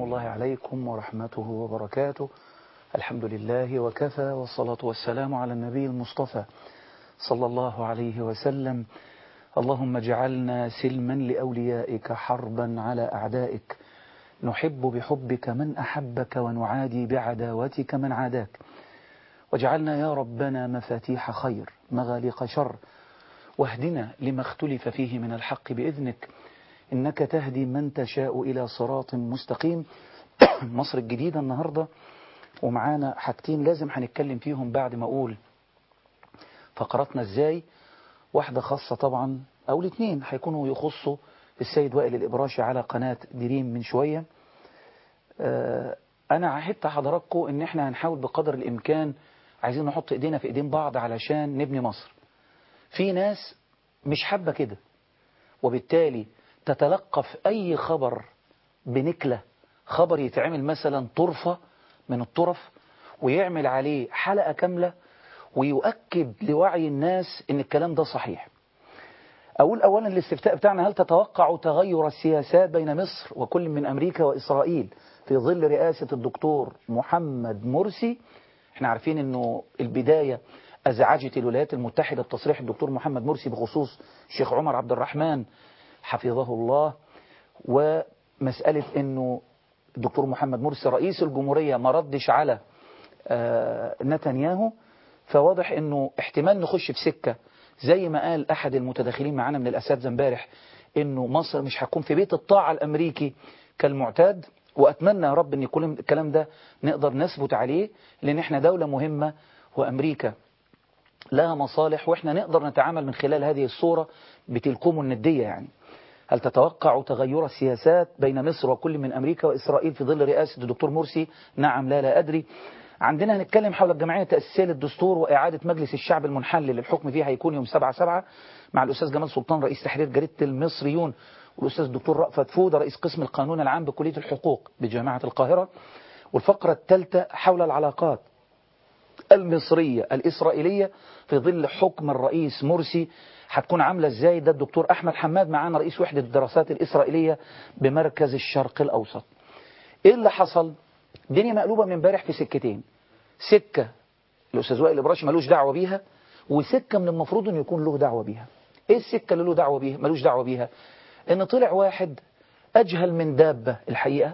الله عليكم ورحمته وبركاته الحمد لله وكفى والصلاة والسلام على النبي المصطفى صلى الله عليه وسلم اللهم اجعلنا سلما لأوليائك حربا على أعدائك نحب بحبك من أحبك ونعادي بعداوتك من عاداك واجعلنا يا ربنا مفاتيح خير مغاليق شر واهدنا لما اختلف فيه من الحق بإذنك إنك تهدي من تشاء إلى صراط مستقيم مصر الجديدة النهاردة ومعانا حاجتين لازم هنتكلم فيهم بعد ما أقول فقراتنا إزاي واحدة خاصة طبعا أو الاثنين هيكونوا يخصوا السيد وائل الإبراشي على قناة دريم من شوية أنا عهدت حضراتكم إن إحنا هنحاول بقدر الإمكان عايزين نحط إيدينا في إيدين بعض علشان نبني مصر في ناس مش حابة كده وبالتالي تتلقف أي خبر بنكلة خبر يتعمل مثلا طرفة من الطرف ويعمل عليه حلقة كاملة ويؤكد لوعي الناس ان الكلام ده صحيح أقول أولا الاستفتاء بتاعنا هل تتوقع تغير السياسات بين مصر وكل من أمريكا وإسرائيل في ظل رئاسة الدكتور محمد مرسي احنا عارفين انه البداية أزعجت الولايات المتحدة بتصريح الدكتور محمد مرسي بخصوص الشيخ عمر عبد الرحمن حفظه الله ومسألة انه الدكتور محمد مرسي رئيس الجمهورية ما ردش على نتنياهو فواضح انه احتمال نخش في سكة زي ما قال احد المتداخلين معانا من الاساتذه امبارح انه مصر مش هتكون في بيت الطاعة الامريكي كالمعتاد واتمنى يا رب ان كل الكلام ده نقدر نثبت عليه لان احنا دولة مهمة وامريكا لها مصالح واحنا نقدر نتعامل من خلال هذه الصورة بتلكم الندية يعني هل تتوقع تغير السياسات بين مصر وكل من أمريكا وإسرائيل في ظل رئاسة الدكتور مرسي نعم لا لا أدري عندنا هنتكلم حول الجمعية التأسيسية للدستور وإعادة مجلس الشعب المنحل للحكم فيها هيكون يوم 7 7 مع الأستاذ جمال سلطان رئيس تحرير جريدة المصريون والأستاذ الدكتور رأفت فودة رئيس قسم القانون العام بكلية الحقوق بجامعة القاهرة والفقرة الثالثة حول العلاقات المصرية الإسرائيلية في ظل حكم الرئيس مرسي هتكون عاملة ازاي ده الدكتور أحمد حماد معانا رئيس وحدة الدراسات الإسرائيلية بمركز الشرق الأوسط ايه اللي حصل الدنيا مقلوبة من امبارح في سكتين سكة الأستاذ وائل إبراشي ملوش دعوة بيها وسكة من المفروض أن يكون له دعوة بيها ايه السكة اللي له دعوة بيها ملوش دعوة بيها ان طلع واحد أجهل من دابة الحقيقة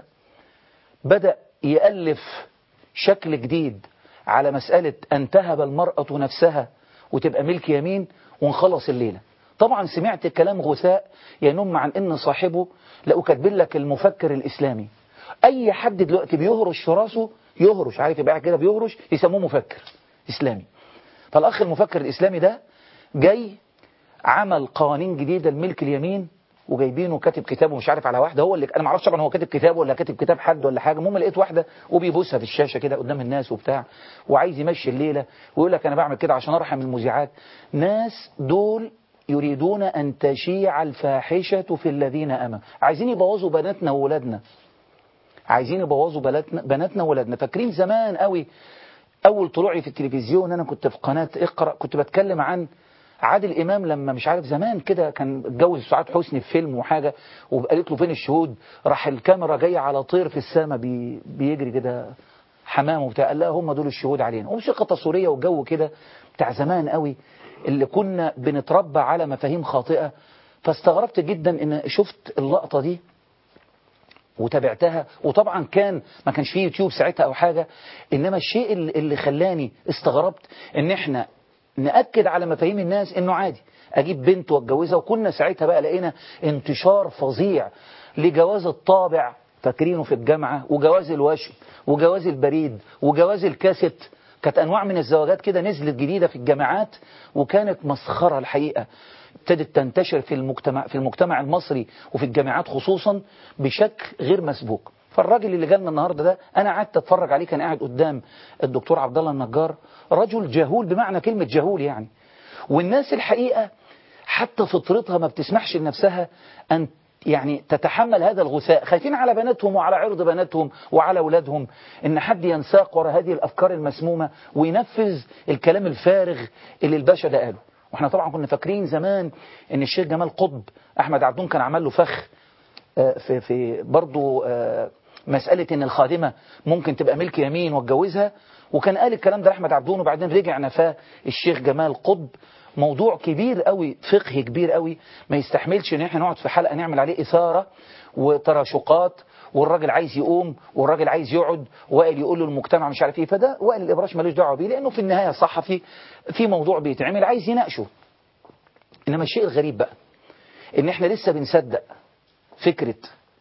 بدأ يألف شكل جديد على مسألة أن تهب المرأة نفسها وتبقى ملك يمين ونخلص الليلة طبعا سمعت كلام غثاء ينم عن ان صاحبه لقوا كاتبين لك المفكر الاسلامي اي حد دلوقتي بيهرش في راسه يهرش عارف يبقى كده بيهرش يسموه مفكر اسلامي فالاخ المفكر الاسلامي ده جاي عمل قوانين جديدة لملك اليمين وجايبينه كاتب كتابه مش عارف على واحدة هو اللي انا ما اعرفش طبعا هو كاتب كتابه ولا كاتب كتاب حد ولا حاجه المهم لقيت واحده وبيبوسها في الشاشه كده قدام الناس وبتاع وعايز يمشي الليله ويقول لك انا بعمل كده عشان ارحم المذيعات ناس دول يريدون ان تشيع الفاحشه في الذين امنوا عايزين يبوظوا بناتنا وولادنا عايزين يبوظوا بناتنا بناتنا وولادنا فاكرين زمان قوي اول طلوعي في التلفزيون انا كنت في قناه اقرا كنت بتكلم عن عادل إمام لما مش عارف زمان كده كان اتجوز سعاد حسني في فيلم وحاجة وقالت له فين الشهود راح الكاميرا جاية على طير في السماء بي بيجري كده حمام وبتاع قال لا هم دول الشهود علينا وموسيقى تصويرية وجو كده بتاع زمان قوي اللي كنا بنتربى على مفاهيم خاطئة فاستغربت جدا ان شفت اللقطة دي وتابعتها وطبعا كان ما كانش فيه يوتيوب ساعتها او حاجة انما الشيء اللي خلاني استغربت ان احنا نأكد على مفاهيم الناس انه عادي اجيب بنت واتجوزها وكنا ساعتها بقى لقينا انتشار فظيع لجواز الطابع فاكرينه في الجامعة وجواز الوشم وجواز البريد وجواز الكاسيت كانت انواع من الزواجات كده نزلت جديدة في الجامعات وكانت مسخرة الحقيقة ابتدت تنتشر في المجتمع في المجتمع المصري وفي الجامعات خصوصا بشكل غير مسبوق فالراجل اللي جالنا النهارده ده انا قعدت اتفرج عليه كان قاعد قدام الدكتور عبد الله النجار رجل جهول بمعنى كلمة جهول يعني والناس الحقيقة حتى فطرتها ما بتسمحش لنفسها أن يعني تتحمل هذا الغثاء خايفين على بناتهم وعلى عرض بناتهم وعلى أولادهم إن حد ينساق وراء هذه الأفكار المسمومة وينفذ الكلام الفارغ اللي الباشا ده قاله واحنا طبعا كنا فاكرين زمان ان الشيخ جمال قطب احمد عبدون كان عمل له فخ في في برضه مسألة ان الخادمة ممكن تبقى ملك يمين واتجوزها وكان قال الكلام ده احمد عبدون وبعدين رجع نفاه الشيخ جمال قطب موضوع كبير قوي فقهي كبير قوي ما يستحملش ان احنا نقعد في حلقة نعمل عليه اثارة وتراشقات والراجل عايز يقوم والراجل عايز يقعد وائل يقول له المجتمع مش عارف ايه فده وائل الابراش ملوش دعوه بيه لانه في النهايه صحفي في موضوع بيتعمل عايز يناقشه انما الشيء الغريب بقى ان احنا لسه بنصدق فكره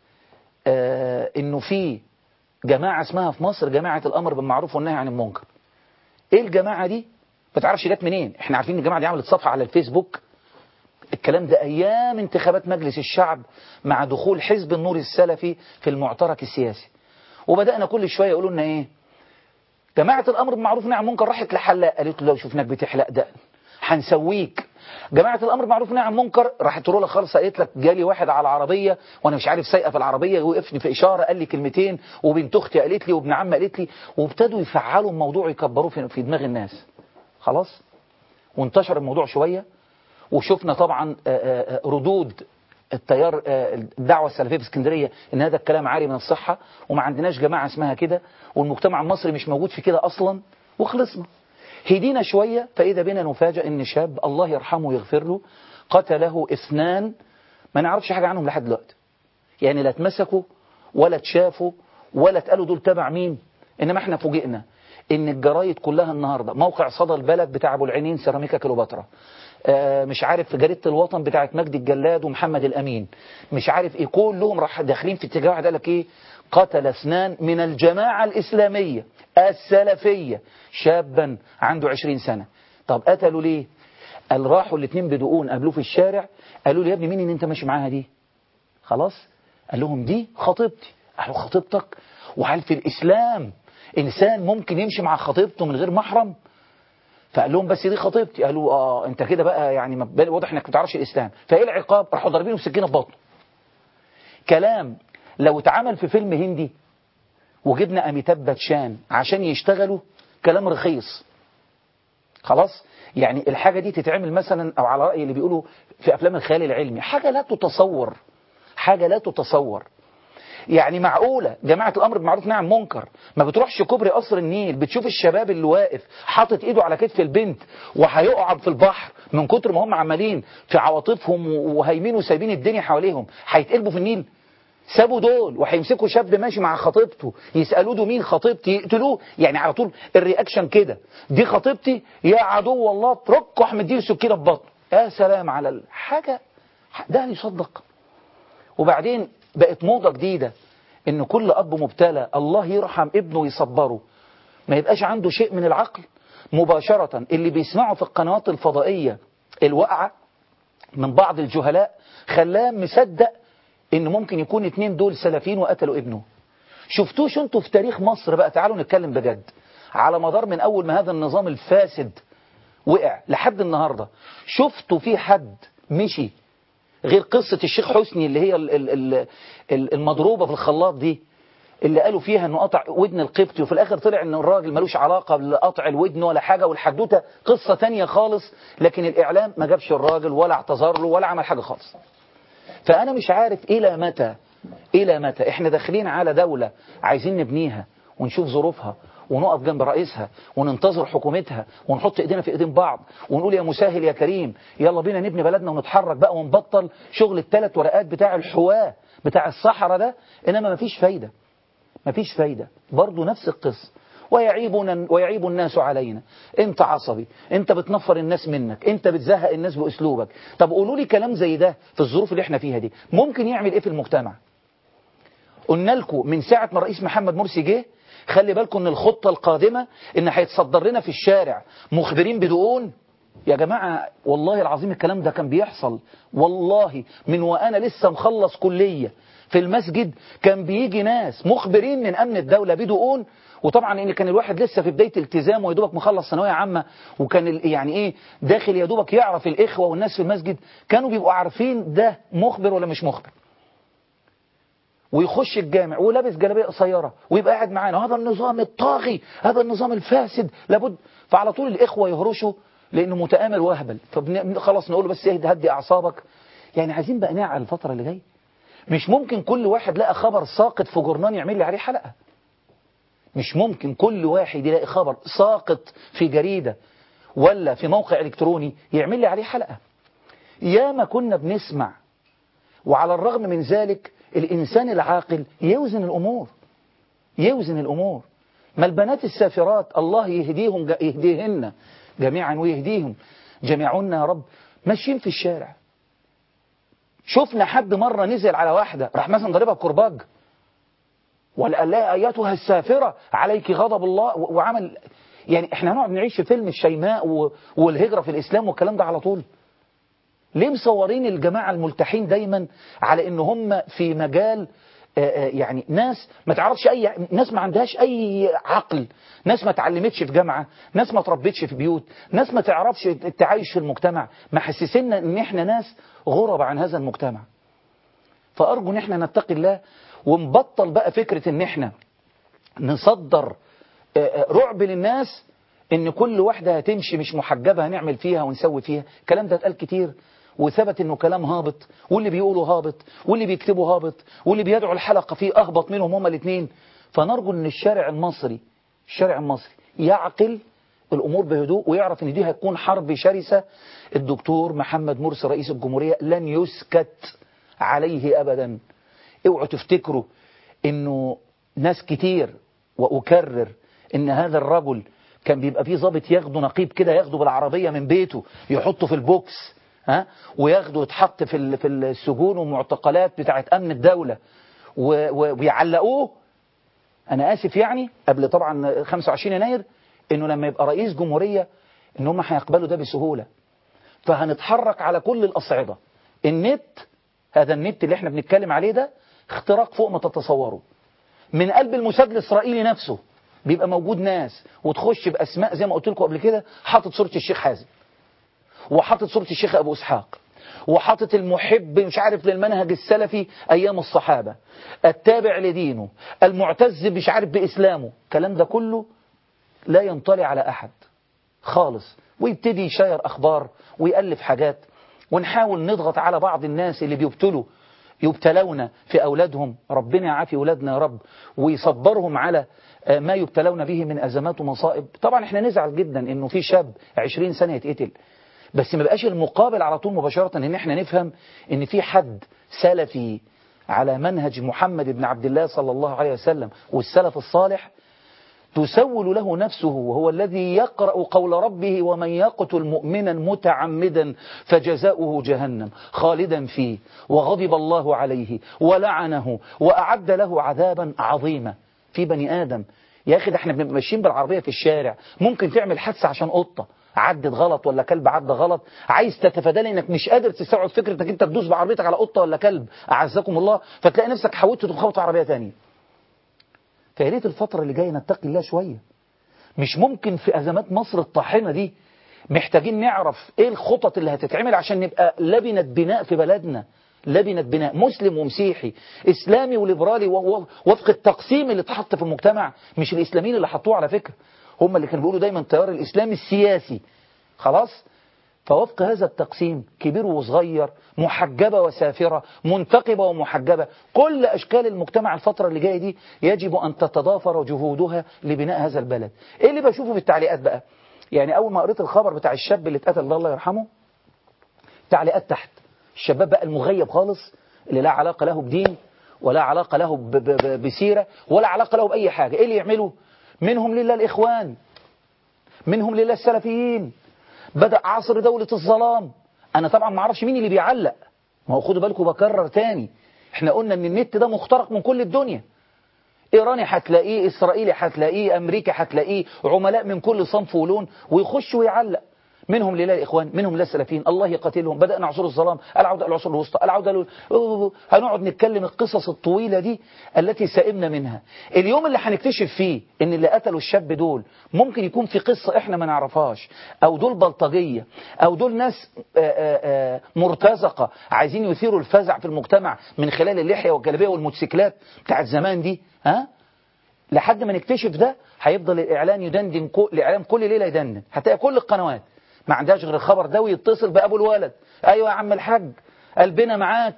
آه انه في جماعه اسمها في مصر جماعه الامر بالمعروف والنهي عن المنكر ايه الجماعه دي ما تعرفش جت منين احنا عارفين ان الجماعه دي عملت صفحه على الفيسبوك الكلام ده أيام انتخابات مجلس الشعب مع دخول حزب النور السلفي في المعترك السياسي وبدأنا كل شوية يقولوا لنا إيه جماعة الأمر بالمعروف نعم منكر راحت لحلاق قالت له لو شفناك بتحلق دقن هنسويك جماعة الأمر بالمعروف نعم منكر راحت تقول لك خالص قالت لك جالي واحد على العربية وأنا مش عارف سايقة في العربية وقفني في إشارة قال لي كلمتين وبنت أختي قالت لي وابن عم قالت لي وابتدوا يفعلوا الموضوع يكبروه في دماغ الناس خلاص وانتشر الموضوع شوية وشفنا طبعا ردود التيار الدعوة السلفية في اسكندرية ان هذا الكلام عاري من الصحة وما عندناش جماعة اسمها كده والمجتمع المصري مش موجود في كده اصلا وخلصنا هدينا شوية فإذا بنا نفاجأ ان شاب الله يرحمه ويغفر له قتله اثنان ما نعرفش حاجة عنهم لحد دلوقتي يعني لا اتمسكوا ولا اتشافوا ولا اتقالوا دول تبع مين انما احنا فوجئنا ان الجرايد كلها النهاردة موقع صدى البلد بتاع ابو العينين سيراميكا كليوباترا مش عارف في جريدة الوطن بتاعت مجدي الجلاد ومحمد الأمين مش عارف ايه كلهم راح داخلين في اتجاه واحد قال لك ايه قتل اثنان من الجماعة الإسلامية السلفية شابا عنده عشرين سنة طب قتلوا ليه قال راحوا الاثنين بدقون قابلوه في الشارع قالوا له يا ابني مين اللي انت ماشي معاها دي خلاص قال لهم دي خطيبتي قالوا خطيبتك وهل في الإسلام إنسان ممكن يمشي مع خطيبته من غير محرم فقال لهم بس دي خطيبتي قالوا اه انت كده بقى يعني واضح انك ما بتعرفش الاسلام فايه العقاب راحوا ضاربينه بسكينه في بطنه كلام لو اتعمل في فيلم هندي وجبنا اميتاب باتشان عشان يشتغلوا كلام رخيص خلاص يعني الحاجه دي تتعمل مثلا او على راي اللي بيقولوا في افلام الخيال العلمي حاجه لا تتصور حاجه لا تتصور يعني معقولة جماعة الأمر بالمعروف نعم منكر ما بتروحش كوبري قصر النيل بتشوف الشباب اللي واقف حاطط ايده على كتف البنت وهيقع في البحر من كتر ما هم عمالين في عواطفهم وهايمين وسايبين الدنيا حواليهم هيتقلبوا في النيل سابوا دول وهيمسكوا شاب ماشي مع خطيبته يسألوه ده مين خطيبتي يقتلوه يعني على طول الرياكشن كده دي خطيبتي يا عدو الله اتركوا احمد دي سكينه في بطنه يا سلام على الحاجة ده يصدق وبعدين بقت موضة جديدة ان كل اب مبتلى الله يرحم ابنه ويصبره ما يبقاش عنده شيء من العقل مباشرة اللي بيسمعه في القنوات الفضائية الواقعة من بعض الجهلاء خلاه مصدق ان ممكن يكون اتنين دول سلفيين وقتلوا ابنه شفتوش انتوا في تاريخ مصر بقى تعالوا نتكلم بجد على مدار من اول ما هذا النظام الفاسد وقع لحد النهاردة شفتوا في حد مشي غير قصة الشيخ حسني اللي هي المضروبة في الخلاط دي اللي قالوا فيها انه قطع ودن القبطي وفي الاخر طلع ان الراجل ملوش علاقة بقطع الودن ولا حاجة والحدوتة قصة تانية خالص لكن الاعلام ما جابش الراجل ولا اعتذر له ولا عمل حاجة خالص فانا مش عارف الى متى الى متى احنا داخلين على دولة عايزين نبنيها ونشوف ظروفها ونقف جنب رئيسها وننتظر حكومتها ونحط ايدينا في ايدين بعض ونقول يا مسهل يا كريم يلا بينا نبني بلدنا ونتحرك بقى ونبطل شغل الثلاث ورقات بتاع الحواة بتاع الصحراء ده انما مفيش فايدة مفيش فايدة برضه نفس القصة ويعيبنا ويعيب الناس علينا انت عصبي انت بتنفر الناس منك انت بتزهق الناس باسلوبك طب قولوا لي كلام زي ده في الظروف اللي احنا فيها دي ممكن يعمل ايه في المجتمع قلنا لكم من ساعة ما الرئيس محمد مرسي جه خلي بالكم ان الخطة القادمة ان هيتصدر لنا في الشارع مخبرين بدقون يا جماعة والله العظيم الكلام ده كان بيحصل والله من وانا لسه مخلص كلية في المسجد كان بيجي ناس مخبرين من امن الدولة بدقون وطبعا ان كان الواحد لسه في بداية التزامه ويا دوبك مخلص ثانويه عامة وكان يعني ايه داخل يا دوبك يعرف الاخوة والناس في المسجد كانوا بيبقوا عارفين ده مخبر ولا مش مخبر ويخش الجامع ولابس جلابيه قصيره ويبقى قاعد معانا هذا النظام الطاغي هذا النظام الفاسد لابد فعلى طول الاخوه يهرشوا لانه متآمر واهبل فخلاص نقول له بس اهدي هدي اعصابك يعني عايزين بقى نعقل الفتره اللي جايه مش ممكن كل واحد لقى خبر ساقط في جورنان يعمل لي عليه حلقة مش ممكن كل واحد يلاقي خبر ساقط في جريدة ولا في موقع إلكتروني يعمل لي عليه حلقة ياما كنا بنسمع وعلى الرغم من ذلك الإنسان العاقل يوزن الأمور يوزن الأمور ما البنات السافرات الله يهديهم يهديهن جميعا ويهديهم جميعنا يا رب ماشيين في الشارع شفنا حد مرة نزل على واحدة راح مثلا ضربها بكرباج ولا قال لها ايتها السافرة عليك غضب الله وعمل يعني احنا هنقعد نعيش في فيلم الشيماء والهجرة في الإسلام والكلام ده على طول ليه مصورين الجماعة الملتحين دايما على ان هم في مجال يعني ناس ما تعرفش اي ناس ما عندهاش اي عقل ناس ما اتعلمتش في جامعة ناس ما تربتش في بيوت ناس ما تعرفش التعايش في المجتمع محسسنا ان احنا ناس غرب عن هذا المجتمع فارجو ان احنا نتقي الله ونبطل بقى فكرة ان احنا نصدر رعب للناس ان كل واحدة هتمشي مش محجبة هنعمل فيها ونسوي فيها الكلام ده اتقال كتير وثبت انه كلام هابط واللي بيقولوا هابط واللي بيكتبوا هابط واللي بيدعوا الحلقة فيه اهبط منهم هما الاثنين فنرجو ان الشارع المصري الشارع المصري يعقل الامور بهدوء ويعرف ان دي هتكون حرب شرسة الدكتور محمد مرسي رئيس الجمهورية لن يسكت عليه ابدا اوعوا تفتكروا انه ناس كتير واكرر ان هذا الرجل كان بيبقى فيه ضابط ياخده نقيب كده ياخده بالعربية من بيته يحطه في البوكس ها وياخده يتحط في في السجون والمعتقلات بتاعه امن الدولة ويعلقوه انا اسف يعني قبل طبعا 25 يناير انه لما يبقى رئيس جمهورية ان هم هيقبلوا ده بسهولة فهنتحرك على كل الاصعدة النت هذا النت اللي احنا بنتكلم عليه ده اختراق فوق ما تتصوروا من قلب الموساد الاسرائيلي نفسه بيبقى موجود ناس وتخش باسماء زي ما قلت لكم قبل كده حاطط صورة الشيخ حازم وحاطط صورة الشيخ أبو إسحاق وحاطط المحب مش عارف للمنهج السلفي أيام الصحابة التابع لدينه المعتز مش عارف بإسلامه الكلام ده كله لا ينطلي على أحد خالص ويبتدي يشير أخبار ويألف حاجات ونحاول نضغط على بعض الناس اللي بيبتلوا يبتلون في أولادهم ربنا يعافي أولادنا يا رب ويصبرهم على ما يبتلون به من أزمات ومصائب طبعا احنا نزعل جدا انه في شاب 20 سنة يتقتل بس ما بقاش المقابل على طول مباشرة ان احنا نفهم ان في حد سلفي على منهج محمد بن عبد الله صلى الله عليه وسلم والسلف الصالح تسول له نفسه وهو الذي يقرأ قول ربه ومن يقتل مؤمنا متعمدا فجزاؤه جهنم خالدا فيه وغضب الله عليه ولعنه وأعد له عذابا عظيما في بني آدم يا أخي ده احنا بنبقى ماشيين بالعربية في الشارع ممكن تعمل حادثة عشان قطة عدت غلط ولا كلب عدى غلط عايز تتفادى انك مش قادر تستوعب فكرة انك انت تدوس بعربيتك على قطة ولا كلب اعزكم الله فتلاقي نفسك حاولت تخبط عربية تانية فيا ريت الفترة اللي جاية نتقي الله شوية مش ممكن في ازمات مصر الطاحنة دي محتاجين نعرف ايه الخطط اللي هتتعمل عشان نبقى لبنة بناء في بلدنا لبنة بناء مسلم ومسيحي إسلامي وليبرالي وفق التقسيم اللي اتحط في المجتمع مش الإسلاميين اللي حطوه على فكرة هم اللي كانوا بيقولوا دايما التيار الإسلامي السياسي خلاص فوفق هذا التقسيم كبير وصغير محجبة وسافرة منتقبة ومحجبة كل أشكال المجتمع الفترة اللي جاية دي يجب أن تتضافر جهودها لبناء هذا البلد إيه اللي بشوفه في التعليقات بقى يعني أول ما قريت الخبر بتاع الشاب اللي اتقتل ده الله يرحمه تعليقات تحت الشباب بقى المغيب خالص اللي لا علاقة له بدين ولا علاقة له ب ب بسيرة ولا علاقة له بأي حاجة إيه اللي يعملوا منهم لله الإخوان منهم لله السلفيين بدأ عصر دولة الظلام أنا طبعا ما اعرفش مين اللي بيعلق ما هو خدوا بالكم بكرر تاني احنا قلنا ان النت ده مخترق من كل الدنيا ايراني هتلاقيه اسرائيلي هتلاقيه امريكي هتلاقيه عملاء من كل صنف ولون ويخش ويعلق منهم لله الإخوان منهم لله السلفيين الله يقاتلهم بدأنا عصور الظلام العودة العصور الوسطى العودة ل... هنقعد نتكلم القصص الطويلة دي التي سئمنا منها اليوم اللي هنكتشف فيه ان اللي قتلوا الشاب دول ممكن يكون في قصة احنا ما نعرفهاش او دول بلطجية او دول ناس آآ آآ مرتزقة عايزين يثيروا الفزع في المجتمع من خلال اللحية والجلبية والموتوسيكلات بتاعت زمان دي ها لحد ما نكتشف ده هيفضل الإعلان يدندن كل الإعلام كل ليلة يدندن هتلاقي كل القنوات ما عندهاش غير الخبر ده ويتصل بأبو الولد أيوة يا عم الحاج قلبنا معاك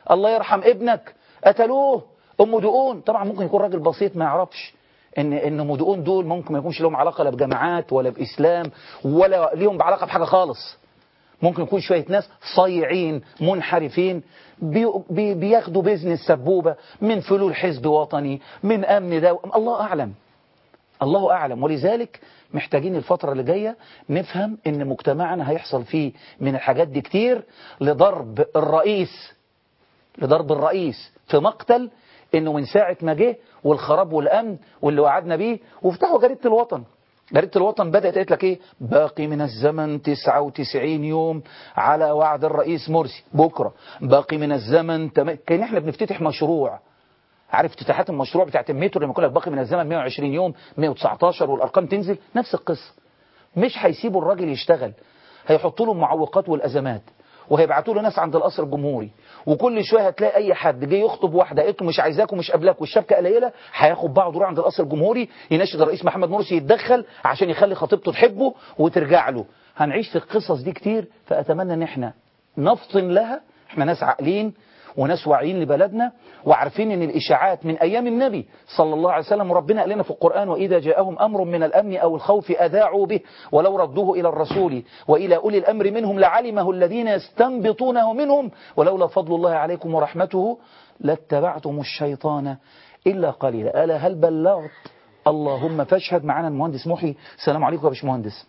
الله يرحم ابنك قتلوه ام دقون طبعا ممكن يكون راجل بسيط ما يعرفش ان ان ام دقون دول ممكن ما يكونش لهم علاقه لا بجامعات ولا باسلام ولا ليهم علاقه بحاجه خالص ممكن يكون شويه ناس صايعين منحرفين بي بي بياخدوا بيزنس سبوبه من فلول حزب وطني من امن ده الله اعلم الله أعلم ولذلك محتاجين الفترة اللي جاية نفهم ان مجتمعنا هيحصل فيه من الحاجات دي كتير لضرب الرئيس لضرب الرئيس في مقتل انه من ساعة ما جه والخراب والامن واللي وعدنا بيه وافتحوا جريدة الوطن جريدة الوطن بدأت قالت لك ايه باقي من الزمن 99 يوم على وعد الرئيس مرسي بكرة باقي من الزمن تم... كان احنا بنفتتح مشروع عارف افتتاحات المشروع بتاعت المترو لما يقول لك باقي من الزمن 120 يوم 119 والارقام تنزل نفس القصه مش هيسيبوا الراجل يشتغل هيحطوا له المعوقات والازمات وهيبعتوا له ناس عند القصر الجمهوري وكل شويه هتلاقي اي حد جه يخطب واحده قالت له مش عايزاك ومش قابلاك والشبكه قليله هياخد بعضه يروح عند القصر الجمهوري يناشد الرئيس محمد مرسي يتدخل عشان يخلي خطيبته تحبه وترجع له هنعيش في القصص دي كتير فاتمنى ان احنا نفطن لها احنا ناس عاقلين وناس واعيين لبلدنا وعارفين ان الاشاعات من ايام النبي صلى الله عليه وسلم وربنا قال لنا في القران واذا جاءهم امر من الامن او الخوف اذاعوا به ولو ردوه الى الرسول والى اولي الامر منهم لعلمه الذين يستنبطونه منهم ولولا فضل الله عليكم ورحمته لاتبعتم الشيطان الا قليلا الا هل بلغت اللهم فاشهد معنا المهندس محي السلام عليكم يا باشمهندس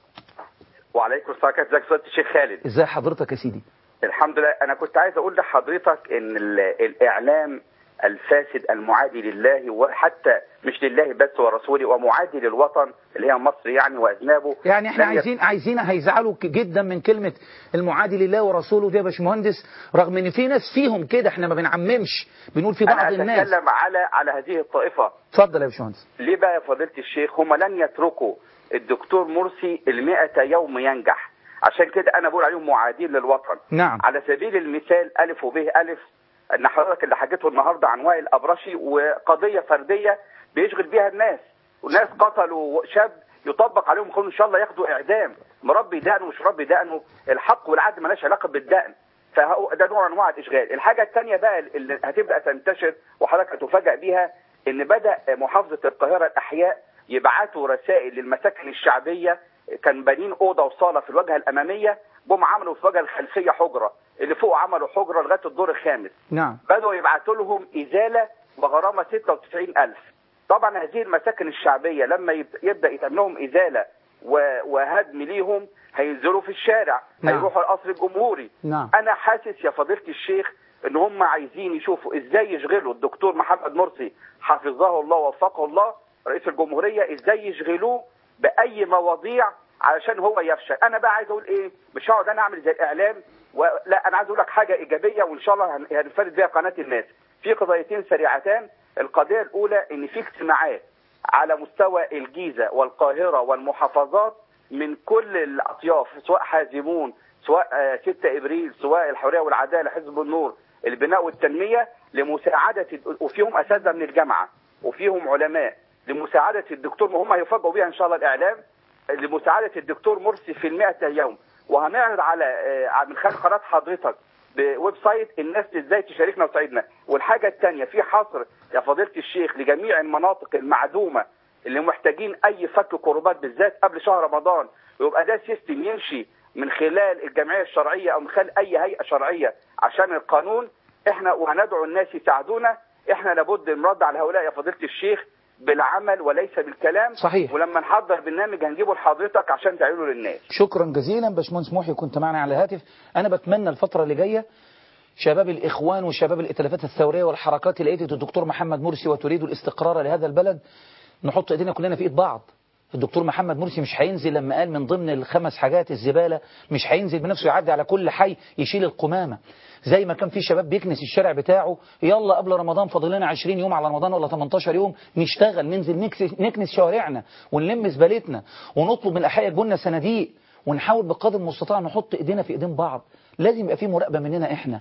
وعليكم السلام ازيك يا الشيخ خالد ازي حضرتك يا سيدي الحمد لله انا كنت عايز اقول لحضرتك ان الاعلام الفاسد المعادي لله وحتى مش لله بس ورسوله ومعادي للوطن اللي هي مصر يعني واذنابه يعني احنا عايزين عايزين هيزعلوا جدا من كلمه المعادي لله ورسوله دي يا باشمهندس رغم ان في ناس فيهم كده احنا ما بنعممش بنقول في بعض انا الناس اتكلم على على هذه الطائفه اتفضل يا باشمهندس ليه بقى يا فضيله الشيخ هم لن يتركوا الدكتور مرسي ال يوم ينجح عشان كده انا بقول عليهم معادين للوطن نعم على سبيل المثال الف وب الف ان حضرتك اللي حكيته النهارده عن وائل الابرشي وقضيه فرديه بيشغل بيها الناس والناس قتلوا شاب يطبق عليهم قانون ان شاء الله ياخدوا اعدام مربي دقنه مش مربي دقنه الحق والعدل مالهاش علاقه بالدقن فهو ده نوع من انواع الاشغال الحاجه الثانيه بقى اللي هتبدا تنتشر وحضرتك هتفاجئ بيها ان بدا محافظه القاهره الاحياء يبعتوا رسائل للمساكن الشعبيه كان بانين اوضه وصاله في الواجهه الاماميه جم عملوا في الواجهه الخلفيه حجره اللي فوق عملوا حجره لغايه الدور الخامس نعم بدأوا يبعتوا لهم إزالة بغرامة 96000 طبعا هذه المساكن الشعبية لما يب- يبدأ يتم لهم إزالة و- وهدم ليهم هينزلوا في الشارع نعم. هيروحوا القصر الجمهوري نعم أنا حاسس يا فضيلة الشيخ إن هم عايزين يشوفوا إزاي يشغلوا الدكتور محمد مرسي حفظه الله ووفقه الله رئيس الجمهورية إزاي يشغلوه بأي مواضيع علشان هو يفشل أنا بقى عايز أقول إيه مش هقعد أنا أعمل زي الإعلام ولا انا عايز اقول لك حاجه ايجابيه وان شاء الله هن- هنفرد بيها قناه الناس في قضيتين سريعتان القضيه الاولى ان في اجتماعات على مستوى الجيزه والقاهره والمحافظات من كل الاطياف سواء حازمون سواء آه، 6 ابريل سواء الحريه والعداله حزب النور البناء والتنميه لمساعده وفيهم اساتذه من الجامعه وفيهم علماء لمساعده الدكتور وهم هيفاجئوا بيها ان شاء الله الاعلام لمساعده الدكتور مرسي في المئة يوم وهنعرض على آه، من خلال قناه حضرتك بويب سايت الناس ازاي تشاركنا وتساعدنا والحاجه الثانيه في حصر يا فضيله الشيخ لجميع المناطق المعدومه اللي محتاجين اي فك كروبات بالذات قبل شهر رمضان ويبقى ده سيستم يمشي من خلال الجمعيه الشرعيه او من خلال اي هيئه شرعيه عشان القانون احنا وهندعو الناس يساعدونا احنا لابد نرد على هؤلاء يا فضيله الشيخ بالعمل وليس بالكلام صحيح. ولما نحضر برنامج هنجيبه لحضرتك عشان تعيله للناس شكرا جزيلا باشمهندس محي كنت معنا على الهاتف انا بتمنى الفتره اللي جايه شباب الاخوان وشباب الائتلافات الثوريه والحركات اللي ايدت الدكتور محمد مرسي وتريد الاستقرار لهذا البلد نحط ايدينا كلنا في ايد بعض الدكتور محمد مرسي مش هينزل لما قال من ضمن الخمس حاجات الزباله مش هينزل بنفسه يعدي على كل حي يشيل القمامه زي ما كان في شباب بيكنس الشارع بتاعه يلا قبل رمضان فاضل لنا 20 يوم على رمضان ولا 18 يوم نشتغل ننزل نكس- نكنس شوارعنا ونلم زبالتنا ونطلب من الاحياء يجوا صناديق ونحاول بقدر المستطاع نحط ايدينا في ايدين بعض لازم يبقى في مراقبه مننا احنا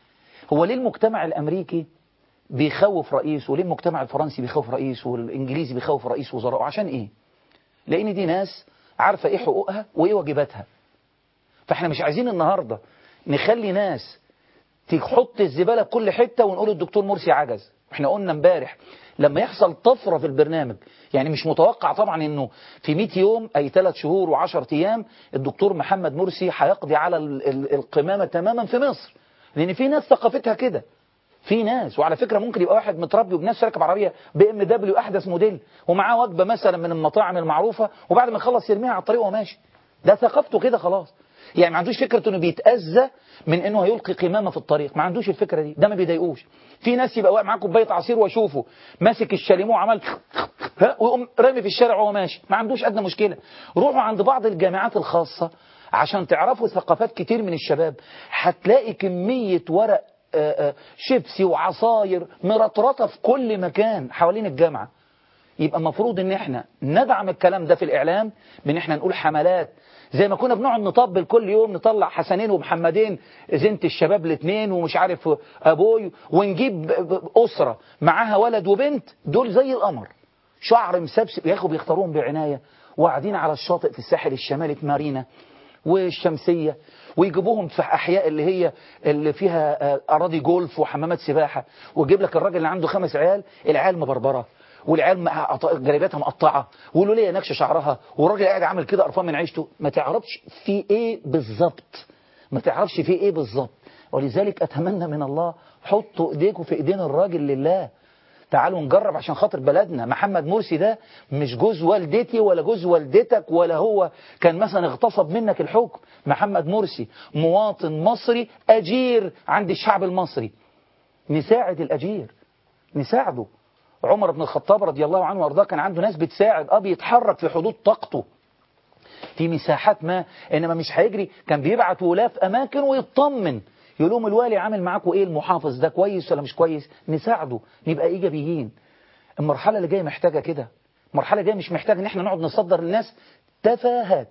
هو ليه المجتمع الامريكي بيخوف رئيس وليه المجتمع الفرنسي بيخوف رئيس والانجليزي بيخوف رئيس وزراء عشان ايه لان دي ناس عارفه ايه حقوقها وايه واجباتها فاحنا مش عايزين النهارده نخلي ناس تحط الزبالة في كل حتة ونقول الدكتور مرسي عجز احنا قلنا امبارح لما يحصل طفرة في البرنامج يعني مش متوقع طبعا انه في 100 يوم اي 3 شهور و10 ايام الدكتور محمد مرسي هيقضي على ال- ال- القمامة تماما في مصر لان في ناس ثقافتها كده في ناس وعلى فكرة ممكن يبقى واحد متربي وبنفس راكب عربية بي ام دبليو احدث موديل ومعاه وجبة مثلا من المطاعم المعروفة وبعد ما يخلص يرميها على الطريق وهو ماشي ده ثقافته كده خلاص يعني ما عندوش فكرة انه بيتأذى من انه هيلقي قمامة في الطريق ما عندوش الفكرة دي ده ما بيضايقوش في ناس يبقى واقع معاه كوباية عصير واشوفه ماسك الشاليمو وعمل ها، ويقوم رامي في الشارع وهو ماشي ما عندوش ادنى مشكلة روحوا عند بعض الجامعات الخاصة عشان تعرفوا ثقافات كتير من الشباب هتلاقي كمية ورق آه، آه، شيبسي وعصاير مرطرطة في كل مكان حوالين الجامعة يبقى المفروض ان احنا ندعم الكلام ده في الاعلام بان احنا نقول حملات زي ما كنا بنقعد نطبل كل يوم نطلع حسنين ومحمدين زينة الشباب الاثنين ومش عارف ابوي ونجيب اسرة معاها ولد وبنت دول زي القمر شعر مسبسب يا اخي بيختاروهم بعناية وقاعدين على الشاطئ في الساحل الشمالي في مارينا والشمسية ويجيبوهم في أحياء اللي هي اللي فيها آه، أراضي جولف وحمامات سباحة ويجيب لك الراجل اللي عنده خمس عيال العيال مبربرة والعيال مع- أط- جلابيتها مقطعة والولية نكش شعرها والراجل قاعد عامل كده قرفان من عيشته ما تعرفش في إيه بالظبط ما تعرفش في إيه بالظبط ولذلك أتمنى من الله حطوا إيديكم في إيدين الراجل لله تعالوا نجرب عشان خاطر بلدنا محمد مرسي ده مش جوز والدتي ولا جوز والدتك ولا هو كان مثلا اغتصب منك الحكم محمد مرسي مواطن مصري أجير عند الشعب المصري نساعد الأجير نساعده عمر بن الخطاب رضي الله عنه وارضاه كان عنده ناس بتساعد اه بيتحرك في حدود طاقته في مساحات ما انما مش هيجري كان بيبعت ولاة في اماكن ويطمن يقول لهم الوالي عامل معاكم ايه المحافظ ده كويس ولا مش كويس نساعده نبقى ايجابيين المرحله اللي جايه محتاجه كده المرحله الجايه مش محتاج ان احنا نقعد نصدر للناس تفاهات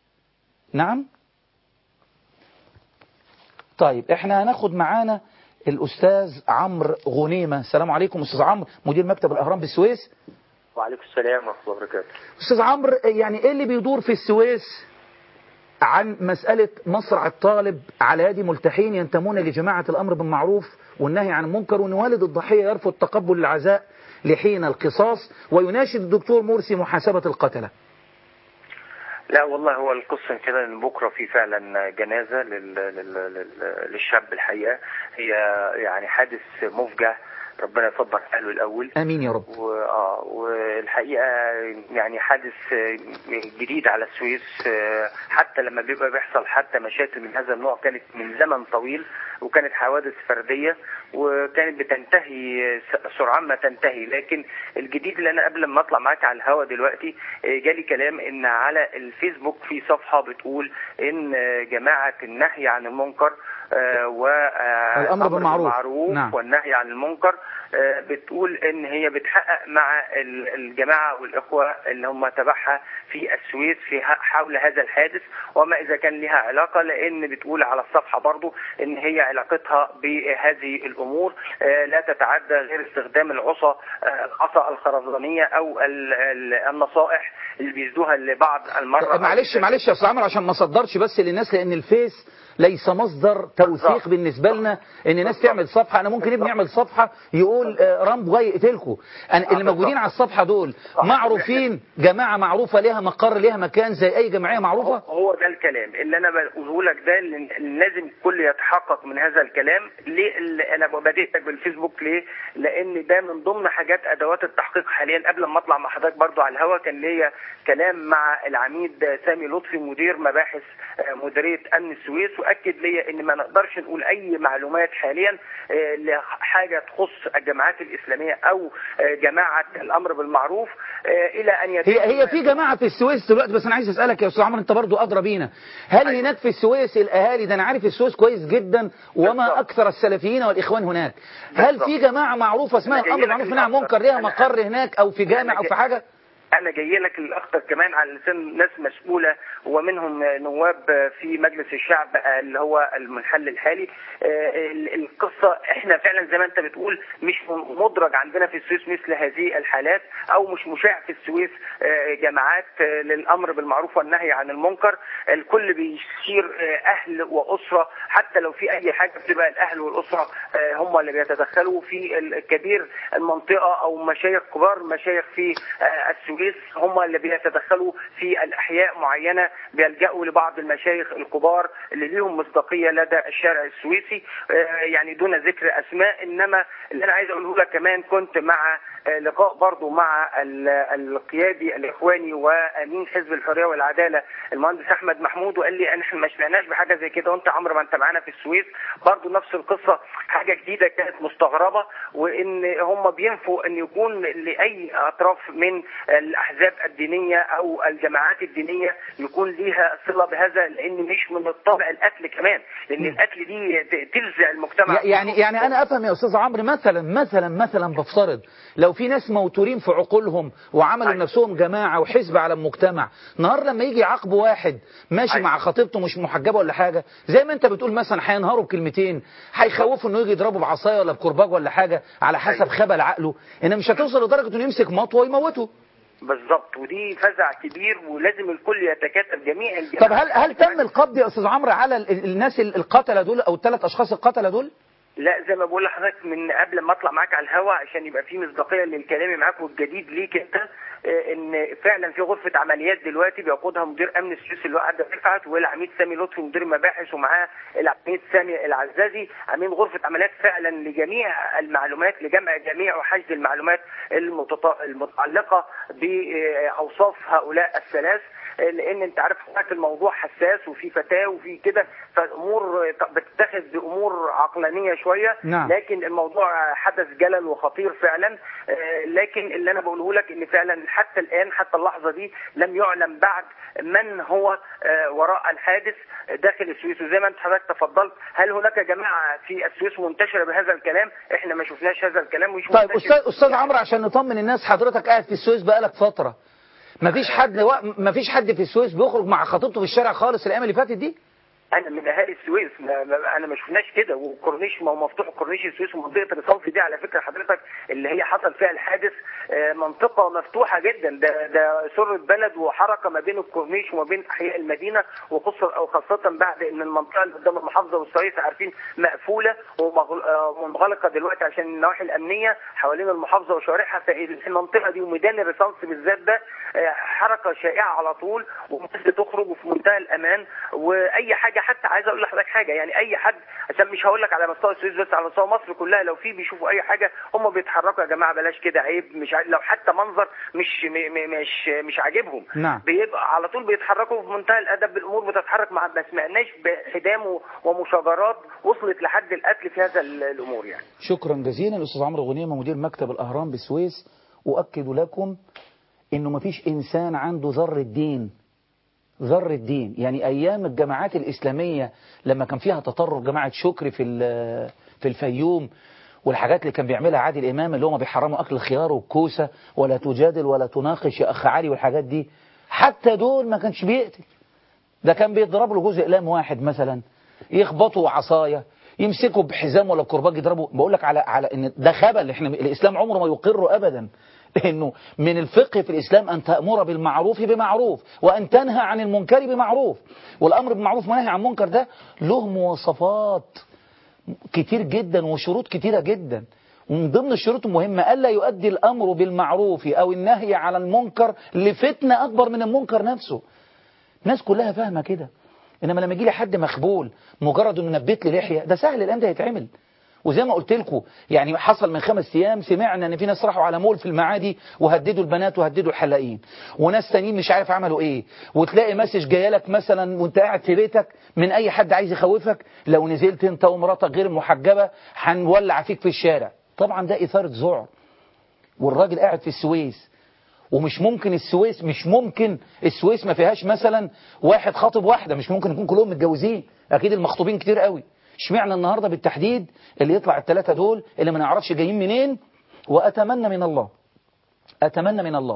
نعم طيب احنا هناخد معانا الاستاذ عمرو غنيمه السلام عليكم استاذ عمرو مدير مكتب الاهرام بالسويس وعليكم السلام ورحمة الله وبركاته استاذ عمرو يعني ايه اللي بيدور في السويس عن مسألة مصرع الطالب على يد ملتحين ينتمون لجماعة الأمر بالمعروف والنهي عن المنكر وأن والد الضحية يرفض تقبل العزاء لحين القصاص ويناشد الدكتور مرسي محاسبة القتلة لا والله هو القصة كده ان بكرة في فعلا جنازة لل... لل... لل... للشاب الحقيقة هي يعني حادث مفجع ربنا يصبر حاله الأول آمين يا رب و... آه والحقيقة يعني حادث جديد على السويس حتى لما بيبقى بيحصل حتى مشاكل من هذا النوع كانت من زمن طويل وكانت حوادث فردية وكانت بتنتهي سرعان ما تنتهي لكن الجديد اللي أنا قبل ما أطلع معاك على الهوا دلوقتي جالي كلام إن على الفيسبوك في صفحة بتقول إن جماعة النهي عن المنكر والأمر بالمعروف. بالمعروف نعم. والنهي عن المنكر آه، بتقول ان هي بتحقق مع ال- الجماعه والاخوه اللي هم تبعها في السويس في ه- حول هذا الحادث وما اذا كان لها علاقه لان بتقول على الصفحه برضو ان هي علاقتها بهذه الامور آه، لا تتعدى غير استخدام العصا آه، العصا الخرزانيه او ال- ال- النصائح اللي بيزدوها لبعض المرة معلش معلش يا استاذ عمرو عشان ما صدرش بس للناس لان الفيس ليس مصدر توثيق بالظبط. بالنسبه لنا ان ناس تعمل صفحه انا ممكن ابني يعمل صفحه يقول آه، رامبو جاي يقتلكم أنا اللي موجودين على الصفحه دول معروفين جماعه معروفه ليها مقر ليها مكان زي اي جمعيه معروفه هو ده الكلام اللي انا بقوله لك ده اللي لازم الكل يتحقق من هذا الكلام ليه اللي انا بديتك بالفيسبوك ليه لان ده من ضمن حاجات ادوات التحقيق حاليا قبل ما اطلع مع حضرتك برضو على الهوا كان ليا كلام مع العميد سامي لطفي مدير مباحث آه، مديريه امن السويس واكد ليا ان ما نقدرش نقول اي معلومات حاليا آه، لحاجه تخص الجماعات الاسلاميه او آه، جماعه الامر بالمعروف آه، الى ان يتم هي هي في جماعه في السويس دلوقتي بس انا عايز اسالك يا استاذ عمرو انت برضو ادرى بينا هل أيوة. هناك في السويس الاهالي ده انا عارف السويس كويس جدا وما بالظبط. اكثر السلفيين والاخوان هناك هل بالظبط. في جماعه معروفه اسمها أنا جاي الامر لك بالمعروف منها الأكثر. منكر ليها أنا- مقر هناك او في جامع أنا او في جاي- حاجه انا جاي لك الاخطر كمان على لسان ناس مسؤوله ومنهم نواب في مجلس الشعب اللي هو المنحل الحالي آه، ال- القصه احنا فعلا زي ما انت بتقول مش مدرج عندنا في السويس مثل هذه الحالات او مش مشاع في السويس آه، جماعات آه، للامر بالمعروف والنهي عن المنكر الكل بيشير آه، اهل واسره حتى لو في اي حاجه بتبقى الاهل والاسره آه، هم اللي بيتدخلوا في الكبير المنطقه او مشايخ كبار مشايخ في آه، السويس هم اللي بيتدخلوا في الاحياء معينه بيلجأوا لبعض المشايخ الكبار اللي ليهم مصداقيه لدى الشارع السويسي آه، يعني دون ذكر اسماء انما اللي انا عايز اقوله لك كمان كنت مع آه، لقاء برضو مع ال- القيادي الاخواني وامين حزب الحريه والعداله المهندس احمد محمود وقال لي ان احنا ما سمعناش بحاجه زي كده وانت عمرو ما انت معانا في السويس برضو نفس القصه حاجه جديده كانت مستغربه وان هم بينفوا ان يكون لاي اطراف من الاحزاب الدينيه او الجماعات الدينيه يكون ليها صله بهذا لان مش من الطبع القتل كمان لان القتل دي ت- تلزق المجتمع يعني يعني انا افهم يا استاذ عمرو مثلا مثلا مثلا بفترض لو في ناس موتورين في عقولهم وعملوا أيوة. نفسهم جماعه وحزب على المجتمع نهار لما يجي يعاقبوا واحد ماشي أيوة. مع خطيبته مش محجبه ولا حاجه زي ما انت بتقول مثلا هينهاروا بكلمتين هيخوفوا انه يجي يضربه بعصايه ولا بكرباج ولا حاجه على حسب أيوة. خبل عقله ان مش هتوصل لدرجه انه يمسك مطوه ويموته بالظبط ودي فزع كبير ولازم الكل يتكاتف جميع طب الجماعات هل هل تم القبض يا استاذ عمرو على ال- ال- الناس ال- القتله دول او الثلاث اشخاص القتله دول لا زي ما بقول لحضرتك من قبل ما اطلع معاك على الهوا عشان يبقى في مصداقيه للكلام معاك والجديد ليك انت آه، ان فعلا في غرفه عمليات دلوقتي بيقودها مدير امن السويس اللي هو عبد رفعت والعميد سامي لطفي مدير مباحث ومعاه العميد سامي العزازي عاملين غرفه عمليات فعلا لجميع المعلومات لجمع جميع وحشد المعلومات المتط- المتعلقه باوصاف هؤلاء الثلاث لان انت عارف حضرتك الموضوع حساس وفي فتاه وفي كده فالامور بتتخذ بامور عقلانيه شويه نعم. لكن الموضوع حدث جلل وخطير فعلا آه، لكن اللي انا بقوله لك ان فعلا حتى الان حتى اللحظه دي لم يعلم بعد من هو آه، وراء الحادث داخل السويس وزي ما انت حضرتك تفضلت هل هناك جماعه في السويس منتشره بهذا الكلام احنا ما شفناش هذا الكلام مش طيب منتشر. استاذ استاذ عمرو عشان نطمن الناس حضرتك قاعد في السويس بقالك فتره مفيش حد مفيش حد في السويس بيخرج مع خطيبته في الشارع خالص الايام اللي فاتت دي انا من اهالي السويس ما ما انا ما شفناش كده والكورنيش ما هو مفتوح كورنيش السويس ومنطقه الرصاص دي على فكره حضرتك اللي هي حصل فيها الحادث آه، منطقه مفتوحه جدا ده ده سره بلد وحركه ما بين الكورنيش وما بين احياء المدينه وخصوصا او خاصه بعد ان المنطقه اللي قدام المحافظه والصعيد عارفين مقفوله ومغل- آه، ومنغلقه دلوقتي عشان النواحي الامنيه حوالين المحافظه وشوارعها فالمنطقه دي وميدان الرصاص بالذات ده آه، حركه شائعه على طول والناس بتخرج في منتهى الامان واي حاجه حتى عايز اقول لحضرتك حاجه يعني اي حد عشان مش هقول لك على مستوى السويس بس على مستوى مصر كلها لو في بيشوفوا اي حاجه هم بيتحركوا يا جماعه بلاش كده عيب مش عا- لو حتى منظر مش م م مش مش عاجبهم نعم. بيبقى على طول بيتحركوا في منتهى الادب الامور بتتحرك مع ما سمعناش بحدام و- ومشاجرات وصلت لحد القتل في هذا ال- الامور يعني شكرا جزيلا الاستاذ عمرو غنيمه مدير مكتب الاهرام بالسويس اؤكد لكم انه مفيش انسان عنده ذره دين ذره دين يعني ايام الجماعات الاسلاميه لما كان فيها تطرف جماعه شكري في ال- في الفيوم والحاجات اللي كان بيعملها عادل امام اللي هم بيحرموا اكل الخيار والكوسه ولا تجادل ولا تناقش يا اخ علي والحاجات دي حتى دول ما كانش بيقتل ده كان بيضرب له جزء اقلام واحد مثلا يخبطوا عصايه يمسكوا بحزام ولا بكرباج يضربوا بقول لك على على ان ده خبل احنا الاسلام عمره ما يقر ابدا لانه من الفقه في الاسلام ان تامر بالمعروف بمعروف وان تنهى عن المنكر بمعروف والامر بالمعروف والنهي عن المنكر ده له مواصفات كتير جدا وشروط كتيره جدا ومن ضمن الشروط المهمة ألا يؤدي الأمر بالمعروف أو النهي على المنكر لفتنة أكبر من المنكر نفسه الناس كلها فاهمة كده إنما لما يجي لي حد مخبول مجرد إنه نبت لي لحية ده سهل الآن ده يتعمل وزي ما قلت لكم يعني حصل من خمس ايام سمعنا ان في ناس راحوا على مول في المعادي وهددوا البنات وهددوا الحلاقين وناس تانيين مش عارف عملوا ايه وتلاقي مسج جايه لك مثلا وانت قاعد في بيتك من اي حد عايز يخوفك لو نزلت انت ومراتك غير محجبه هنولع فيك في الشارع طبعا ده اثاره ذعر والراجل قاعد في السويس ومش ممكن السويس مش ممكن السويس ما فيهاش مثلا واحد خاطب واحده مش ممكن يكون كلهم متجوزين اكيد المخطوبين كتير قوي اشمعنى النهارده بالتحديد اللي يطلع الثلاثه دول اللي ما نعرفش جايين منين واتمنى من الله اتمنى من الله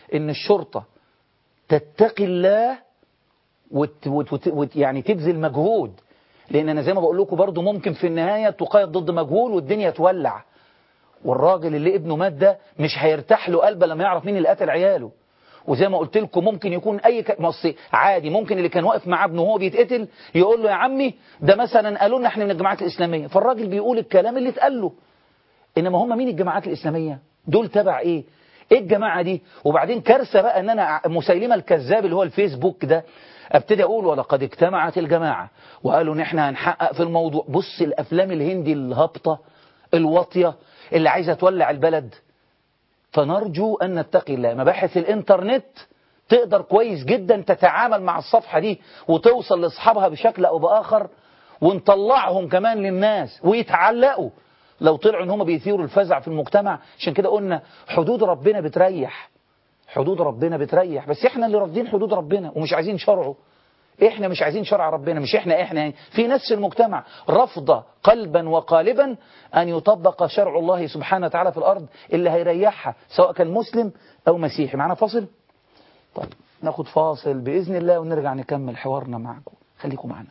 ان الشرطة تتقي الله وت وت وت وت يعني تبذل مجهود لان انا زي ما بقول لكم برضو ممكن في النهاية تقايض ضد مجهول والدنيا تولع والراجل اللي ابنه مات ده مش هيرتاح له قلبه لما يعرف مين اللي قتل عياله وزي ما قلت لكم ممكن يكون اي ك... مصي عادي ممكن اللي كان واقف مع ابنه وهو بيتقتل يقول له يا عمي ده مثلا قالوا لنا احنا من الجماعات الاسلاميه فالراجل بيقول الكلام اللي اتقال له انما هم مين الجماعات الاسلاميه دول تبع ايه ايه الجماعه دي وبعدين كارثه بقى ان انا مسيلمه الكذاب اللي هو الفيسبوك ده ابتدي اقول ولقد اجتمعت الجماعه وقالوا ان احنا هنحقق في الموضوع بص الافلام الهندي الهابطه الواطيه اللي عايزه تولع البلد فنرجو أن نتقي الله مباحث الإنترنت تقدر كويس جدا تتعامل مع الصفحة دي وتوصل لأصحابها بشكل أو بآخر ونطلعهم كمان للناس ويتعلقوا لو طلعوا ان هم بيثيروا الفزع في المجتمع عشان كده قلنا حدود ربنا بتريح حدود ربنا بتريح بس احنا اللي رافضين حدود ربنا ومش عايزين شرعه احنا مش عايزين شرع ربنا مش احنا احنا يعني في ناس في المجتمع رفض قلبا وقالبا ان يطبق شرع الله سبحانه وتعالى في الارض اللي هيريحها سواء كان مسلم او مسيحي معنا فاصل طيب ناخد فاصل باذن الله ونرجع نكمل حوارنا معكم خليكم معنا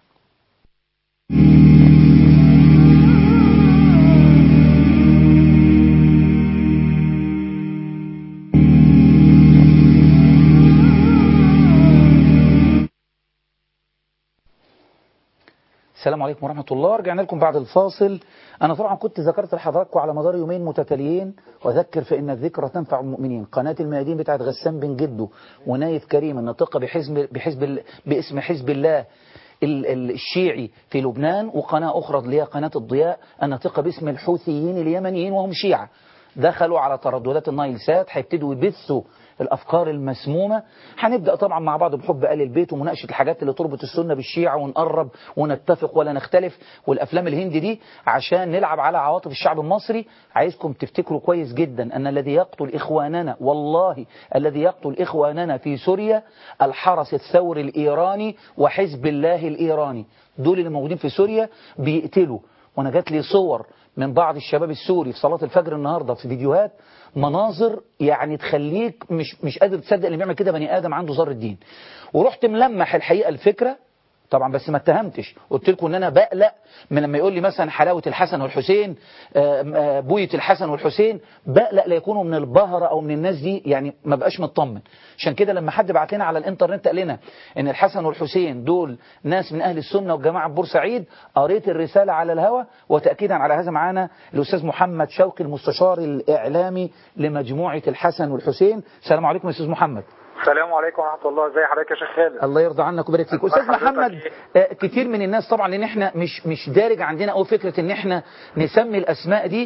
السلام عليكم ورحمة الله رجعنا لكم بعد الفاصل أنا طبعا كنت ذكرت لحضراتكم على مدار يومين متتاليين وذكر فإن الذكرى تنفع المؤمنين قناة الميادين بتاعت غسان بن جده ونايف كريم الناطقة بحزب بحزب ال- باسم حزب الله ال- ال- الشيعي في لبنان وقناة أخرى اللي هي قناة الضياء الناطقة باسم الحوثيين اليمنيين وهم شيعة دخلوا على ترددات النايل سات هيبتدوا يبثوا الأفكار المسمومة هنبدأ طبعا مع بعض بحب آل البيت ومناقشة الحاجات اللي تربط السنة بالشيعة ونقرب ونتفق ولا نختلف والأفلام الهندي دي عشان نلعب على عواطف الشعب المصري عايزكم تفتكروا كويس جدا أن الذي يقتل إخواننا والله الذي يقتل إخواننا في سوريا الحرس الثوري الإيراني وحزب الله الإيراني دول اللي موجودين في سوريا بيقتلوا وانا جات لي صور من بعض الشباب السوري في صلاة الفجر النهاردة في فيديوهات مناظر يعني تخليك مش مش قادر تصدق اللي بيعمل كده بني آدم عنده ذر الدين ورحت ملمح الحقيقة الفكرة طبعا بس ما اتهمتش قلت لكم ان انا بقلق من لما يقول لي مثلا حلاوه الحسن والحسين آم، آه، بويه الحسن والحسين بقلق لا يكونوا من البهره او من الناس دي يعني ما بقاش مطمن عشان كده لما حد بعت لنا على الانترنت قال لنا ان الحسن والحسين دول ناس من اهل السنه والجماعه في بورسعيد قريت الرساله على الهوى وتاكيدا على هذا معانا الاستاذ محمد شوقي المستشار الاعلامي لمجموعه الحسن والحسين السلام عليكم يا استاذ محمد السلام عليكم ورحمة الله ازي حضرتك يا شيخ خالد الله يرضى عنك ويبارك فيك استاذ حضرتك محمد إيه؟ آه، كتير من الناس طبعا لان احنا مش مش دارج عندنا قوي فكره ان احنا نسمي الاسماء دي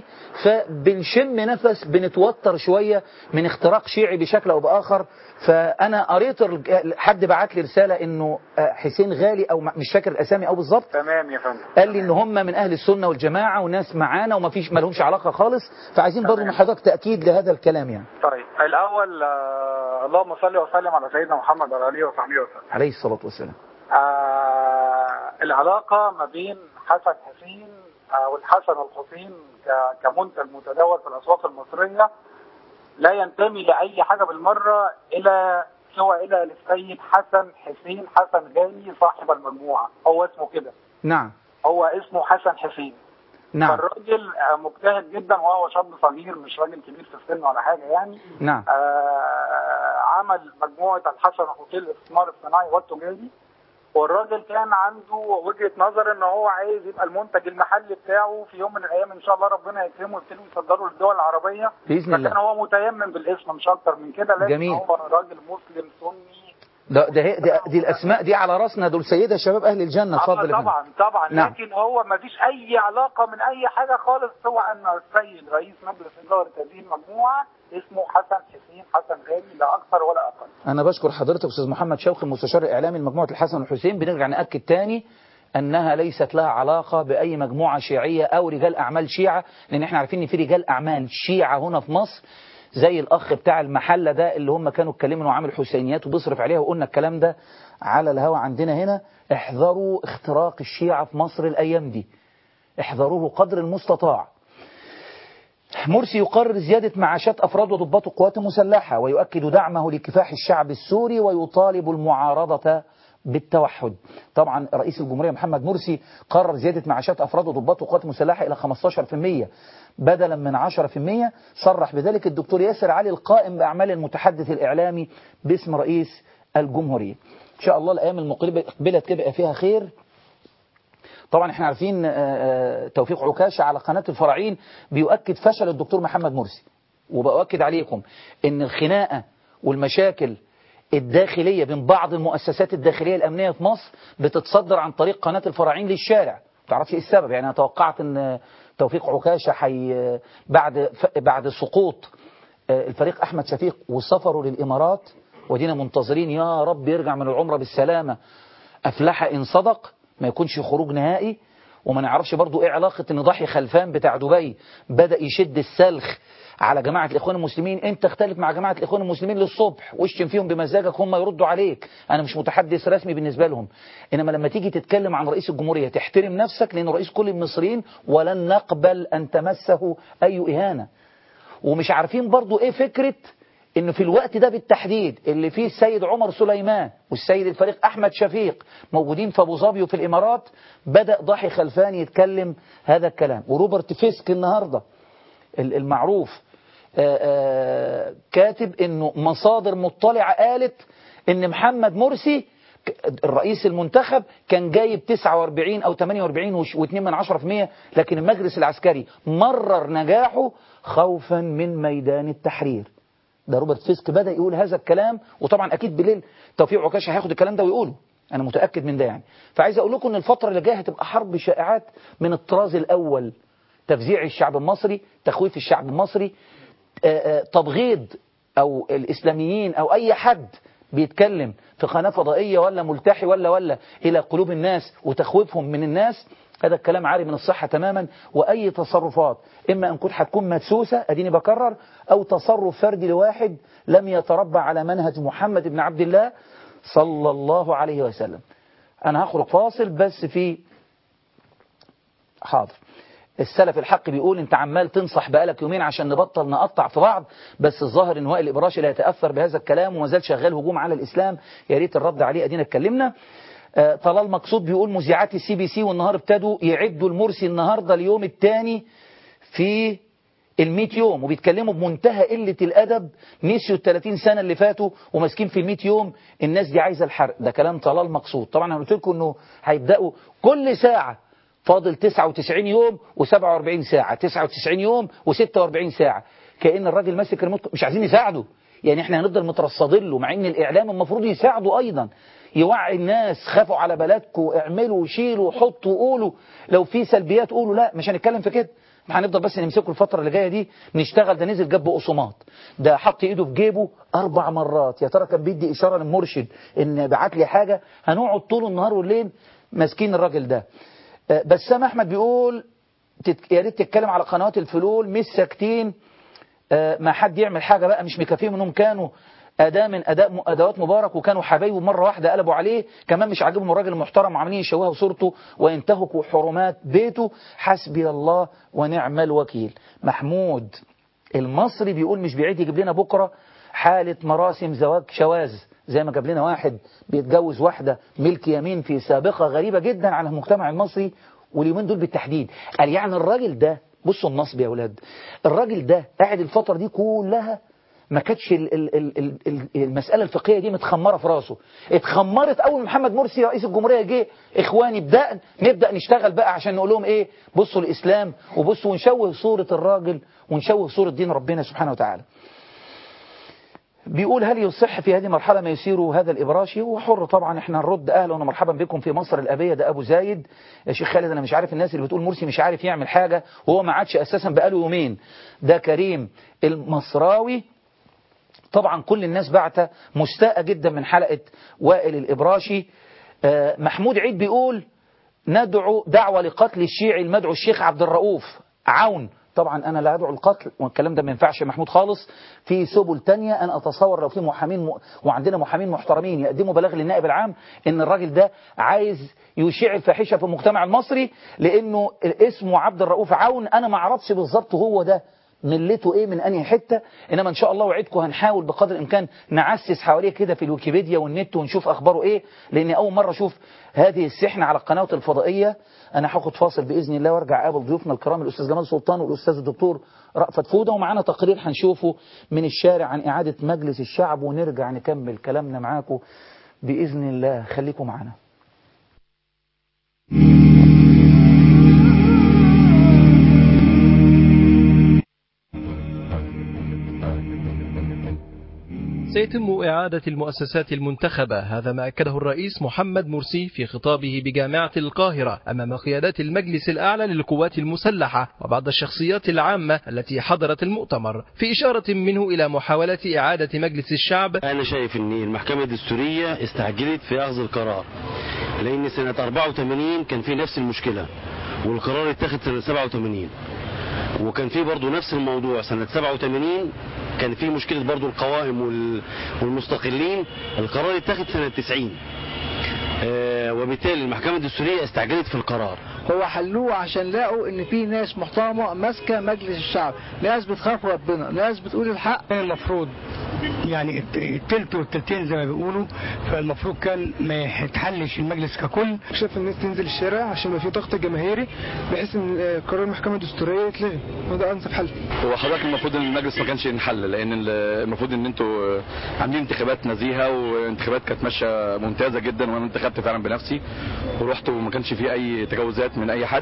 فبنشم نفس بنتوتر شويه من اختراق شيعي بشكل او باخر فانا قريت الج- حد بعت لي رساله انه آه، حسين غالي او م- مش فاكر الاسامي او بالظبط تمام يا فندم قال لي ان هم من اهل السنه والجماعه وناس معانا وما فيش ما لهمش علاقه خالص فعايزين برضه من حضرتك تاكيد لهذا الكلام يعني طيب الأول آه اللهم صل وسلم على سيدنا محمد وعلى آله وصحبه وسلم عليه الصلاه والسلام آه العلاقة ما بين حسن حسين آه والحسن والحسين ك- كمنتج متداول في الأسواق المصرية لا ينتمي لأي حاجة بالمرة إلى سوى إلى السيد حسن حسين حسن غالي صاحب المجموعة هو اسمه كده نعم هو اسمه حسن حسين نعم فالراجل آه، مجتهد جدا وهو شاب صغير مش راجل كبير في السن ولا حاجه يعني نعم آه عمل مجموعه الحسن حسين الاستثمار الصناعي والتجاري والراجل كان عنده وجهه نظر ان هو عايز يبقى المنتج المحلي بتاعه في يوم من الايام ان شاء الله ربنا يكرمه ويبتدي يصدره للدول العربيه باذن الله فكان هو متيمم بالاسم مش اكتر من كده لكن جميل. هو راجل مسلم سني ده ده هي- دي, دي الاسماء دي على راسنا دول سيدة شباب اهل الجنه اتفضل يا آه فندم. طبعا طبعا نعم. لكن هو ما فيش اي علاقه من اي حاجه خالص سوى ان السيد رئيس مجلس اداره هذه المجموعه اسمه حسن حسين حسن غالي لا اكثر ولا اقل انا بشكر حضرتك استاذ محمد شوقي المستشار الاعلامي لمجموعه الحسن والحسين بنرجع ناكد تاني انها ليست لها علاقه باي مجموعه شيعيه او رجال اعمال شيعه لان احنا عارفين ان في رجال اعمال شيعه هنا في مصر زي الاخ بتاع المحله ده اللي هم كانوا اتكلموا انه عامل حسينيات وبيصرف عليها وقلنا الكلام ده على الهوا عندنا هنا احذروا اختراق الشيعه في مصر الايام دي احذروه قدر المستطاع مرسي يقرر زيادة معاشات أفراد وضباط القوات المسلحة ويؤكد دعمه لكفاح الشعب السوري ويطالب المعارضة بالتوحد طبعا رئيس الجمهورية محمد مرسي قرر زيادة معاشات أفراد وضباط القوات المسلحة إلى 15% بدلا من 10% صرح بذلك الدكتور ياسر علي القائم بأعمال المتحدث الإعلامي باسم رئيس الجمهورية إن شاء الله الأيام المقبلة تبقى فيها خير طبعا احنا عارفين آه، آه، توفيق عكاشة على قناة الفراعين بيؤكد فشل الدكتور محمد مرسي وبأؤكد عليكم ان الخناقة والمشاكل الداخلية بين بعض المؤسسات الداخلية الأمنية في مصر بتتصدر عن طريق قناة الفراعين للشارع تعرفش ايه السبب يعني انا توقعت ان توفيق عكاشة حي بعد ف- بعد سقوط آه، الفريق احمد شفيق وسفره للامارات ودينا منتظرين يا رب يرجع من العمرة بالسلامة افلح ان صدق ما يكونش خروج نهائي وما نعرفش برضو ايه علاقة ان ضحي خلفان بتاع دبي بدأ يشد السلخ على جماعة الإخوان المسلمين أنت تختلف مع جماعة الإخوان المسلمين للصبح واشتم فيهم بمزاجك هم يردوا عليك أنا مش متحدث رسمي بالنسبة لهم إنما لما تيجي تتكلم عن رئيس الجمهورية تحترم نفسك لأنه رئيس كل المصريين ولن نقبل أن تمسه أي إهانة ومش عارفين برضو إيه فكرة إنه في الوقت ده بالتحديد اللي فيه السيد عمر سليمان والسيد الفريق أحمد شفيق موجودين في أبو ظبي وفي الإمارات بدأ ضحي خلفان يتكلم هذا الكلام وروبرت فيسك النهاردة ال- المعروف آه، آه، كاتب انه مصادر مطلعة قالت ان محمد مرسي ك- الرئيس المنتخب كان جايب 49 او 48 و2 من 10% لكن المجلس العسكري مرر نجاحه خوفا من ميدان التحرير ده روبرت فيسك بدأ يقول هذا الكلام وطبعا اكيد بالليل توفيق عكاشة هياخد الكلام ده ويقوله انا متأكد من ده يعني فعايز اقول لكم ان الفترة اللي جايه هتبقى حرب شائعات من الطراز الاول تفزيع الشعب المصري تخويف الشعب المصري آه، آه، تبغيض او الاسلاميين او اي حد بيتكلم في قناة فضائية ولا ملتحي ولا ولا الى قلوب الناس وتخويفهم من الناس هذا الكلام عاري من الصحة تماما واي تصرفات اما ان كنت هتكون مدسوسة اديني بكرر او تصرف فردي لواحد لم يتربى على منهج محمد بن عبد الله صلى الله عليه وسلم انا هخرج فاصل بس في حاضر السلف الحق بيقول انت عمال تنصح بقالك يومين عشان نبطل نقطع في بعض بس الظاهر ان وائل الابراشي لا يتاثر بهذا الكلام وما زال شغال هجوم على الاسلام يا ريت الرد عليه ادينا اتكلمنا آه، طلال مقصود بيقول مذيعات السي بي سي والنهار ابتدوا يعدوا المرسي النهارده اليوم الثاني في ال100 يوم وبيتكلموا بمنتهى قلة الأدب نسيوا ال 30 سنة اللي فاتوا وماسكين في ال100 يوم الناس دي عايزة الحرق ده كلام طلال مقصود طبعا أنا قلت لكم إنه هيبدأوا كل ساعة فاضل 99 يوم و47 ساعة 99 يوم و46 ساعة كأن الراجل ماسك ريموت مش عايزين يساعده يعني احنا هنفضل مترصدين له مع ان الاعلام المفروض يساعده ايضا يوعي الناس خافوا على بلدكم اعملوا شيلوا حطوا قولوا لو في سلبيات قولوا لا مش هنتكلم في كده احنا هنفضل بس نمسكه الفترة اللي جاية دي نشتغل ده نزل جاب قصومات ده حط ايده في جيبه اربع مرات يا ترى كان بيدي اشارة للمرشد ان بعت لي حاجة هنقعد طول النهار والليل ماسكين الراجل ده آه، بسام احمد بيقول تت- يا ريت تتكلم على قنوات الفلول مش ساكتين آه، ما حد يعمل حاجة بقى مش مكافيهم انهم كانوا أداة من أداء أدوات مبارك وكانوا حبايبه مرة واحدة قلبوا عليه كمان مش عاجبهم الراجل المحترم وعاملين يشوهوا صورته وينتهكوا حرمات بيته حسبي الله ونعم الوكيل محمود المصري بيقول مش بعيد يجيب لنا بكرة حالة مراسم زواج شواذ زي ما جاب لنا واحد بيتجوز واحدة ملك يمين في سابقة غريبة جدا على المجتمع المصري واليومين دول بالتحديد قال يعني الراجل ده بصوا النصب يا أولاد الراجل ده قاعد الفترة دي كلها ما كانتش ال- ال- ال- ال- ال- المسألة الفقهية دي متخمرة في راسه اتخمرت أول محمد مرسي رئيس الجمهورية جه إخواني بدأ نبدأ نشتغل بقى عشان نقول لهم إيه بصوا الإسلام وبصوا ونشوه صورة الراجل ونشوه صورة دين ربنا سبحانه وتعالى بيقول هل يصح في هذه المرحلة ما يسيره هذا الإبراشي هو حر طبعا احنا نرد أهلا ومرحبا بكم في مصر الأبية ده أبو زايد يا شيخ خالد أنا مش عارف الناس اللي بتقول مرسي مش عارف يعمل حاجة وهو ما عادش أساسا بقاله يومين ده كريم المصراوي طبعا كل الناس بعت مستاءة جدا من حلقة وائل الإبراشي آه، محمود عيد بيقول ندعو دعوة لقتل الشيعي المدعو الشيخ عبد الرؤوف عون طبعا انا لا ادعو القتل والكلام ده ما ينفعش يا محمود خالص في سبل تانية انا اتصور لو في محامين م... وعندنا محامين محترمين يقدموا بلاغ للنائب العام ان الراجل ده عايز يشيع الفاحشه في المجتمع المصري لانه اسمه عبد الرؤوف عون انا ما اعرفش بالظبط هو ده ملته ايه من انهي حته انما ان شاء الله وعدكم هنحاول بقدر الامكان نعسس حواليه كده في الويكيبيديا والنت ونشوف اخباره ايه لان اول مره اشوف هذه السحنه على القنوات الفضائيه انا هاخد فاصل باذن الله وارجع اقابل ضيوفنا الكرام الاستاذ جمال سلطان والاستاذ الدكتور رأفت فوده ومعانا تقرير هنشوفه من الشارع عن اعاده مجلس الشعب ونرجع نكمل كلامنا معاكم باذن الله خليكم معانا سيتم إعادة المؤسسات المنتخبة هذا ما أكده الرئيس محمد مرسي في خطابه بجامعة القاهرة أمام قيادات المجلس الأعلى للقوات المسلحة وبعض الشخصيات العامة التي حضرت المؤتمر في إشارة منه إلى محاولة إعادة مجلس الشعب أنا شايف أن المحكمة الدستورية استعجلت في أخذ القرار لأن سنة 84 كان في نفس المشكلة والقرار اتخذ سنة 87 وكان في برضه نفس الموضوع سنة 87 كان في مشكلة برضه القوائم وال- والمستقلين القرار اتخذ سنة 90 آه، وبالتالي المحكمة الدستورية استعجلت في القرار هو حلوه عشان لقوا ان في ناس محترمه ماسكه مجلس الشعب ناس بتخاف ربنا ناس بتقول الحق كان المفروض يعني الت- التلت والتلتين زي ما بيقولوا فالمفروض كان ما يتحلش المجلس ككل شايف الناس تنزل الشارع عشان يبقى في ضغط جماهيري بحيث ان آه، قرار المحكمه الدستوريه يتلغي وده انسب حل هو حضرتك المفروض ان المجلس ما كانش ينحل لان ال- المفروض ان انتوا عاملين انتخابات نزيهه وانتخابات كانت ماشيه ممتازه جدا وانا انتخبت فعلا بنفسي ورحت وما كانش فيه اي تجاوزات من اي حد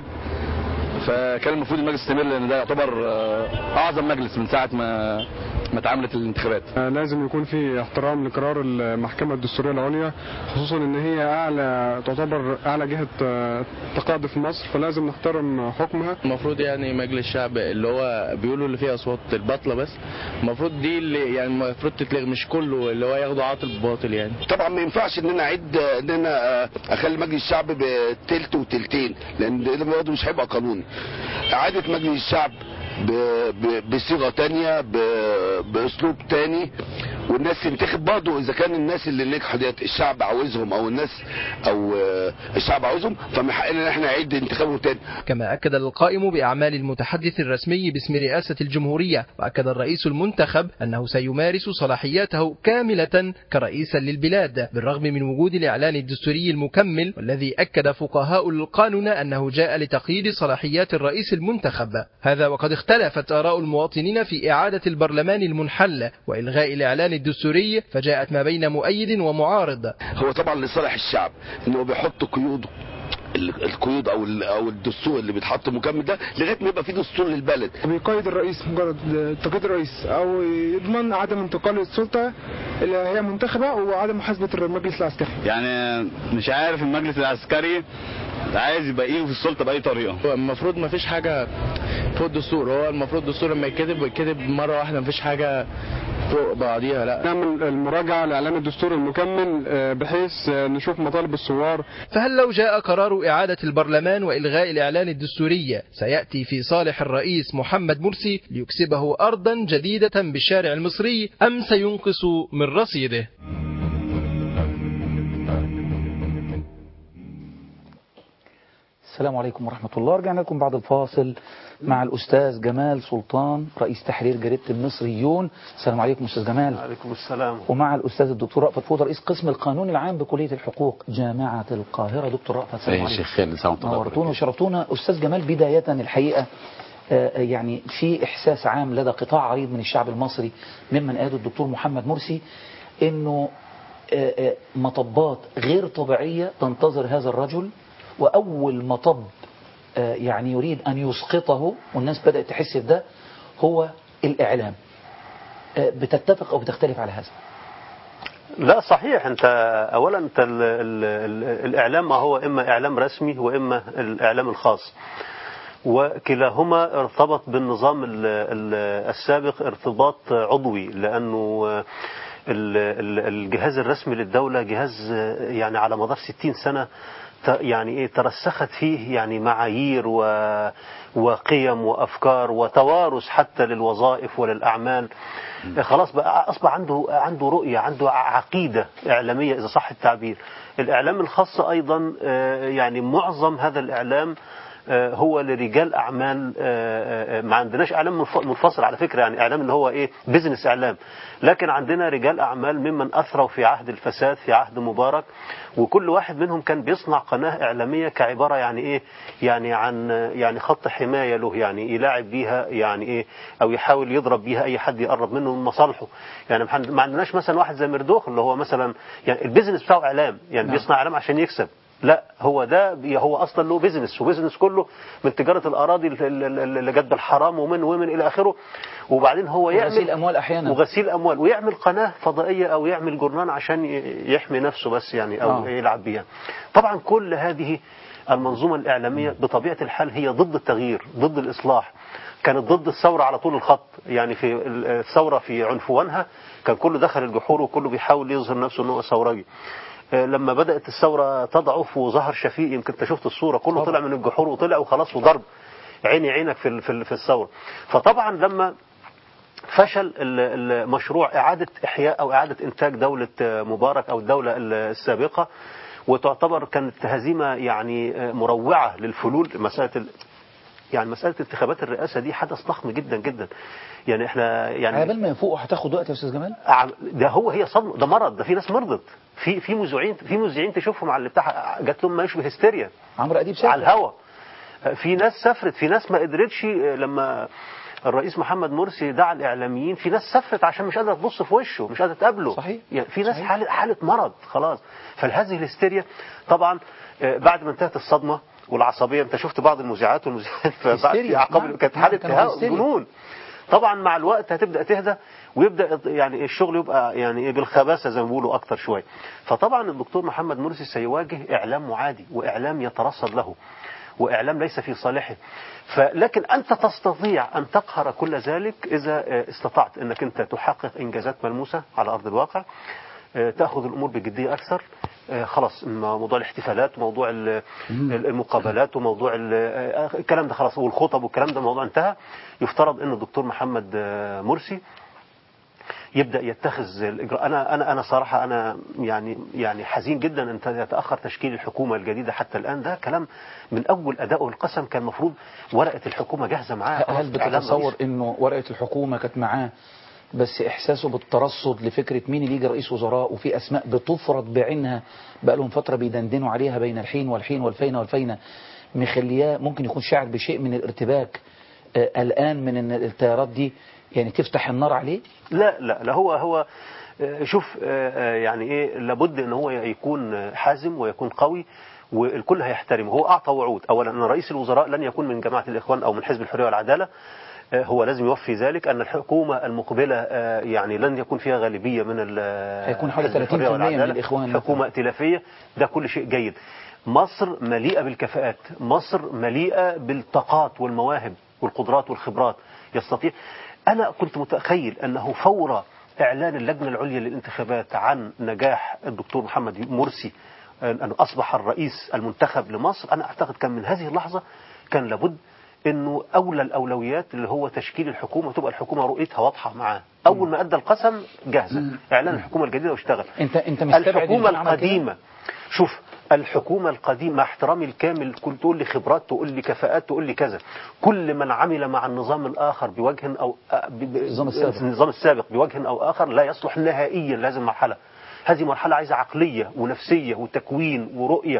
فكان المفروض المجلس يستمر لان ده يعتبر آه، اعظم مجلس من ساعه ما ما اتعملت الانتخابات لازم يكون في احترام لقرار المحكمه الدستوريه العليا خصوصا ان هي اعلى تعتبر اعلى جهه آه، تقاعد في مصر فلازم نحترم حكمها المفروض يعني مجلس الشعب اللي هو بيقولوا اللي فيه اصوات الباطله بس المفروض دي اللي يعني المفروض تتلغي مش كله اللي هو ياخدوا عاطل بباطل يعني طبعا ما ينفعش ان انا اعد ان انا آه، اخلي مجلس الشعب بتلت وتلتين لان ده برضه مش هيبقى قانوني اعاده مجلس الشعب ب- ب- بصيغه تانية ب- باسلوب تاني والناس تنتخب برضه اذا كان الناس اللي نجحوا ديت الشعب عاوزهم او الناس او آه، الشعب عاوزهم فمن حقنا ان احنا نعيد انتخابهم تاني كما أكد القائم بأعمال المتحدث الرسمي باسم رئاسة الجمهورية وأكد الرئيس المنتخب أنه سيمارس صلاحياته كاملة كرئيسا للبلاد بالرغم من وجود الإعلان الدستوري المكمل والذي أكد فقهاء القانون أنه جاء لتقييد صلاحيات الرئيس المنتخب هذا وقد اختلفت آراء المواطنين في إعادة البرلمان المنحل وإلغاء الإعلان الدستوري فجاءت ما بين مؤيد ومعارض هو طبعا لصالح الشعب انه بيحط قيود ال- القيود او ال- او الدستور اللي بيتحط مكمل ده لغايه ما يبقى في دستور للبلد بيقيد الرئيس مجرد تقييد الرئيس او يضمن عدم انتقال السلطه اللي هي منتخبه وعدم محاسبه المجلس العسكري يعني مش عارف المجلس العسكري عايز يبقى ايده في السلطه باي طريقه هو المفروض ما فيش حاجه فوق الدستور هو المفروض الدستور لما يتكتب يتكتب مره واحده ما فيش حاجه فوق بعضيها لا نعمل المراجعه لاعلان الدستور المكمل آه، بحيث آه، نشوف مطالب الثوار فهل لو جاء قرار إعادة البرلمان وإلغاء الإعلان الدستوري سيأتي في صالح الرئيس محمد مرسي ليكسبه أرضا جديدة بالشارع المصري أم سينقص من رصيده السلام عليكم ورحمة الله رجعنا لكم بعد الفاصل مع الأستاذ جمال سلطان رئيس تحرير جريدة المصريون السلام عليكم أستاذ جمال عليكم السلام ومع الأستاذ الدكتور رأفت فوضى رئيس قسم القانون العام بكلية الحقوق جامعة القاهرة دكتور رأفت السلام يا عليكم شيخ خالد سلام الله نورتونا وشرفتونا أستاذ جمال بداية الحقيقة آه، يعني في إحساس عام لدى قطاع عريض من الشعب المصري ممن قاده الدكتور محمد مرسي إنه آه، آه، مطبات غير طبيعية تنتظر هذا الرجل وأول مطب آه، يعني يريد أن يسقطه والناس بدأت تحس بده هو الإعلام آه، بتتفق أو بتختلف على هذا لا صحيح انت اولا انت ال ال ال الاعلام ما هو اما اعلام رسمي واما الاعلام الخاص وكلاهما ارتبط بالنظام ال- ال- السابق ارتباط عضوي لانه ال- ال- الجهاز الرسمي للدولة جهاز يعني على مدار 60 سنة ت- يعني ايه ترسخت فيه يعني معايير و وقيم وافكار وتوارث حتى للوظائف وللاعمال خلاص بقى اصبح عنده عنده رؤيه عنده عقيده اعلاميه اذا صح التعبير الاعلام الخاص ايضا آه، يعني معظم هذا الاعلام آه، هو لرجال اعمال آه، آه، ما عندناش اعلام منف- منفصل على فكره يعني اعلام اللي هو ايه بزنس اعلام لكن عندنا رجال اعمال ممن اثروا في عهد الفساد في عهد مبارك وكل واحد منهم كان بيصنع قناه اعلاميه كعباره يعني ايه يعني عن يعني خط حمايه له يعني يلاعب بيها يعني ايه او يحاول يضرب بيها اي حد يقرب منه من مصالحه يعني ما عند- ما عندناش مثلا واحد زي مردوخ اللي هو مثلا يعني البيزنس بتاعه اعلام يعني نعم. بيصنع اعلام عشان يكسب لا هو ده بي- هو اصلا له بيزنس وبيزنس كله من تجاره الاراضي ال- ال- ال- اللي جت بالحرام ومن ومن الى اخره وبعدين هو يعمل وغسيل أموال أحيانا وغسيل اموال ويعمل قناه فضائيه او يعمل جورنال عشان ي- يحمي نفسه بس يعني او آه. يلعب بيها طبعا كل هذه المنظومه الاعلاميه بطبيعه الحال هي ضد التغيير ضد الاصلاح كانت ضد الثوره على طول الخط يعني في ال- الثوره في عنفوانها كان كله دخل الجحور وكله بيحاول يظهر نفسه ان هو ثورجي آه، لما بدات الثوره تضعف وظهر شفيق يمكن انت شفت الصوره كله طلع من الجحور وطلع وخلاص وضرب عيني عينك في ال- في ال- في الثوره فطبعا لما فشل ال- المشروع إعادة إحياء أو إعادة إنتاج دولة مبارك أو الدولة السابقة وتعتبر كانت هزيمة يعني مروعة للفلول مسألة ال- يعني مسألة انتخابات الرئاسة دي حدث ضخم جدا جدا يعني احنا يعني على بال ما يفوقوا هتاخد وقت يا أستاذ جمال عم- ده هو هي صدمة ده مرض ده في ناس مرضت في في مذيعين في مذيعين تشوفهم على اللي بتاع جات لهم ما يشبه هستيريا عمرو أديب سافر على الهوا في ناس سافرت في ناس ما قدرتش لما الرئيس محمد مرسي دعا الاعلاميين في ناس سافرت عشان مش قادره تبص في وشه مش قادره تقابله صحيح. يعني في ناس صحيح. حاله حاله مرض خلاص فهذه الهستيريا طبعا آه، بعد ما انتهت الصدمه والعصبيه انت شفت بعض المذيعات والمذيعات بعد في هستيريا. عقاب نعم. كانت نعم، حاله كانوا هاء هستيريا. جنون طبعا مع الوقت هتبدا تهدى ويبدا يعني الشغل يبقى يعني إيه بالخباثه زي ما بيقولوا اكتر شويه فطبعا الدكتور محمد مرسي سيواجه اعلام معادي واعلام يترصد له واعلام ليس في صالحه فلكن انت تستطيع ان تقهر كل ذلك اذا آه، استطعت انك انت تحقق انجازات ملموسه على ارض الواقع آه، تاخذ الامور بجديه اكثر آه، خلاص م- موضوع الاحتفالات وموضوع ال- المقابلات وموضوع ال- آه، الكلام ده خلاص والخطب والكلام ده الموضوع انتهى يفترض ان الدكتور محمد آه، مرسي يبدا يتخذ الاجراء انا انا انا صراحه انا يعني يعني حزين جدا ان يتاخر تشكيل الحكومه الجديده حتى الان ده كلام من اول ادائه القسم كان المفروض ورقه الحكومه جاهزه معاه هل خلاص، إعلام بتتصور رئيس. انه ورقة الحكومة كانت معاه بس احساسه بالترصد لفكرة مين اللي يجي رئيس وزراء وفي اسماء بتفرض بعينها بقى لهم فترة بيدندنوا عليها بين الحين والحين والفينة والفينة مخلياه ممكن يكون شاعر بشيء من الارتباك آه، قلقان من ان التيارات دي يعني تفتح النار عليه لا لا لا هو هو آه، شوف آه، آه، يعني ايه لابد ان هو يكون حازم ويكون قوي والكل هيحترمه هو اعطى وعود اولا ان رئيس الوزراء لن يكون من جماعه الاخوان او من حزب الحريه والعداله آه، هو لازم يوفي ذلك ان الحكومه المقبله آه، يعني لن يكون فيها غالبيه من ال- هيكون حوالي حزب الحرية 30% من والعدالة. الإخوان مثلاً. حكومه ائتلافيه ده كل شيء جيد مصر مليئه بالكفاءات مصر مليئه بالطاقات والمواهب والقدرات والخبرات يستطيع انا كنت متخيل انه فور اعلان اللجنه العليا للانتخابات عن نجاح الدكتور محمد مرسي انه اصبح الرئيس المنتخب لمصر انا اعتقد كان من هذه اللحظه كان لابد انه اولى الاولويات اللي هو تشكيل الحكومه تبقى الحكومه رؤيتها واضحه معاه اول ما ادى القسم جاهزه اعلان الحكومه الجديده واشتغل انت انت مستبعد إن الحكومة كان عمل كده؟ القديمة شوف الحكومة القديمة مع احترامي الكامل كنت تقول لي خبرات تقول لي كفاءات تقول لي كذا كل من عمل مع النظام الآخر بوجه أو النظام السابق. النظام السابق بوجه أو آخر لا يصلح نهائيا لازم مرحلة هذه مرحلة عايزة عقلية ونفسية وتكوين ورؤية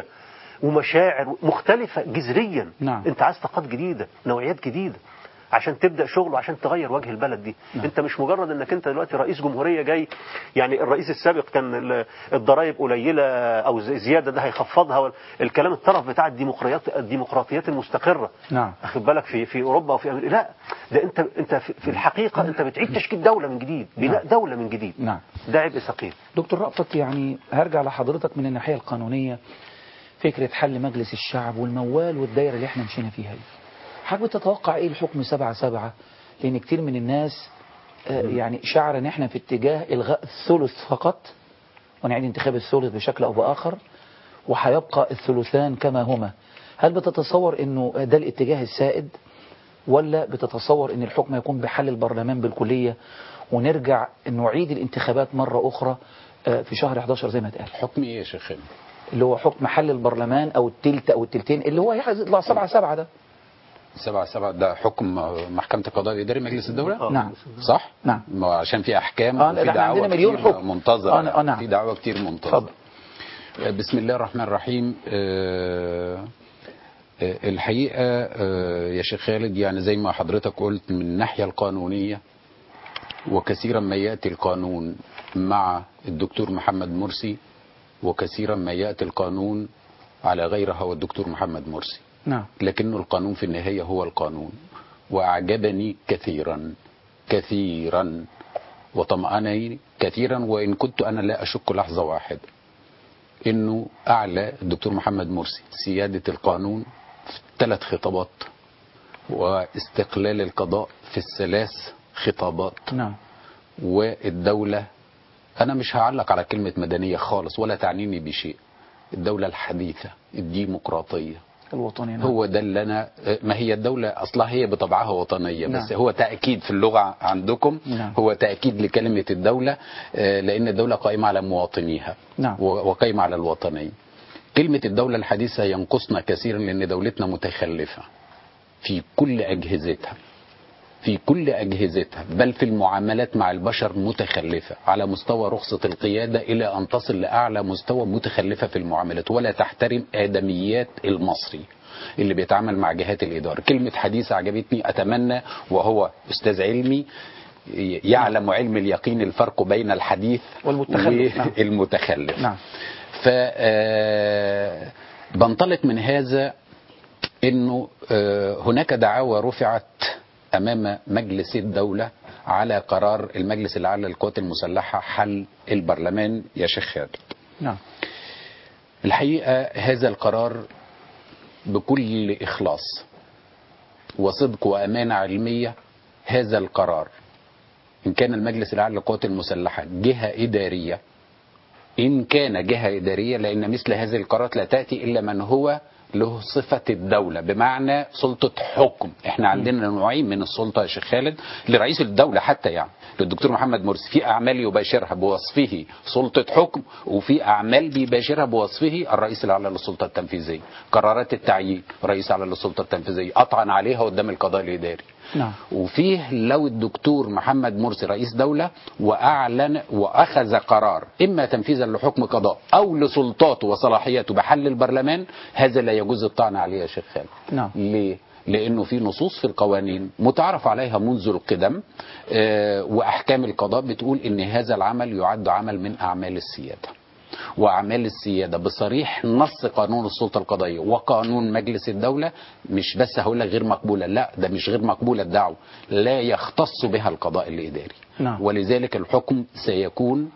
ومشاعر مختلفة جذريا نعم. انت عايز طاقات جديدة نوعيات جديدة عشان تبدا شغل وعشان تغير وجه البلد دي نعم. انت مش مجرد انك انت دلوقتي رئيس جمهوريه جاي يعني الرئيس السابق كان ال- الضرائب قليله او ز- زياده ده هيخفضها وال- الكلام الطرف بتاع الديمقراطيات الديمقراطيات المستقره نعم اخد بالك في في اوروبا وفي امريكا لا ده انت انت في في الحقيقه انت بتعيد تشكيل دوله من جديد بناء نعم. دوله من جديد نعم ده عبء ثقيل دكتور رأفت يعني هرجع لحضرتك من الناحية القانونية فكرة حل مجلس الشعب والموال والدايرة اللي احنا مشينا فيها دي حضرتك تتوقع ايه الحكم سبعة سبعة لان كتير من الناس آه، يعني شعر ان احنا في اتجاه الغاء الثلث فقط ونعيد انتخاب الثلث بشكل او باخر وهيبقى الثلثان كما هما هل بتتصور انه ده الاتجاه السائد ولا بتتصور ان الحكم يكون بحل البرلمان بالكلية ونرجع نعيد الانتخابات مرة اخرى آه، في شهر 11 زي ما اتقال حكم ايه يا شيخ خالد؟ اللي هو حكم محل البرلمان او التلت او التلتين اللي هو يطلع سبعة سبعة ده سبعة سبعة ده حكم محكمة القضاء الإداري مجلس الدولة نعم صح؟ نعم ما هو عشان في أحكام آه، وفي لا، احنا دعوة عندنا مليون كتير حكم. منتظرة آه، آه، نعم. في دعوة كتير منتظرة اتفضل. آه، بسم الله الرحمن الرحيم آه، آه، الحقيقة آه، يا شيخ خالد يعني زي ما حضرتك قلت من الناحية القانونية وكثيرا ما يأتي القانون مع الدكتور محمد مرسي وكثيرا ما يأتي القانون على غير هو الدكتور محمد مرسي نعم لكن القانون في النهاية هو القانون وأعجبني كثيرا كثيرا وطمأنني كثيرا وإن كنت أنا لا أشك لحظة واحدة إنه أعلى الدكتور محمد مرسي سيادة القانون في ثلاث خطابات واستقلال القضاء في الثلاث خطابات نعم والدولة أنا مش هعلق على كلمة مدنية خالص ولا تعنيني بشيء الدولة الحديثة الديمقراطية الوطني نعم. هو ده اللي انا ما هي الدوله اصلها هي بطبعها وطنيه بس نعم. هو تاكيد في اللغه عندكم نعم. هو تاكيد لكلمه الدوله آه، لان الدوله قائمه على مواطنيها نعم. و- وقائمه على الوطنيه كلمه الدوله الحديثه ينقصنا كثيرا لان دولتنا متخلفه في كل اجهزتها في كل أجهزتها بل في المعاملات مع البشر متخلفة على مستوى رخصة القيادة إلى أن تصل لأعلى مستوى متخلفة في المعاملات ولا تحترم آدميات المصري اللي بيتعامل مع جهات الإدارة كلمة حديثة عجبتني أتمنى وهو أستاذ علمي يعلم علم اليقين الفرق بين الحديث والمتخلف، نعم. والمتخلف نعم ف آه، بنطلق من هذا انه آه، هناك دعاوى رفعت امام مجلس الدوله على قرار المجلس الاعلى للقوات المسلحه حل البرلمان يا شيخ خالد نعم الحقيقه هذا القرار بكل اخلاص وصدق وامانه علميه هذا القرار ان كان المجلس الاعلى للقوات المسلحه جهه اداريه إن كان جهة إدارية لأن مثل هذه القرارات لا تأتي إلا من هو له صفة الدولة بمعنى سلطة حكم احنا عندنا نوعين من السلطة يا شيخ خالد لرئيس الدولة حتى يعني للدكتور محمد مرسي في أعمال يباشرها بوصفه سلطة حكم وفي أعمال بيباشرها بوصفه الرئيس الأعلى للسلطة التنفيذية قرارات التعيين رئيس أعلى للسلطة التنفيذية أطعن عليها قدام القضاء الإداري نعم وفيه لو الدكتور محمد مرسي رئيس دولة وأعلن وأخذ قرار إما تنفيذا لحكم قضاء أو لسلطاته وصلاحياته بحل البرلمان هذا لا يجوز الطعن عليه يا شيخ خالد نعم ليه؟ لأنه في نصوص في القوانين متعارف عليها منذ القدم آه، وأحكام القضاء بتقول إن هذا العمل يعد عمل من أعمال السيادة وأعمال السيادة بصريح نص قانون السلطة القضائية وقانون مجلس الدولة مش بس هقول لك غير مقبولة لا ده مش غير مقبولة الدعوة لا يختص بها القضاء الإداري نعم ولذلك الحكم سيكون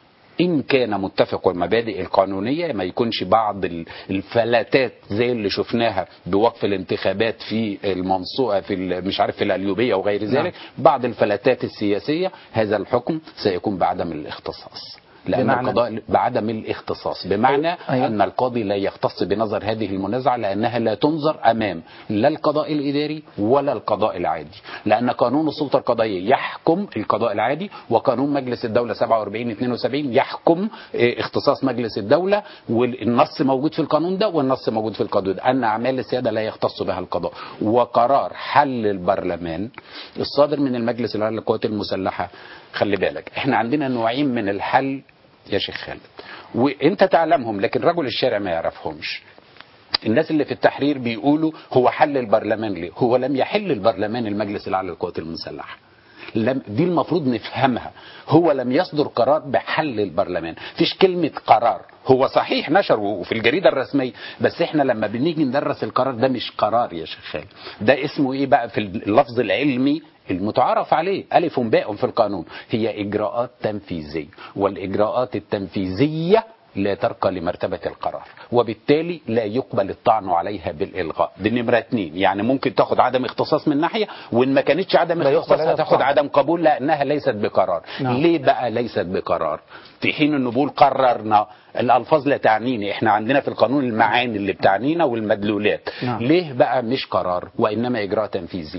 إن كان متفق والمبادئ القانونية ما يكونش بعض ال- الفلاتات زي اللي شفناها بوقف الانتخابات في المنصوصة في ال- مش عارف في الأليوبية وغير ذلك نعم. بعض الفلاتات السياسية هذا الحكم سيكون بعدم الاختصاص لأن بمعنى؟ القضاء بعدم الاختصاص بمعنى أيوة. أن القاضي لا يختص بنظر هذه المنازعة لأنها لا تنظر أمام لا القضاء الإداري ولا القضاء العادي لأن قانون السلطة القضائية يحكم القضاء العادي وقانون مجلس الدولة 47 72 يحكم آه، اختصاص مجلس الدولة والنص موجود في القانون ده والنص موجود في القانون ده أن أعمال السيادة لا يختص بها القضاء وقرار حل البرلمان الصادر من المجلس الأعلى للقوات المسلحة خلي بالك احنا عندنا نوعين من الحل يا شيخ خالد وانت تعلمهم لكن رجل الشارع ما يعرفهمش الناس اللي في التحرير بيقولوا هو حل البرلمان ليه هو لم يحل البرلمان المجلس الاعلى للقوات المسلحه لم دي المفروض نفهمها هو لم يصدر قرار بحل البرلمان فيش كلمة قرار هو صحيح نشره في الجريدة الرسمية بس احنا لما بنيجي ندرس القرار ده مش قرار يا شيخ خالد ده اسمه ايه بقى في اللفظ العلمي المتعارف عليه ألف باء في القانون هي إجراءات تنفيذية والإجراءات التنفيذية لا ترقى لمرتبة القرار وبالتالي لا يقبل الطعن عليها بالإلغاء دي نمرة اتنين يعني ممكن تاخد عدم اختصاص من ناحية وإن ما كانتش عدم لا يقبل اختصاص عليها هتاخد الطعن. عدم قبول لأنها ليست بقرار نعم. ليه بقى ليست بقرار في حين انه بيقول قررنا الالفاظ لا تعنيني احنا عندنا في القانون المعاني اللي بتعنينا والمدلولات نعم. ليه بقى مش قرار وانما اجراء تنفيذي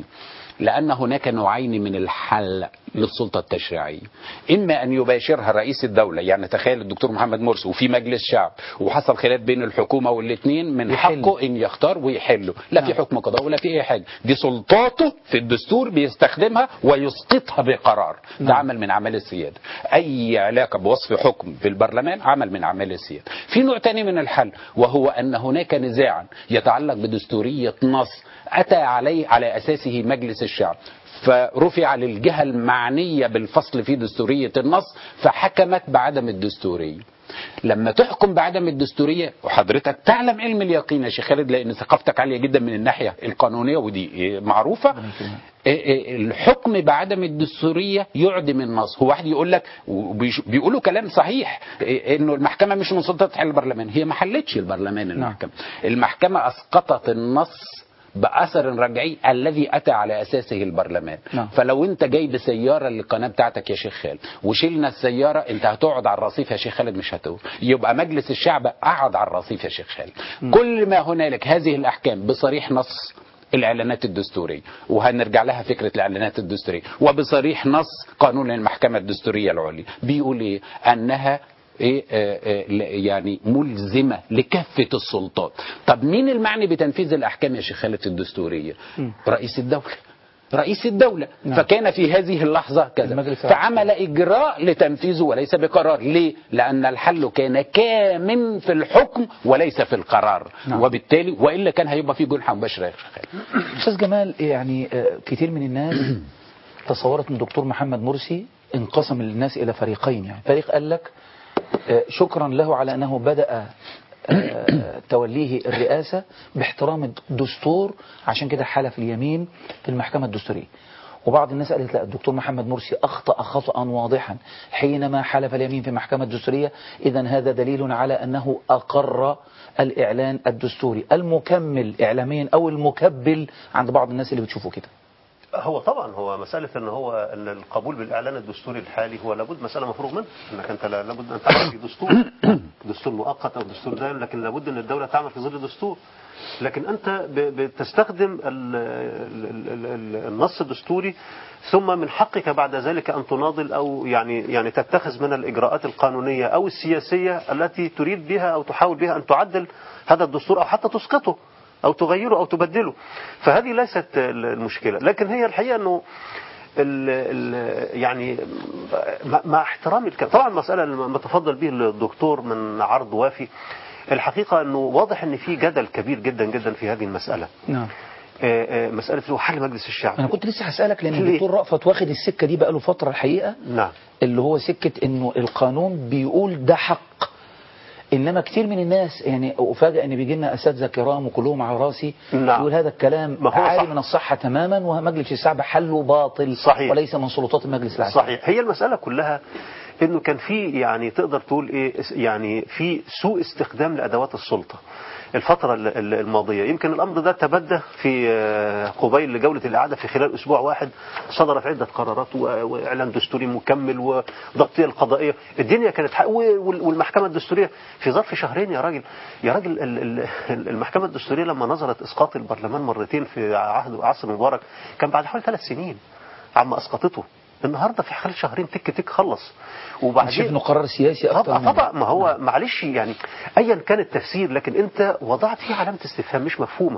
لأن هناك نوعين من الحل للسلطة التشريعية إما أن يباشرها رئيس الدولة يعني تخيل الدكتور محمد مرسي وفي مجلس شعب وحصل خلاف بين الحكومة والاثنين من يحل. حقه إن يختار ويحله لا في حكم قضاء ولا في أي حاجة دي سلطاته في الدستور بيستخدمها ويسقطها بقرار ده عمل من أعمال السيادة أي علاقة بوصف حكم في البرلمان عمل من أعمال السيادة في نوع تاني من الحل وهو أن هناك نزاعا يتعلق بدستورية نص أتى عليه على أساسه مجلس الشعب فرفع للجهة المعنية بالفصل في دستورية النص فحكمت بعدم الدستورية لما تحكم بعدم الدستورية وحضرتك تعلم علم اليقين يا شيخ خالد لأن ثقافتك عالية جدا من الناحية القانونية ودي إيه، معروفة إيه، إيه، الحكم بعدم الدستورية يعدم النص هو واحد يقول لك وبيش- بيقولوا كلام صحيح إيه، انه المحكمة مش من سلطة تحل البرلمان هي ما حلتش البرلمان المحكمة المحكمة اسقطت النص بأثر رجعي الذي أتى على أساسه البرلمان نعم. فلو أنت جايب سيارة للقناة بتاعتك يا شيخ خالد وشيلنا السيارة أنت هتقعد على الرصيف يا شيخ خالد مش هتقعد يبقى مجلس الشعب قعد على الرصيف يا شيخ خالد كل ما هنالك هذه الأحكام بصريح نص الإعلانات الدستورية وهنرجع لها فكرة الإعلانات الدستورية وبصريح نص قانون المحكمة الدستورية العليا بيقول إيه أنها إيه آه آه ل- يعني ملزمة لكافة السلطات طب مين المعني بتنفيذ الأحكام يا شيخ خالد الدستورية رئيس الدولة رئيس الدولة نعم. فكان في هذه اللحظة كذا المجلس فعمل إجراء لتنفيذه وليس بقرار ليه؟ لأن الحل كان كامن في الحكم وليس في القرار نعم. وبالتالي وإلا كان هيبقى في جنحة مباشرة يا شيخ خالد أستاذ جمال يعني آه، كتير من الناس تصورت ان الدكتور محمد مرسي انقسم الناس إلى فريقين يعني فريق قال لك آه، شكرا له على أنه بدأ آه، توليه الرئاسة باحترام الدستور عشان كده حلف اليمين في المحكمة الدستورية وبعض الناس قالت لا الدكتور محمد مرسي أخطأ خطأ واضحا حينما حلف اليمين في المحكمة الدستورية إذا هذا دليل على أنه أقر الإعلان الدستوري المكمل إعلاميا أو المكبل عند بعض الناس اللي بتشوفه كده هو طبعا هو مسألة ان هو ان القبول بالإعلان الدستوري الحالي هو لابد مسألة مفروغ منها انك انت لا- لابد ان تعمل في دستور دستور مؤقت او دستور دائم لكن لابد ان الدولة تعمل في ظل دستور لكن انت ب- بتستخدم ال- ال- ال- ال- النص الدستوري ثم من حقك بعد ذلك ان تناضل او يعني يعني تتخذ من الاجراءات القانونية او السياسية التي تريد بها او تحاول بها ان تعدل هذا الدستور او حتى تسقطه او تغيره او تبدله فهذه ليست المشكله لكن هي الحقيقه انه ال ال يعني مع- مع احترامي الك- طبعا المساله اللي ما تفضل به الدكتور من عرض وافي الحقيقه انه واضح ان في جدل كبير جدا جدا في هذه المساله نعم آه، آه، مساله هو حل مجلس الشعب أنا كنت لسه هسألك لأن ليه؟ الدكتور رأفت واخد السكة دي بقاله فترة الحقيقة نعم اللي هو سكة انه القانون بيقول ده حق انما كتير من الناس يعني افاجئ ان بيجي لنا اساتذه كرام وكلهم على راسي نعم. يقول هذا الكلام ما هو عالي صح. من الصحه تماما ومجلس الشعب حله باطل صحيح. وليس من سلطات المجلس العسكري صحيح هي المسألة كلها انه كان في يعني تقدر تقول ايه يعني في سوء استخدام لادوات السلطة الفترة ال- ال- الماضية يمكن الامر ده تبدى في آه، قبيل لجولة الاعادة في خلال اسبوع واحد صدرت عدة قرارات و- واعلان دستوري مكمل وضبطية القضائية الدنيا كانت ح- وال- والمحكمة الدستورية في ظرف شهرين يا راجل يا راجل ال- ال- ال- المحكمة الدستورية لما نظرت اسقاط البرلمان مرتين في عهد عصر مبارك كان بعد حوالي ثلاث سنين عما اسقطته النهارده في خلال شهرين تك تك خلص وبعدين شايف انه قرار سياسي اكتر طبعا من- طبعا ما هو معلش يعني ايا كان التفسير لكن انت وضعت فيه علامه استفهام مش مفهومه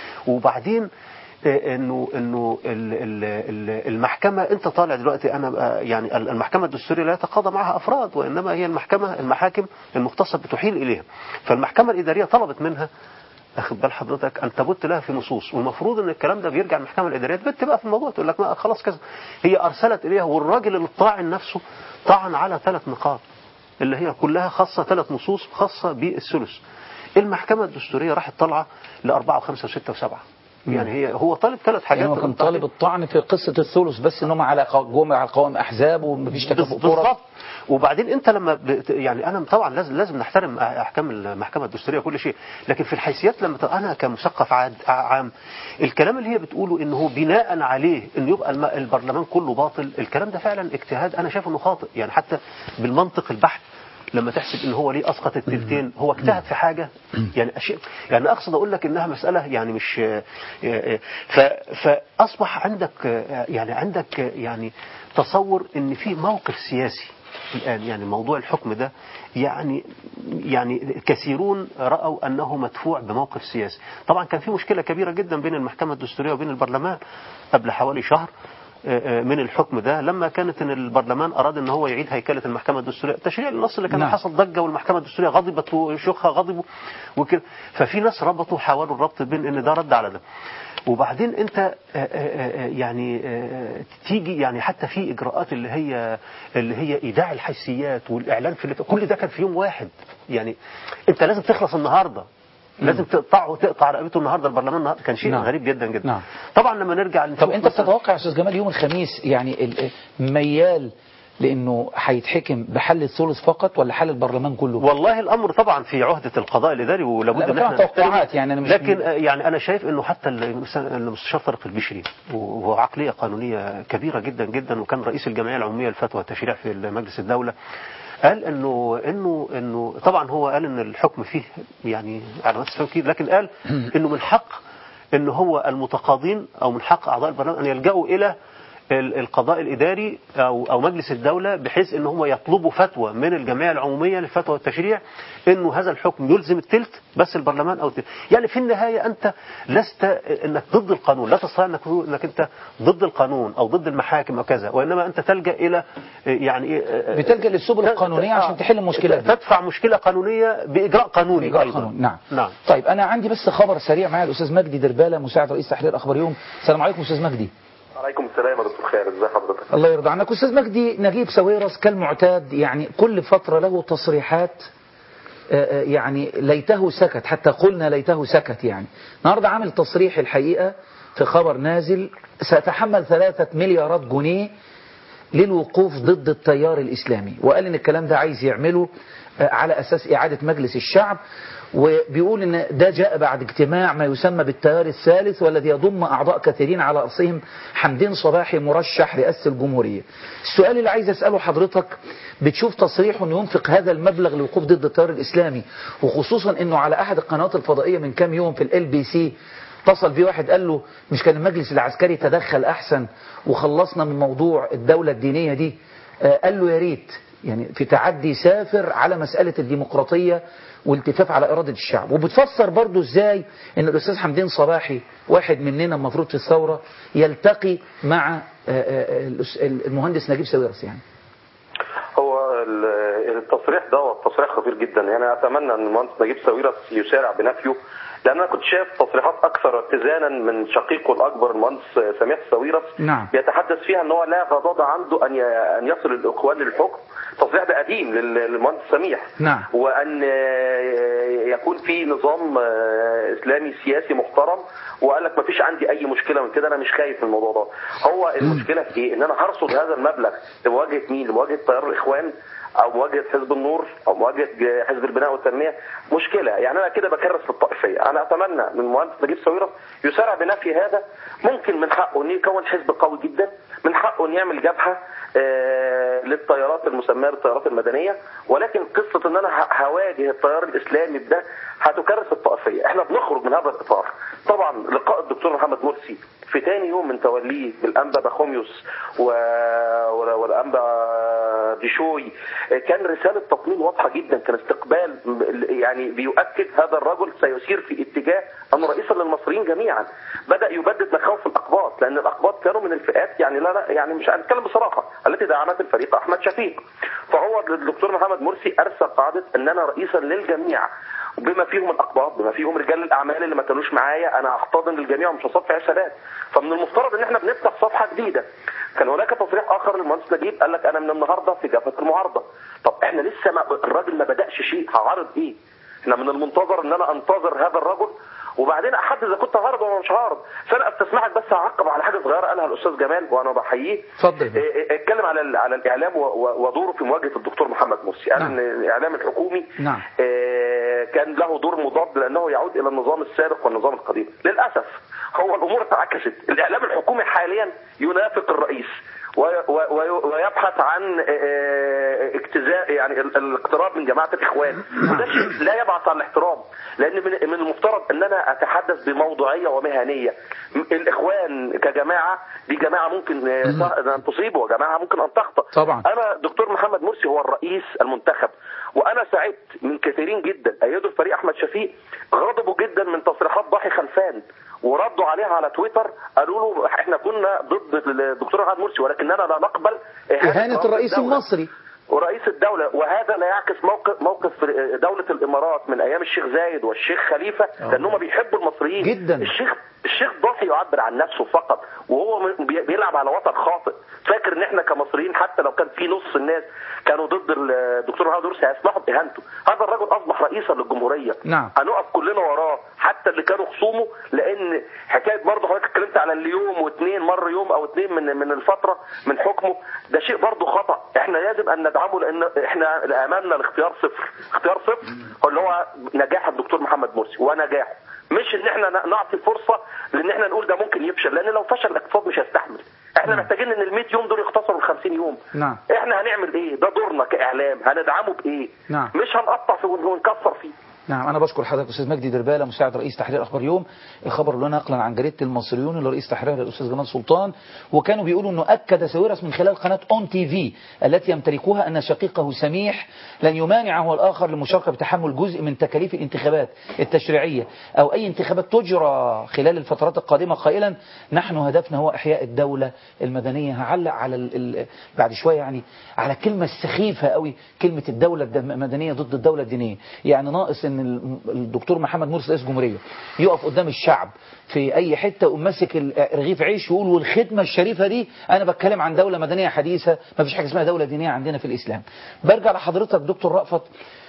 وبعدين آه، انه انه ال- ال- ال- المحكمه انت طالع دلوقتي انا آه، يعني ال- المحكمه الدستوريه لا يتقاضى معها افراد وانما هي المحكمه المحاكم المختصه بتحيل اليها فالمحكمه الاداريه طلبت منها اخد بال حضرتك ان تبت لها في نصوص والمفروض ان الكلام ده بيرجع المحكمه الاداريه تبت بقى في الموضوع تقول لك ما خلاص كذا هي ارسلت اليها والراجل اللي طاعن نفسه طعن على ثلاث نقاط اللي هي كلها خاصه ثلاث نصوص خاصه بالثلث المحكمه الدستوريه راحت طالعه لاربعه وخمسه وسته وسبعه يعني هي هو طالب ثلاث حاجات يعني هو كان طالب الطعن في قصه الثلث بس انهم على قو- جم على قوام احزاب ومفيش تكافؤ فرص بالظبط وبعدين انت لما بت... يعني انا طبعا لازم لازم نحترم احكام المحكمه الدستوريه كل شيء لكن في الحيثيات لما ت... انا كمثقف عاد... عام الكلام اللي هي بتقوله ان هو بناء عليه ان يبقى الم... البرلمان كله باطل الكلام ده فعلا اجتهاد انا شايف انه خاطئ يعني حتى بالمنطق البحت لما تحسب ان هو ليه اسقط التلتين هو اجتهد في حاجه يعني اشياء يعني اقصد اقول لك انها مساله يعني مش ف فاصبح عندك يعني عندك يعني تصور ان في موقف سياسي الآن يعني موضوع الحكم ده يعني يعني كثيرون رأوا أنه مدفوع بموقف سياسي طبعا كان في مشكلة كبيرة جدا بين المحكمة الدستورية وبين البرلمان قبل حوالي شهر من الحكم ده لما كانت ان البرلمان اراد ان هو يعيد هيكله المحكمه الدستوريه تشريع النص اللي كان نعم. حصل ضجه والمحكمه الدستوريه غضبت وشيوخها غضبوا وكده ففي ناس ربطوا حاولوا الربط بين ان ده رد على ده وبعدين انت آه، آه، آه، يعني آه، تيجي يعني حتى في اجراءات اللي هي اللي هي ايداع الحيثيات والاعلان في اللي- كل ده كان في يوم واحد يعني انت لازم تخلص النهارده لازم تقطعه تقطع رقبته النهارده البرلمان النهارده كان شيء نعم. غريب جدا جدا نعم. طبعا لما نرجع نشوف طب انت مثلاً- بتتوقع يا استاذ جمال يوم الخميس يعني ال- ميال لانه هيتحكم بحل الثلث فقط ولا حل البرلمان كله والله الامر طبعا في عهده القضاء الاداري ولابد لا، ان بتكلم احنا عن توقعات نحترم. يعني أنا مش- لكن آه، يعني انا شايف انه حتى المس- المستشار طارق البشري وهو عقليه قانونيه كبيره جدا جدا وكان رئيس الجمعيه العموميه للفتوى والتشريع في مجلس الدوله قال انه انه انه طبعا هو قال ان الحكم فيه يعني علامات استفهام كتير لكن قال انه من حق ان هو المتقاضين او من حق اعضاء البرلمان ان يلجأوا الى ال- القضاء الاداري او او مجلس الدوله بحيث ان هم يطلبوا فتوى من الجمعيه العموميه للفتوى والتشريع انه هذا الحكم يلزم التلت بس البرلمان او التلت يعني في النهايه انت لست انك ضد القانون لا تستطيع انك تقول انك انت ضد القانون او ضد المحاكم او كذا وانما انت تلجا الى يعني بتلجأ للسبل القانونية عشان تحل المشكلة دي. تدفع مشكله قانونيه باجراء قانوني بإجراء أيضاً. قانون نعم نعم طيب انا عندي بس خبر سريع معايا الاستاذ مجدي درباله مساعد رئيس تحرير اخبار يوم السلام عليكم استاذ مجدي عليكم السلام يا دكتور خالد ازي حضرتك الله يرضى عنك استاذ مجدي نجيب ساويرس كالمعتاد يعني كل فتره له تصريحات آه، آه، يعني ليته سكت حتى قلنا ليته سكت يعني النهارده عامل تصريح الحقيقه في خبر نازل سأتحمل ثلاثة مليارات جنيه للوقوف ضد التيار الإسلامي وقال إن الكلام ده عايز يعمله آه، على أساس إعادة مجلس الشعب وبيقول إن ده جاء بعد اجتماع ما يسمى بالتيار الثالث والذي يضم أعضاء كثيرين على رأسهم حمدين صباحي مرشح رئاسة الجمهورية السؤال اللي عايز أسأله حضرتك بتشوف تصريحه أنه ينفق هذا المبلغ للوقوف ضد التيار الإسلامي وخصوصا أنه على أحد القنوات الفضائية من كام يوم في ال بي سي اتصل بيه واحد قال له مش كان المجلس العسكري تدخل أحسن وخلصنا من موضوع الدولة الدينية دي آه، قال له يا ريت يعني في تعدي سافر على مسألة الديمقراطية والالتفاف على إرادة الشعب وبتفسر برضو ازاي ان الأستاذ حمدين صباحي واحد مننا المفروض في الثورة يلتقي مع آه، آه، الأس- المهندس نجيب ساويرس يعني هو ال- التصريح ده تصريح خطير جدا يعني اتمنى ان المهندس نجيب ساويرس يسارع بنفيه لان انا كنت شايف تصريحات اكثر اتزانا من شقيقه الاكبر المهندس سميح ساويرس نعم بيتحدث فيها ان هو لا غضاضه عنده ان ي- ان يصل الاخوان للحكم التصريح ده قديم لل- للمهندس سميح نعم وان آه، يكون في نظام آه، اسلامي سياسي محترم وقال لك ما فيش عندي اي مشكله من كده انا مش خايف من الموضوع ده هو المشكله في ايه ان انا هرصد هذا المبلغ لمواجهه مين لمواجهه تيار الاخوان او مواجهه حزب النور او مواجهه ج- حزب البناء والتنميه مشكله يعني انا كده بكرس في الطائفيه انا اتمنى من المهندس نجيب ساويرس يسارع بنفي هذا ممكن من حقه ان يكون حزب قوي جدا من حقه ان يعمل جبهه آه، للتيارات المسماه بالتيارات المدنيه ولكن قصه ان انا ه- هواجه التيار الاسلامي بده هتكرس الطائفيه احنا بنخرج من هذا الاطار طبعا لقاء الدكتور محمد مرسي في تاني يوم من توليه بالانبا بخوميوس و... و- والانبا ديشوي كان رساله تطمين واضحه جدا كان استقبال يعني بيؤكد هذا الرجل سيسير في اتجاه انه رئيسا للمصريين جميعا بدا يبدد مخاوف الاقباط لان الاقباط كانوا من الفئات يعني لا لا يعني مش هنتكلم بصراحه التي دعمت الفريق احمد شفيق فهو الدكتور محمد مرسي ارسل قاعده ان انا رئيسا للجميع بما فيهم الاقباط بما فيهم رجال الاعمال اللي ما كانوش معايا انا هحتضن الجميع ومش هصفي حسابات فمن المفترض ان احنا بنفتح صفحه جديده كان هناك تصريح اخر للمهندس نجيب قال لك انا من النهارده في جبهه المعارضه طب احنا لسه ما الراجل ما بداش شيء هعارض ايه احنا من المنتظر ان انا انتظر هذا الرجل وبعدين احدد اذا كنت هعرض ولا مش هعرض فانا استسمحك بس اعقب على حاجه صغيره قالها الاستاذ جمال وانا بحييه اتفضل إيه إيه اتكلم على ال- على الاعلام و- و- ودوره في مواجهه الدكتور محمد مرسي قال ان الاعلام الحكومي نعم آه، كان له دور مضاد لانه يعود الى النظام السابق والنظام القديم للاسف هو الامور اتعكست الاعلام الحكومي حاليا ينافق الرئيس وي- وي- ويبحث عن آه، اجتزاء يعني ال- الاقتراب من جماعه الاخوان وده شيء لا يبعث عن الاحترام لان من من المفترض ان انا اتحدث بموضوعيه ومهنيه م- الاخوان كجماعه دي جماعه ممكن آه، ت- ان تصيب وجماعه ممكن ان تخطا طبعا. انا دكتور محمد مرسي هو الرئيس المنتخب وانا سعدت من كثيرين جدا ايدوا الفريق احمد شفيق غضبوا جدا من تصريحات ضاحي خلفان وردوا عليها على تويتر قالوا له احنا كنا ضد الدكتور محمد مرسي ولكننا لا نقبل إهانة رئيس الرئيس الدولة. المصري ورئيس الدولة وهذا لا يعكس موقف موقف دولة الإمارات من أيام الشيخ زايد والشيخ خليفة لأنهم بيحبوا المصريين جدا. الشيخ الشيخ ضاحي يعبر عن نفسه فقط وهو م- بي- بيلعب على وتر خاطئ فاكر ان احنا كمصريين حتى لو كان في نص الناس كانوا ضد الدكتور محمد مرسي هيسمحوا باهانته هذا الرجل اصبح رئيسا للجمهوريه نعم. هنقف كلنا وراه حتى اللي كانوا خصومه لان حكايه برضه حضرتك اتكلمت على اليوم واثنين مر يوم او اثنين من من الفتره من حكمه ده شيء برضه خطا احنا لازم ان ندعمه لان احنا امامنا الاختيار صفر اختيار صفر هو اللي هو نجاح الدكتور محمد مرسي ونجاحه مش ان احنا ن- نعطي فرصه لان احنا نقول ده ممكن يفشل لان لو فشل الاقتصاد مش هيستحمل احنا محتاجين ان ال 100 يوم دول يختصروا ل 50 يوم نعم احنا هنعمل ايه ده دورنا كاعلام هندعمه بايه نعم مش هنقطع فيه ونكسر فيه نعم أنا بشكر حضرتك أستاذ مجدي دربالة مساعد رئيس تحرير أخبار يوم الخبر اللي نقلا عن جريدة المصريون اللي رئيس تحريرها الأستاذ جمال سلطان وكانوا بيقولوا أنه أكد سويرس من خلال قناة أون تي في التي يمتلكها أن شقيقه سميح لن يمانعه الآخر للمشاركة بتحمل جزء من تكاليف الانتخابات التشريعية أو أي انتخابات تجرى خلال الفترات القادمة قائلا نحن هدفنا هو إحياء الدولة المدنية هعلق على ال ال بعد شوية يعني على كلمة السخيفة قوي كلمة الدولة الدم- المدنية ضد الدولة الدينية يعني ناقص ان ال- الدكتور محمد مرسي رئيس جمهورية يقف قدام الشعب في اي حتة ويقوم ماسك ال- رغيف عيش ويقول والخدمة الشريفة دي انا بتكلم عن دولة مدنية حديثة ما فيش حاجة اسمها دولة دينية عندنا في الاسلام برجع لحضرتك دكتور رأفت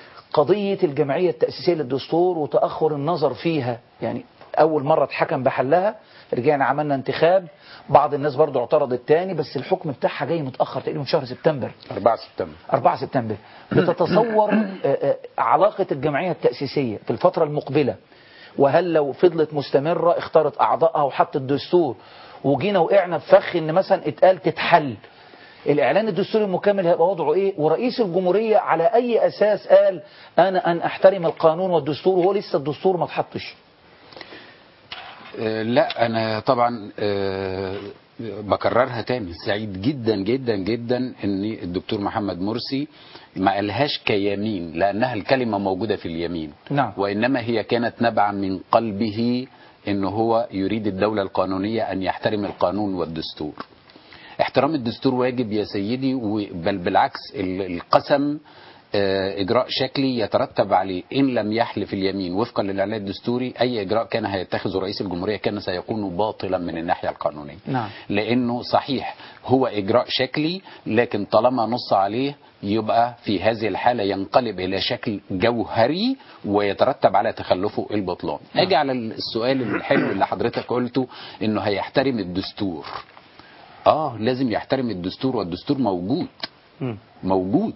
قضية الجمعية التأسيسية للدستور وتأخر النظر فيها يعني أول مرة اتحكم بحلها رجعنا عملنا انتخاب بعض الناس برضو اعترضت تاني بس الحكم بتاعها جاي متأخر تقريبا من شهر سبتمبر 4 سبتمبر 4 سبتمبر بتتصور آه، آه، علاقة الجمعية التأسيسية في الفترة المقبلة وهل لو فضلت مستمرة اختارت أعضائها وحطت الدستور وجينا وقعنا في فخ ان مثلا اتقال تتحل الاعلان الدستوري المكمل هيبقى وضعه ايه ورئيس الجمهورية على اي اساس قال انا ان احترم القانون والدستور وهو لسه الدستور ما اتحطش آه، لا انا طبعا آه، بكررها تاني سعيد جدا جدا جدا ان الدكتور محمد مرسي ما قالهاش كيمين لانها الكلمه موجوده في اليمين نعم وانما هي كانت نبعا من قلبه ان هو يريد الدوله القانونيه ان يحترم القانون والدستور احترام الدستور واجب يا سيدي و- بل بالعكس ال- القسم آه، اجراء شكلي يترتب عليه ان لم يحلف اليمين وفقا للاعلان الدستوري اي اجراء كان هيتخذه رئيس الجمهوريه كان سيكون باطلا من الناحيه القانونيه نعم لانه صحيح هو اجراء شكلي لكن طالما نص عليه يبقى في هذه الحاله ينقلب الى شكل جوهري ويترتب على تخلفه البطلان. اجي على السؤال الحلو اللي حضرتك قلته انه هيحترم الدستور. اه لازم يحترم الدستور والدستور موجود موجود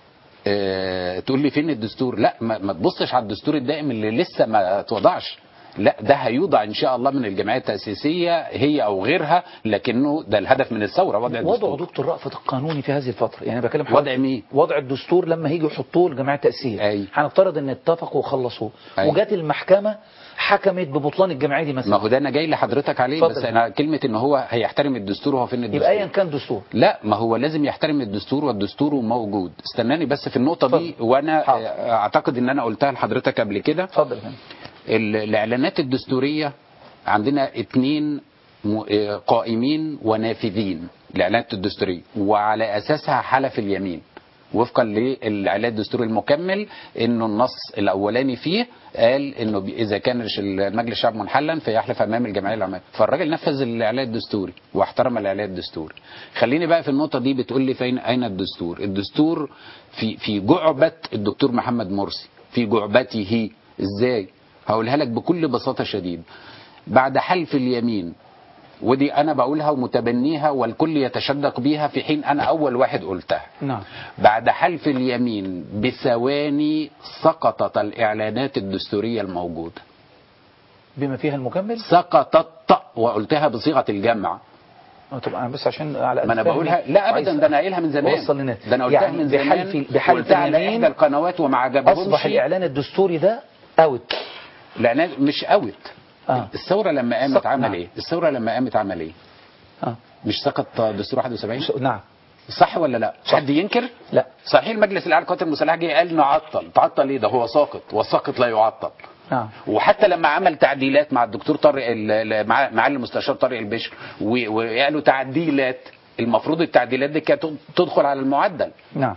آه تقول لي فين الدستور لا ما, ما تبصش على الدستور الدائم اللي لسه ما اتوضعش لا ده هيوضع ان شاء الله من الجمعيه التاسيسيه هي او غيرها لكنه ده الهدف من الثوره وضع الدستور وضع دكتور رأفت القانوني في هذه الفترة يعني بكلم وضع مين؟ وضع الدستور لما هيجوا يحطوه الجمعية التأسيسية أي. هنفترض ان اتفقوا وخلصوه أي. وجات المحكمة حكمت ببطلان الجمعية دي مثلا ما هو ده انا جاي لحضرتك عليه اتفضل. بس انا كلمه ان هو هيحترم الدستور هو فين الدستور يبقى ايا كان دستور لا ما هو لازم يحترم الدستور والدستور موجود استناني بس في النقطه دي وانا اعتقد ان انا قلتها لحضرتك قبل كده اتفضل ال- الاعلانات الدستوريه عندنا اتنين م- آه، قائمين ونافذين الاعلانات الدستوريه وعلى اساسها حلف اليمين وفقا للاعلان الدستوري المكمل انه النص الاولاني فيه قال انه ب- اذا كان الش- المجلس الشعب منحلا فيحلف امام الجمعيه العامه فالراجل نفذ الاعلان الدستوري واحترم الاعلان الدستوري خليني بقى في النقطه دي بتقول لي فين اين الدستور الدستور في في جعبه الدكتور محمد مرسي في جعبته ازاي هقولها لك بكل بساطه شديد بعد حلف اليمين ودي انا بقولها ومتبنيها والكل يتشدق بيها في حين انا اول واحد قلتها نعم بعد حلف اليمين بثواني سقطت الاعلانات الدستوريه الموجوده بما فيها المكمل سقطت وقلتها بصيغه الجمع آه، طب انا بس عشان على ما انا فهمي بقولها لا ابدا وعايز ده انا قايلها من زمان اوصل للناس ده انا قلتها يعني من زمان بحال في بحال وقلتها على اليمين احدى القنوات وما عجبهمش اصبح الاعلان الدستوري ده اوت الاعلان مش اوت آه. الثوره لما قامت سق- عمل نعم. ايه الثوره لما قامت عمل ايه آه. مش سقط دستور 71 نعم صح ولا لا حد ينكر لا صحيح المجلس الاعلى للقوات المسلحه جه قال نعطل تعطل ايه ده هو ساقط والساقط لا يعطل نعم وحتى لما عمل تعديلات مع الدكتور طارق ال- ال- مع مع المستشار طارق البشر و- وقالوا تعديلات المفروض التعديلات دي كانت تدخل على المعدل نعم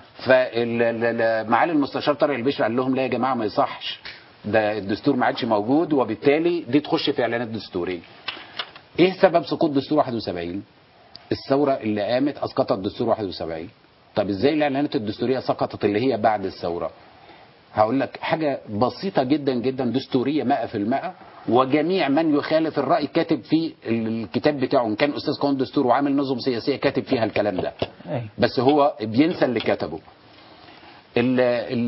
فمعالي المستشار طارق البشر قال لهم لا يا جماعه ما يصحش ده الدستور ما عادش موجود وبالتالي دي تخش في اعلانات دستوريه ايه سبب سقوط دستور 71 الثوره اللي قامت اسقطت دستور 71 طب ازاي الاعلانات الدستوريه سقطت اللي هي بعد الثوره هقول لك حاجة بسيطة جدا جدا دستورية 100% وجميع من يخالف الرأي كاتب في الكتاب بتاعه إن كان أستاذ قانون دستور وعامل نظم سياسية كاتب فيها الكلام ده أي. بس هو بينسى اللي كتبه ال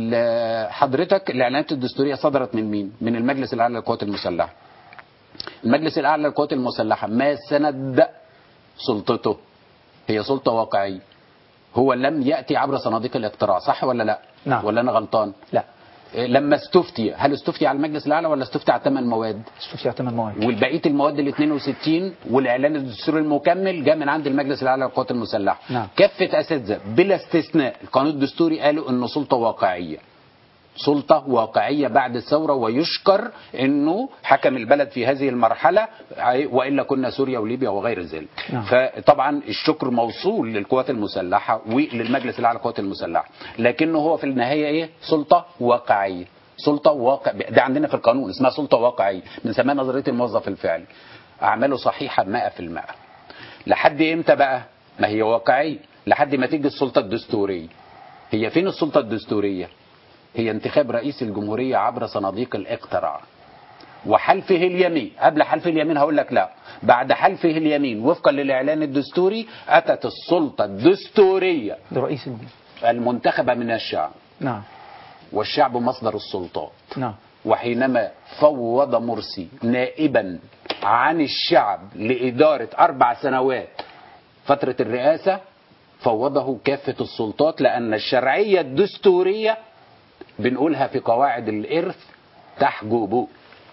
ال حضرتك الإعلانات الدستورية صدرت من مين؟ من المجلس الأعلى للقوات المسلحة المجلس الأعلى للقوات المسلحة ما سند سلطته هي سلطة واقعية هو لم يأتي عبر صناديق الاقتراع صح ولا لا نعم. ولا أنا غلطان لا إيه، لما استفتي هل استفتي على المجلس الأعلى ولا استفتي على ثمان مواد استفتي على ثمان مواد والبقيه المواد ال 62 والاعلان الدستوري المكمل جاء من عند المجلس الاعلى للقوات المسلحه نعم. كافه اساتذه بلا استثناء القانون الدستوري قالوا انه سلطه واقعيه سلطة واقعية بعد الثورة ويشكر أنه حكم البلد في هذه المرحلة وإلا كنا سوريا وليبيا وغير ذلك نعم. فطبعا الشكر موصول للقوات المسلحة وللمجلس الأعلى للقوات المسلحة لكنه هو في النهاية إيه سلطة واقعية سلطة واقع ده عندنا في القانون اسمها سلطة واقعية بنسميها نظرية الموظف الفعلي أعماله صحيحة 100% لحد إمتى بقى ما هي واقعية لحد ما تيجي السلطة الدستورية هي فين السلطة الدستورية هي انتخاب رئيس الجمهورية عبر صناديق الاقتراع وحلفه اليمين قبل حلف اليمين هقول لك لا بعد حلفه اليمين وفقا للإعلان الدستوري أتت السلطة الدستورية لرئيس الجمهورية المنتخبة من الشعب نعم والشعب مصدر السلطات نعم وحينما فوض مرسي نائبا عن الشعب لإدارة أربع سنوات فترة الرئاسة فوضه كافة السلطات لأن الشرعية الدستورية بنقولها في قواعد الإرث تحجب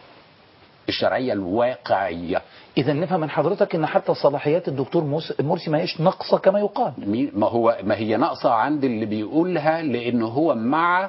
الشرعية الواقعية إذا نفهم من حضرتك إن حتى صلاحيات الدكتور موس- مرسي ما هيش ناقصة كما يقال مين- ما هو ما هي ناقصة عند اللي بيقولها لأنه هو مع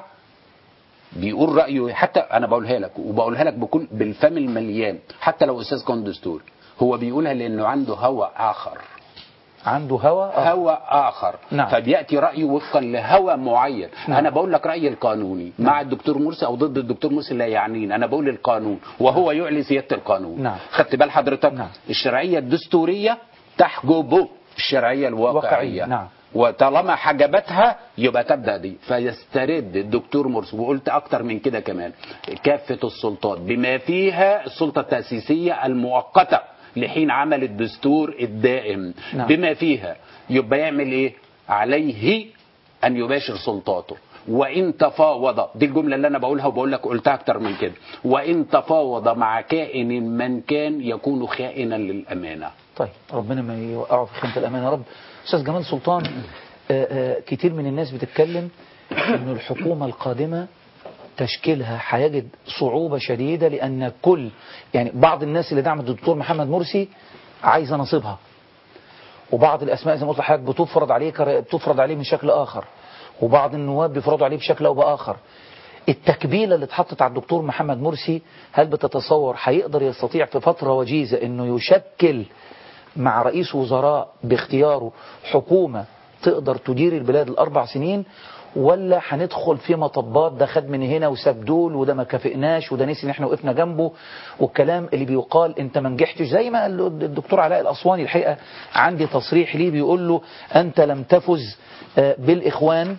بيقول رأيه حتى أنا بقولها لك وبقولها لك بكل بالفم المليان حتى لو أستاذ قانون دستور هو بيقولها لأنه عنده هوى آخر عنده هوى هوى آخر نعم. فبيأتي رأيه وفقا لهوى معين نعم. أنا بقول لك رأيي القانوني مع الدكتور مرسي أو ضد الدكتور مرسي لا يعنيني أنا بقول القانون وهو يعلي سيادة القانون نعم. خدت بال حضرتك الشرعية الدستورية تحجب الشرعية الواقعية واقعية، نعم. وطالما حجبتها يبقى تبدا دي فيسترد الدكتور مرسي وقلت اكتر من كده كمان كافه السلطات بما فيها السلطه التاسيسيه المؤقته لحين عمل الدستور الدائم نعم. بما فيها يبقى يعمل ايه عليه ان يباشر سلطاته وان تفاوض دي الجمله اللي انا بقولها وبقول لك قلتها اكتر من كده وان تفاوض مع كائن من كان يكون خائنا للامانه طيب ربنا ما يوقعه في خيمة الأمان يا رب أستاذ جمال سلطان آه، آه، كتير من الناس بتتكلم أن الحكومة القادمة تشكيلها هيجد صعوبة شديدة لأن كل يعني بعض الناس اللي دعمت الدكتور محمد مرسي عايزة نصيبها وبعض الأسماء زي ما قلت لحضرتك بتفرض عليه كر- بتفرض عليه من شكل آخر وبعض النواب بيفرضوا عليه بشكل أو بآخر التكبيلة اللي اتحطت على الدكتور محمد مرسي هل بتتصور هيقدر يستطيع في فترة وجيزة انه يشكل مع رئيس وزراء باختياره حكومة تقدر تدير البلاد الأربع سنين ولا هندخل في مطبات ده خد من هنا وساب دول وده ما كافئناش وده نسي ان احنا وقفنا جنبه والكلام اللي بيقال انت ما نجحتش زي ما قال له الدكتور علاء الاسواني الحقيقه عندي تصريح ليه بيقول له انت لم تفز آه، بالاخوان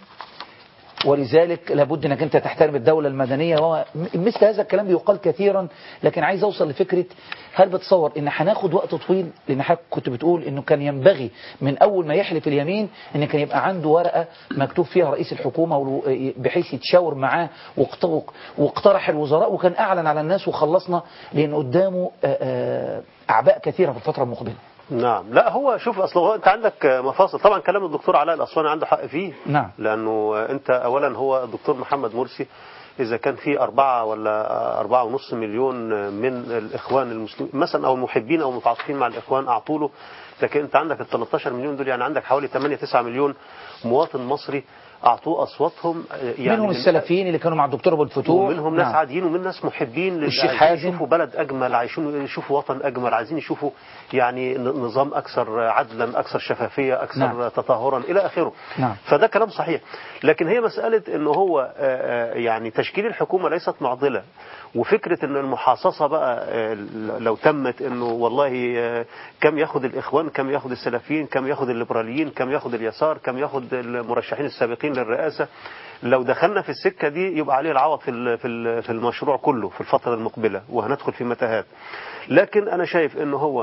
ولذلك لابد انك انت تحترم الدولة المدنية وهو مثل هذا الكلام بيقال كثيرا لكن عايز اوصل لفكرة هل بتصور ان هناخد وقت طويل لان حضرتك كنت بتقول انه كان ينبغي من اول ما يحلف اليمين ان كان يبقى عنده ورقة مكتوب فيها رئيس الحكومة والو- بحيث يتشاور معاه واقت- واقترح الوزراء وكان اعلن على الناس وخلصنا لان قدامه آه، آه، اعباء كثيرة في الفترة المقبلة نعم لا هو شوف اصل هو انت عندك مفاصل طبعا كلام الدكتور علاء الاسواني عنده حق فيه نعم لانه انت اولا هو الدكتور محمد مرسي اذا كان في أربعة ولا أربعة ونص مليون من الإخوان المسلمين مثلا أو المحبين أو المتعاطفين مع الإخوان أعطوا له لكن أنت عندك ال 13 مليون دول يعني عندك حوالي 8 9 مليون مواطن مصري أعطوه أصواتهم يعني منهم من- السلفيين اللي كانوا مع الدكتور ابو الفتوح ومنهم ناس نعم. عاديين ومن ناس محبين لل- والشيخ عايزين حازم. يشوفوا بلد اجمل عايشين يشوفوا وطن اجمل عايزين يشوفوا يعني ن- نظام اكثر عدلا اكثر شفافيه اكثر نعم. تطهرا الى اخره نعم فده كلام صحيح لكن هي مسألة انه هو آه، آه، يعني تشكيل الحكومة ليست معضلة وفكرة ان المحاصصة بقى آه، لو تمت انه والله آه، كم ياخد الاخوان كم ياخد السلفيين كم ياخد الليبراليين كم ياخد اليسار كم ياخد المرشحين السابقين للرئاسة لو دخلنا في السكة دي يبقى عليه العوض في ال- في ال- في المشروع كله في الفترة المقبلة وهندخل في متاهات لكن انا شايف انه هو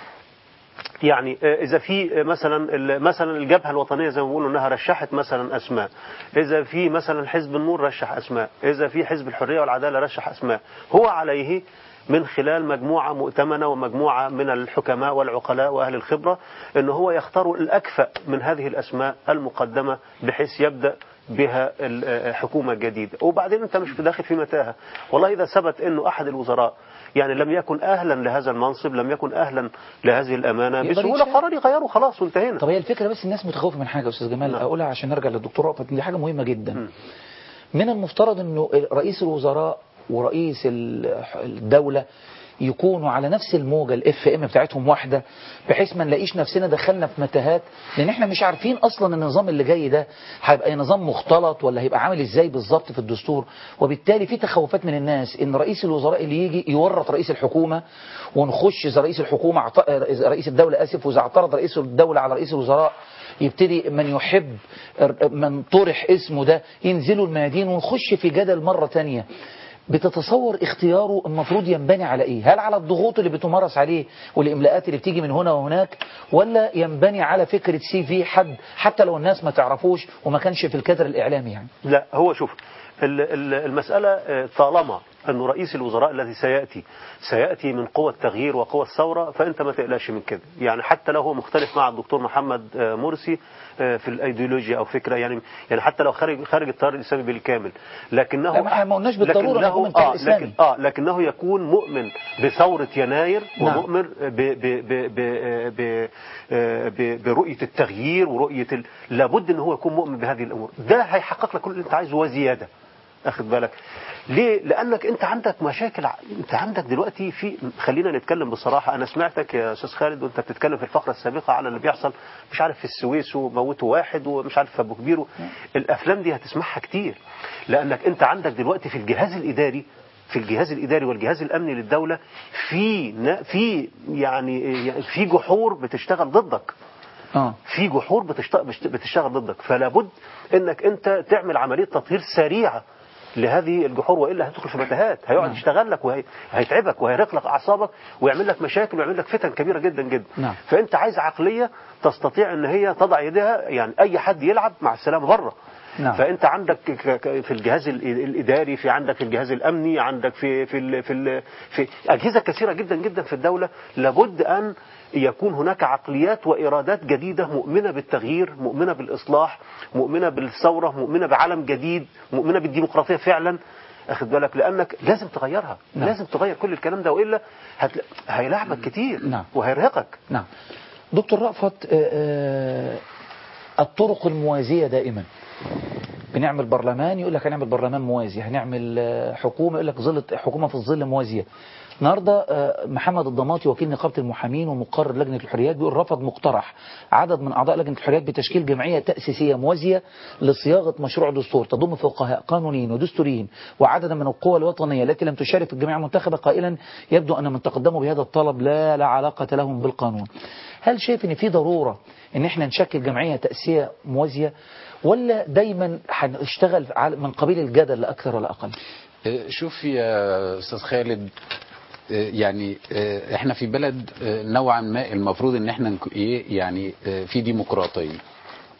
يعني آه، اذا في آه، مثلا ال- مثلا الجبهه الوطنيه زي ما بيقولوا انها رشحت مثلا اسماء اذا في مثلا حزب النور رشح اسماء اذا في حزب الحريه والعداله رشح اسماء هو عليه من خلال مجموعه مؤتمنه ومجموعه من الحكماء والعقلاء واهل الخبره ان هو يختار الاكفأ من هذه الاسماء المقدمه بحيث يبدا بها الحكومه الجديده وبعدين انت مش داخل في متاهه والله اذا ثبت انه احد الوزراء يعني لم يكن اهلا لهذا المنصب لم يكن اهلا لهذه الامانه يقدر بسهوله يتشال. قرار يغيره خلاص وانتهينا طب هي الفكره بس الناس متخوفه من حاجه يا استاذ جمال اقولها عشان نرجع للدكتور رأفت دي حاجه مهمه جدا من المفترض انه رئيس الوزراء ورئيس ال- الدوله يكونوا على نفس الموجة الاف ام بتاعتهم واحدة بحيث ما نلاقيش نفسنا دخلنا في متاهات لان احنا مش عارفين اصلا النظام اللي جاي ده هيبقى نظام مختلط ولا هيبقى عامل ازاي بالظبط في الدستور وبالتالي في تخوفات من الناس ان رئيس الوزراء اللي يجي يورط رئيس الحكومة ونخش اذا رئيس الحكومة اعت- إذا رئيس الدولة اسف واذا اعترض رئيس الدولة على رئيس الوزراء يبتدي من يحب من طرح اسمه ده ينزلوا الميادين ونخش في جدل مرة تانية بتتصور اختياره المفروض ينبني على ايه هل على الضغوط اللي بتمارس عليه والاملاءات اللي بتيجي من هنا وهناك ولا ينبني على فكرة سي في حد حتى لو الناس ما تعرفوش وما كانش في الكادر الاعلامي يعني لا هو شوف ال- ال- المسألة آه، طالما أن رئيس الوزراء الذي سيأتي سيأتي من قوى التغيير وقوى الثورة فأنت ما تقلقش من كده يعني حتى لو هو مختلف مع الدكتور محمد آه، مرسي آه، في الأيديولوجيا أو فكرة يعني يعني حتى لو خارج خارج التيار الإسلامي بالكامل لكنه لا، ما احنا ما قلناش بالضرورة إنه لكنه- يكون من التيار آه الإسلامي. لكن آه لكنه يكون مؤمن بثورة يناير نعم. ومؤمن ب ب ب ب ب آه، ب- برؤية التغيير ورؤية ال... لابد ان هو يكون مؤمن بهذه الامور ده هيحقق لك كل اللي انت عايزه وزيادة اخد بالك ليه لانك انت عندك مشاكل ع- انت عندك دلوقتي في خلينا نتكلم بصراحة انا سمعتك يا استاذ خالد وانت بتتكلم في الفقرة السابقة على اللي بيحصل مش عارف في السويس وموتوا واحد ومش عارف في ابو كبير و- الافلام دي هتسمعها كتير لانك انت عندك دلوقتي في الجهاز الاداري في الجهاز الاداري والجهاز الامني للدوله في نا- في يعني يعني في جحور بتشتغل ضدك اه في جحور بتشت- بشت- بتشتغل ضدك فلا بد انك انت تعمل عمليه تطهير سريعه لهذه الجحور والا هتدخل في متاهات هيقعد نعم. يشتغل لك وهيتعبك وهيرق لك اعصابك ويعمل لك مشاكل ويعمل لك فتن كبيره جدا جدا نعم. فانت عايز عقليه تستطيع ان هي تضع يدها يعني اي حد يلعب مع السلامه بره نعم. فانت عندك ك- ك- في الجهاز ال- الاداري في عندك في الجهاز الامني عندك في في ال في, ال في اجهزه كثيره جدا جدا في الدوله لابد ان يكون هناك عقليات وارادات جديده مؤمنه بالتغيير مؤمنه بالاصلاح مؤمنه بالثوره مؤمنه بعالم جديد مؤمنه بالديمقراطيه فعلا اخد بالك لانك لازم تغيرها نعم. لازم تغير كل الكلام ده والا هتلا... هيلعبك كتير نعم. وهيرهقك نعم دكتور رأفت آه، آه، الطرق الموازية دائما بنعمل برلمان يقول لك هنعمل برلمان موازي هنعمل آه، حكومة يقول لك ظل حكومة في الظل موازية النهارده آه، محمد الضماطي وكيل نقابة المحامين ومقرر لجنة الحريات بيقول رفض مقترح عدد من أعضاء لجنة الحريات بتشكيل جمعية تأسيسية موازية لصياغة مشروع دستور تضم فقهاء قانونيين ودستوريين وعددا من القوى الوطنية التي لم تشارك في الجمعية المنتخبة قائلا يبدو أن من تقدموا بهذا الطلب لا لا علاقة لهم بالقانون هل شايف ان في ضرورة ان احنا نشكل جمعية تأسيسية موازية ولا دايما هنشتغل على- من قبيل الجدل لا اكثر ولا اقل آه، شوف يا استاذ خالد آه، يعني آه، احنا في بلد آه، نوعا ما المفروض ان احنا نك- ايه يعني آه، في ديمقراطيه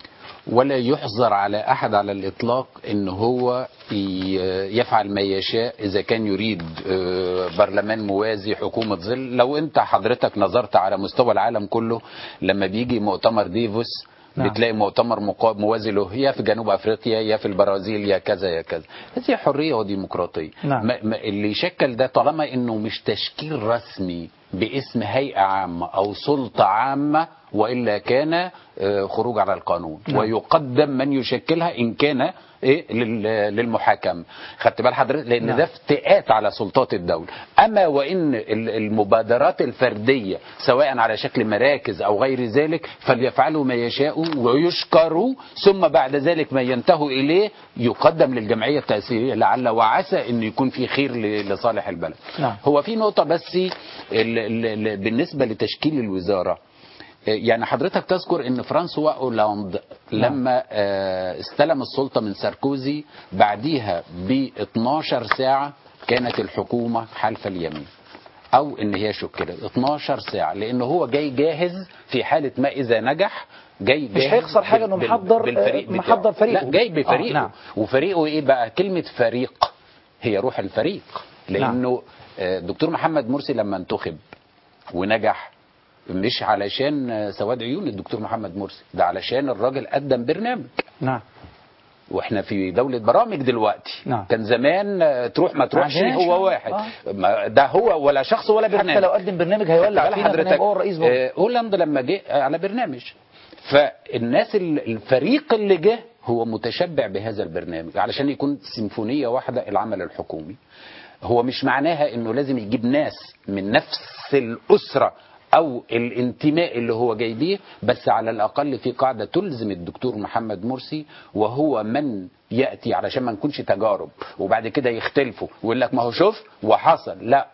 ولا يحظر على احد على الاطلاق ان هو ي- يفعل ما يشاء اذا كان يريد آه، برلمان موازي حكومه ظل لو انت حضرتك نظرت على مستوى العالم كله لما بيجي مؤتمر ديفوس نعم. بتلاقي مؤتمر مقا- موازي له يا في جنوب افريقيا يا في البرازيل يا كذا يا كذا هذه حريه وديمقراطيه نعم. ما ما اللي يشكل ده طالما انه مش تشكيل رسمي باسم هيئه عامه او سلطه عامه والا كان آه، خروج على القانون نعم. ويقدم من يشكلها ان كان ايه لل- للمحاكمه خدت بال حضرتك لان نعم. ده افتئات على سلطات الدوله اما وان ال- المبادرات الفرديه سواء على شكل مراكز او غير ذلك فليفعلوا ما يشاءوا ويشكروا ثم بعد ذلك ما ينتهوا اليه يقدم للجمعيه التاثيريه لعل وعسى ان يكون في خير ل- لصالح البلد نعم. هو في نقطه بس ال- ال- ال- بالنسبه لتشكيل الوزاره يعني حضرتك تذكر ان فرانسوا اولاند لما آه، استلم السلطه من ساركوزي بعديها ب 12 ساعه كانت الحكومه حلف اليمين او ان هي شكلت 12 ساعه لان هو جاي جاهز في حاله ما اذا نجح جاي مش جاهز هيخسر حاجة بال- إنه بال- محضر- بالفريق آه، بتاعه. محضر فريقه. لا جاي آه، بفريقه نعم. وفريقه ايه بقى كلمه فريق هي روح الفريق لانه آه، دكتور محمد مرسي لما انتخب ونجح مش علشان آه، سواد عيون الدكتور محمد مرسي ده علشان الراجل قدم برنامج نعم واحنا في دولة برامج دلوقتي نعم. كان زمان آه، تروح ما تروحش عندناش، آه. هو واحد ما ده هو ولا شخص ولا برنامج حتى لو قدم برنامج هيولع خدت بال فينا حضرتك فيبقى هو الرئيس برضه. آه، هولاند لما جه على برنامج فالناس ال- الفريق اللي جه هو متشبع بهذا البرنامج علشان يكون سيمفونية واحدة العمل الحكومي هو مش معناها انه لازم يجيب ناس من نفس الأسرة او الانتماء اللي هو جاي بيه بس على الاقل في قاعده تلزم الدكتور محمد مرسي وهو من ياتي علشان ما نكونش تجارب وبعد كده يختلفوا ويقول لك ما هو شوف وحصل لا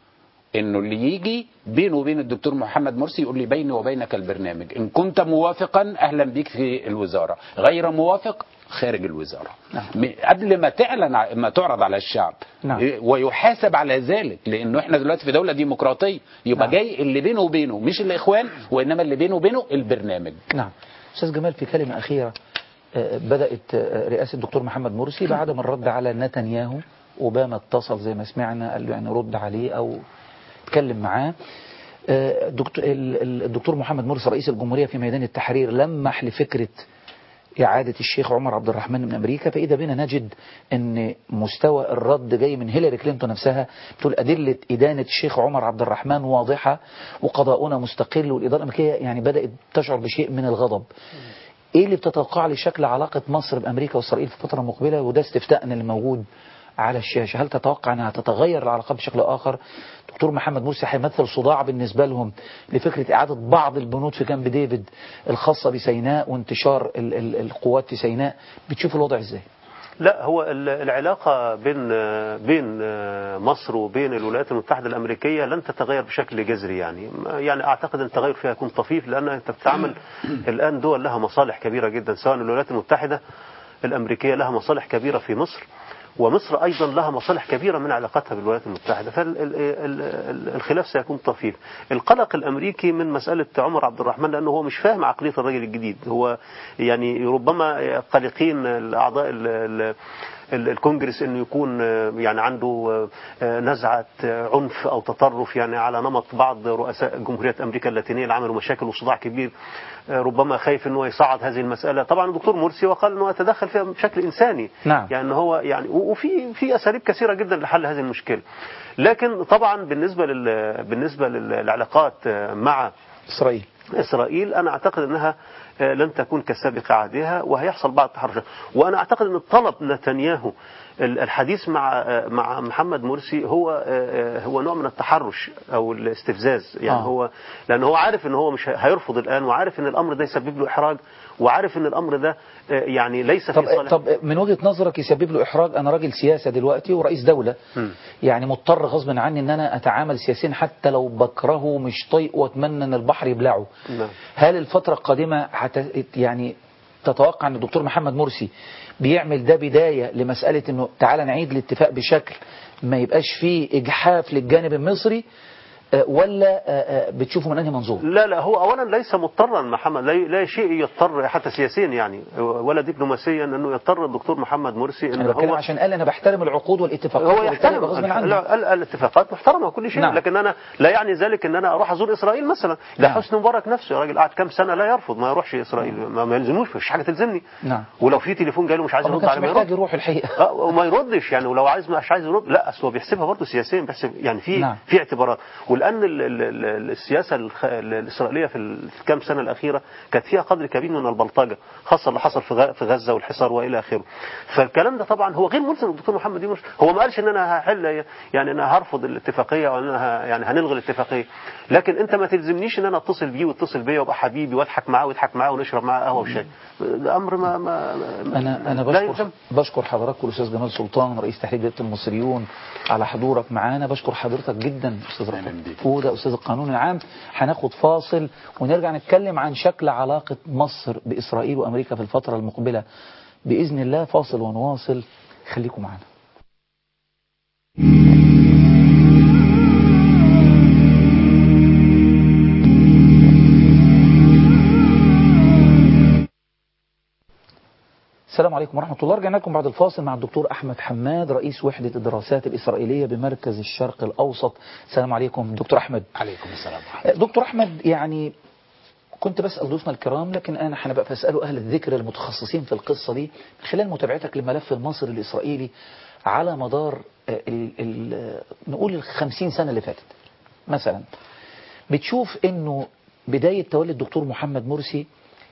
انه اللي يجي بينه وبين الدكتور محمد مرسي يقول لي بيني وبينك البرنامج ان كنت موافقا اهلا بيك في الوزاره غير موافق خارج الوزاره م- قبل ما تعلن ع- ما تعرض على الشعب نعم. إيه، ويحاسب على ذلك لانه احنا دلوقتي في دوله ديمقراطيه يبقى نعم. جاي اللي بينه وبينه مش الاخوان وانما اللي بينه وبينه البرنامج نعم أستاذ جمال في كلمة أخيرة آه، بدأت آه، رئاسة الدكتور محمد مرسي بعد ما الرد على نتنياهو أوباما اتصل زي ما سمعنا قال له يعني رد عليه أو اتكلم معاه آه، الدكتور ال- ال- الدكتور محمد مرسي رئيس الجمهورية في ميدان التحرير لمح لفكرة إعادة الشيخ عمر عبد الرحمن من أمريكا فإذا بنا نجد أن مستوى الرد جاي من هيلاري كلينتون نفسها بتقول أدلة إدانة الشيخ عمر عبد الرحمن واضحة وقضاؤنا مستقل والإدارة الأمريكية يعني بدأت تشعر بشيء من الغضب إيه اللي بتتوقع لشكل علاقة مصر بأمريكا وإسرائيل في الفترة المقبلة وده استفتاءنا اللي موجود على الشاشة هل تتوقع أنها تتغير العلاقات بشكل آخر دكتور محمد مرسي هيمثل صداع بالنسبة لهم لفكرة إعادة بعض البنود في كامب ديفيد الخاصة بسيناء وانتشار ال ال القوات في سيناء بتشوف الوضع إزاي لا هو ال- العلاقة بين بين مصر وبين الولايات المتحدة الأمريكية لن تتغير بشكل جذري يعني يعني أعتقد أن التغير فيها يكون طفيف لأن أنت بتتعامل الآن دول لها مصالح كبيرة جدا سواء الولايات المتحدة الأمريكية لها مصالح كبيرة في مصر ومصر أيضا لها مصالح كبيرة من علاقتها بالولايات المتحدة فالخلاف سيكون طفيف القلق الأمريكي من مسألة عمر عبد الرحمن لأنه هو مش فاهم عقلية الرجل الجديد هو يعني ربما قلقين الأعضاء ال- ال- ال- الكونجرس انه يكون آه، يعني عنده آه، نزعه آه، عنف او تطرف يعني على نمط بعض رؤساء جمهوريه امريكا اللاتينيه اللي عملوا مشاكل وصداع كبير آه، ربما خايف انه يصعد هذه المساله طبعا الدكتور مرسي وقال انه يتدخل فيها بشكل انساني نعم. يعني هو يعني و- وفي في اساليب كثيره جدا لحل هذه المشكله لكن طبعا بالنسبه لل بالنسبه للعلاقات آه، مع إسرائيل إسرائيل أنا أعتقد أنها آه، لن تكون كسابق عهدها وهيحصل بعض التحرشات وأنا أعتقد أن طلب نتنياهو ال- الحديث مع آه، مع محمد مرسي هو آه، آه، هو نوع من التحرش أو الاستفزاز يعني آه. هو لأن هو عارف أن هو مش هي- هيرفض الآن وعارف أن الأمر ده يسبب له إحراج وعارف أن الأمر ده آه، يعني ليس طب في صالح طب من وجهة نظرك يسبب له إحراج أنا راجل سياسة دلوقتي ورئيس دولة مم. يعني مضطر غصبا عني ان انا اتعامل سياسيا حتى لو بكرهه مش طايق واتمنى ان البحر يبلعه نعم. هل الفترة القادمة حت يعني تتوقع ان الدكتور محمد مرسي بيعمل ده بداية لمسألة انه تعالى نعيد الاتفاق بشكل ما يبقاش فيه اجحاف للجانب المصري آه، ولا آه، آه، بتشوفه من أنهي منظور لا لا هو اولا ليس مضطرا محمد لا, لا شيء يضطر حتى سياسيا يعني ولا دبلوماسيا انه يضطر الدكتور محمد مرسي أنا انه بتكلم هو عشان قال أنا بحترم العقود والاتفاقات هو وبالتالي يحترم يبقى غصب ال- عنه لا، ال- الاتفاقات محترمه وكل شيء نعم. لكن انا لا يعني ذلك ان انا اروح ازور اسرائيل مثلا ده نعم. حسني مبارك نفسه يا راجل قعد كام سنه لا يرفض ما يروحش اسرائيل ما, ما يلزموش مفيش حاجه تلزمني نعم ولو في تليفون جاي له مش عايز هو ما يرد كانش عليه ما محتاج يرد يروح الحقيقة اه وما يردش يعني ولو عايز مش عايز يرد لا اصل هو بيحسبها برضه سياسيا بيحسب يعني في نعم. في اعتبارات ولان ال ال ال السياسه الخ- ال- الاسرائيليه في ال- في الكام سنه الاخيره كانت فيها قدر كبير من البلطجه خاصه اللي حصل في غ- في غزه والحصار والى اخره فالكلام ده طبعا هو غير ملزم الدكتور محمد يونس هو ما قالش ان انا هحل يعني انا هرفض الاتفاقيه او ان انا ه- يعني هنلغي الاتفاقيه لكن انت ما تلزمنيش ان انا اتصل بيه واتصل بيا وابقى حبيبي واضحك معاه ويضحك معاه ونشرب معاه قهوه وشاي ده امر ما, ما ما- أنا أنا لا بشكر يلزم. بشكر حضرتك والأستاذ جمال سلطان رئيس تحرير جريدة المصريون على حضورك معانا بشكر حضرتك جدا أستاذ رفعت فودة أستاذ القانون العام هناخد فاصل ونرجع نتكلم عن شكل علاقة مصر بإسرائيل وأمريكا في الفترة المقبلة بإذن الله فاصل ونواصل خليكم معنا السلام عليكم ورحمة الله رجعنا لكم بعد الفاصل مع الدكتور أحمد حماد رئيس وحدة الدراسات الإسرائيلية بمركز الشرق الأوسط السلام عليكم دكتور أحمد عليكم السلام دكتور أحمد يعني كنت بسأل ضيوفنا الكرام لكن أنا هنبقى بسأله أهل الذكر المتخصصين في القصة دي من خلال متابعتك للملف المصري الإسرائيلي على مدار آه، ال ال نقول الخمسين سنة اللي فاتت مثلا بتشوف أنه بداية تولي الدكتور محمد مرسي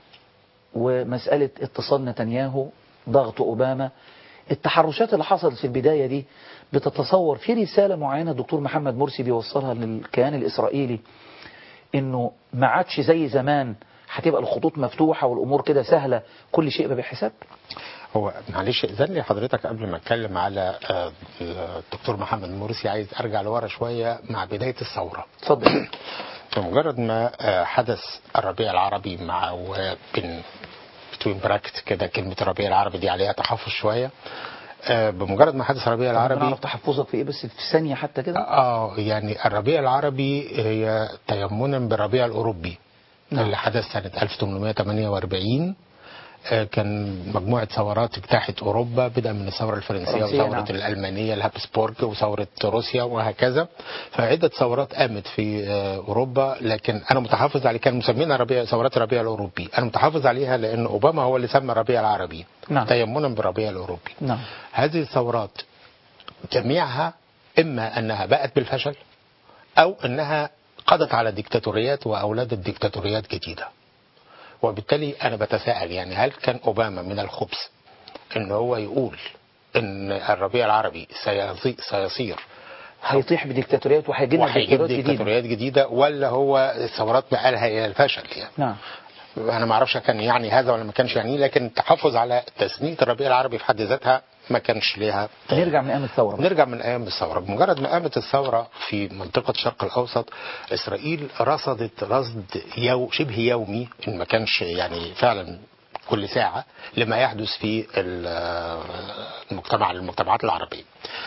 ومسألة اتصال نتنياهو ضغط أوباما التحرشات اللي حصلت في البداية دي بتتصور في رسالة معينة الدكتور محمد مرسي بيوصلها للكيان الإسرائيلي انه ما عادش زي زمان هتبقى الخطوط مفتوحة والأمور كده سهلة كل شيء يبقى بحساب هو معلش اذن لي حضرتك قبل ما اتكلم على آه، الدكتور محمد مرسي عايز ارجع لورا شويه مع بدايه الثوره. اتفضل. بمجرد ما آه، حدث الربيع العربي مع وبين بتوين براكت كده كلمه الربيع العربي دي عليها تحفظ شويه. آه، بمجرد ما حدث الربيع العربي نعرف تحفظك في ايه بس في ثانية حتى كده اه يعني الربيع العربي هي تيمنا بالربيع الاوروبي نعم. اللي حدث سنه 1848 آه، كان مجموعة ثورات اجتاحت أوروبا بدءا من الثورة الفرنسية فرنسية، وثورة نعم. الألمانية الهابسبورج وثورة روسيا وهكذا فعدة ثورات قامت في آه، أوروبا لكن أنا متحفظ عليه كان مسمينها ربيع ثورات الربيع الأوروبي أنا متحفظ عليها لأن أوباما هو اللي سمى الربيع العربي نعم. تيمنا بالربيع الأوروبي نعم هذه الثورات جميعها إما أنها باءت بالفشل أو أنها قضت على ديكتاتوريات وأولادت ديكتاتوريات جديدة وبالتالي أنا بتساءل يعني هل كان أوباما من الخبث أن هو يقول أن الربيع العربي سيصي- سيصير هيطيح بديكتاتوريات وهيجي لنا وهيجيب ديكتاتوريات جديدة ديكتاتوريات جديدة ولا هو الثورات بقالها إلى الفشل يعني نعم انا ما اعرفش كان يعني هذا ولا ما كانش يعني لكن التحفظ على تسميه الربيع العربي في حد ذاتها ما كانش ليها نرجع من أيام الثورة نرجع من ايام الثوره بمجرد ما قامت الثوره في منطقه الشرق الاوسط اسرائيل رصدت رصد يو شبه يومي ان ما كانش يعني فعلا كل ساعه لما يحدث في ال- المجتمع المجتمعات العربيه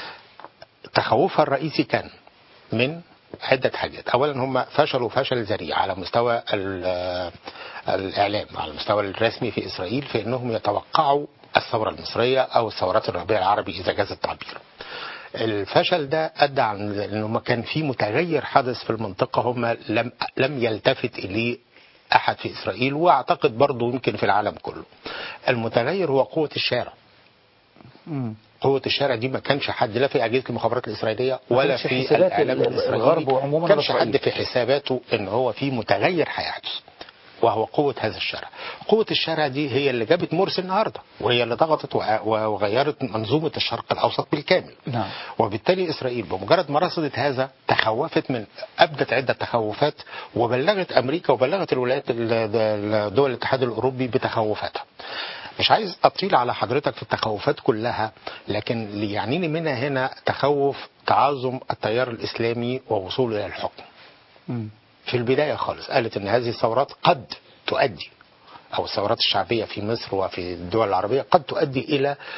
تخوفها الرئيسي كان من عدة حاجات أولا هم فشلوا فشل ذريع على مستوى ال- الإعلام على المستوى الرسمي في إسرائيل في أنهم يتوقعوا الثورة المصرية أو الثورات الربيع العربي إذا جاز التعبير الفشل ده أدى عن أنه ما كان في متغير حدث في المنطقة هم لم لم يلتفت إليه أحد في إسرائيل وأعتقد برضه يمكن في العالم كله المتغير هو قوة الشارع مم. قوة الشارع دي ما كانش حد لا في أجهزة المخابرات الإسرائيلية ما ولا كانش في حسابات الإعلام ال- الإسرائيلي الغرب وعموماً ما كانش الإسرائيلي. حد في حساباته إن هو في متغير هيحدث وهو قوة هذا الشارع قوة الشارع دي هي اللي جابت مرسي النهاردة وهي اللي ضغطت وع- وغيرت منظومة الشرق الأوسط بالكامل نعم وبالتالي إسرائيل بمجرد ما رصدت هذا تخوفت من أبدت عدة تخوفات وبلغت أمريكا وبلغت الولايات ال- دول الاتحاد الأوروبي بتخوفاتها مش عايز أطيل على حضرتك في التخوفات كلها لكن اللي يعنيني منها هنا تخوف تعاظم التيار الإسلامي ووصوله إلى الحكم مم. في البداية خالص قالت أن هذه الثورات قد تؤدي أو الثورات الشعبية في مصر وفي الدول العربية قد تؤدي إلى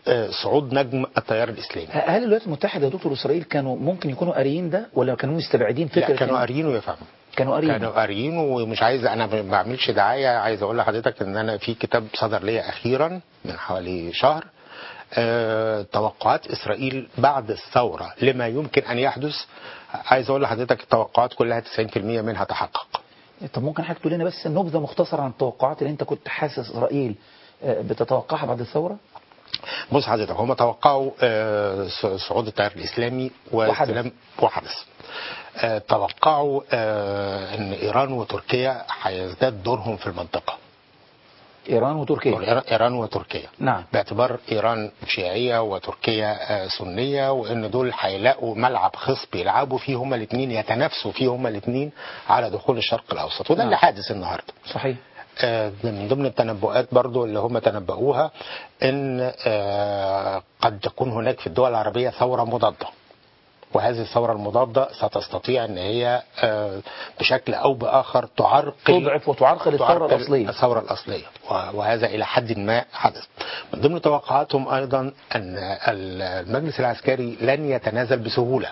آه، صعود نجم التيار الاسلامي هل الولايات المتحدة يا دكتور إسرائيل كانوا ممكن يكونوا قاريين ده ولا كانوا مستبعدين فكرة لا كانوا إن- قاريين ويفهموا كانوا قاريين كانوا قاريين ومش عايز انا ما بعملش دعايه عايز اقول لحضرتك ان انا في كتاب صدر ليا اخيرا من حوالي شهر آه، توقعات اسرائيل بعد الثوره لما يمكن ان يحدث عايز اقول لحضرتك التوقعات كلها 90% منها تحقق طب ممكن حضرتك تقول لنا بس نبذة مختصرة عن التوقعات اللي أنت كنت حاسس إسرائيل آه، بتتوقعها بعد الثورة؟ بص حضرتك هم توقعوا آه، ص- صعود التيار الاسلامي واستلام وحدث آه، توقعوا آه، ان ايران وتركيا هيزداد دورهم في المنطقه إيران وتركيا إيران- ايران وتركيا نعم باعتبار ايران شيعيه وتركيا آه، سنيه وان دول هيلاقوا ملعب خصب يلعبوا فيه هما الاثنين يتنافسوا فيه هما الاثنين على دخول الشرق الاوسط وده نعم. اللي حادث النهارده صحيح آه، من ضمن التنبؤات برضو اللي هم تنبؤوها ان آه، قد تكون هناك في الدول العربيه ثوره مضاده وهذه الثورة المضادة ستستطيع أن هي آه، بشكل أو بآخر تعرقل تضعف وتعرقل الثورة تعرقل الأصلية. الثورة الأصلية و- وهذا إلى حد ما حدث من ضمن توقعاتهم أيضا أن المجلس العسكري لن يتنازل بسهولة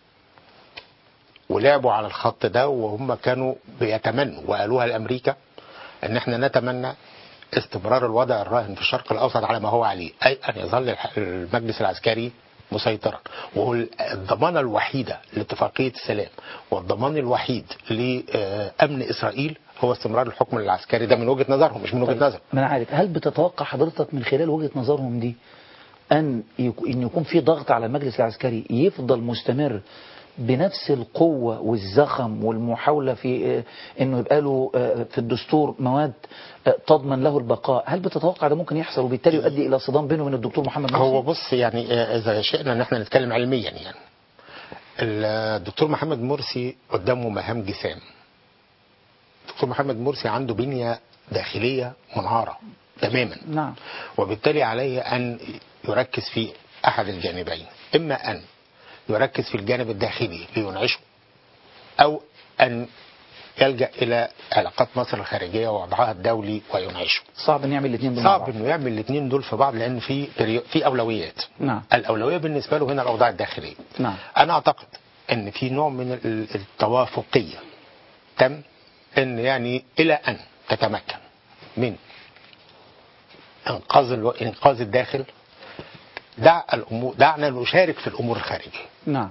ولعبوا على الخط ده وهم كانوا بيتمنوا وقالوها لأمريكا أن احنا نتمنى استمرار الوضع الراهن في الشرق الأوسط على ما هو عليه أي أن يظل الح- المجلس العسكري مسيطرا وهو الضمانة الوحيدة لاتفاقية السلام والضمان الوحيد لأمن إسرائيل هو استمرار الحكم العسكري ده من وجهة نظرهم مش من وجهة نظر ما أنا عارف هل بتتوقع حضرتك من خلال وجهة نظرهم دي أن يك- إن يكون في ضغط على المجلس العسكري يفضل مستمر بنفس القوة والزخم والمحاولة في آه، انه يبقى له آه، في الدستور مواد آه، تضمن له البقاء هل بتتوقع ده ممكن يحصل وبالتالي يؤدي الى صدام بينه وبين الدكتور محمد مرسي هو بص يعني آه، إذا شئنا أن احنا نتكلم علميا يعني الدكتور محمد مرسي قدامه مهام جسام الدكتور محمد مرسي عنده بنية داخلية منهارة تماما نعم وبالتالي عليه أن يركز في أحد الجانبين إما أن يركز في الجانب الداخلي لينعشه أو أن يلجأ إلى علاقات مصر الخارجية ووضعها الدولي وينعشه صعب ان يعمل الاثنين دول مع صعب بعض. انه يعمل الاثنين دول في بعض لان في بريو- في اولويات نعم الاولويه بالنسبه له هنا الاوضاع الداخليه نعم انا اعتقد ان في نوع من ال- التوافقيه تم ان يعني الى ان تتمكن من انقاذ الو... انقاذ الداخل دع الامور دعنا نشارك في الامور الخارجيه نعم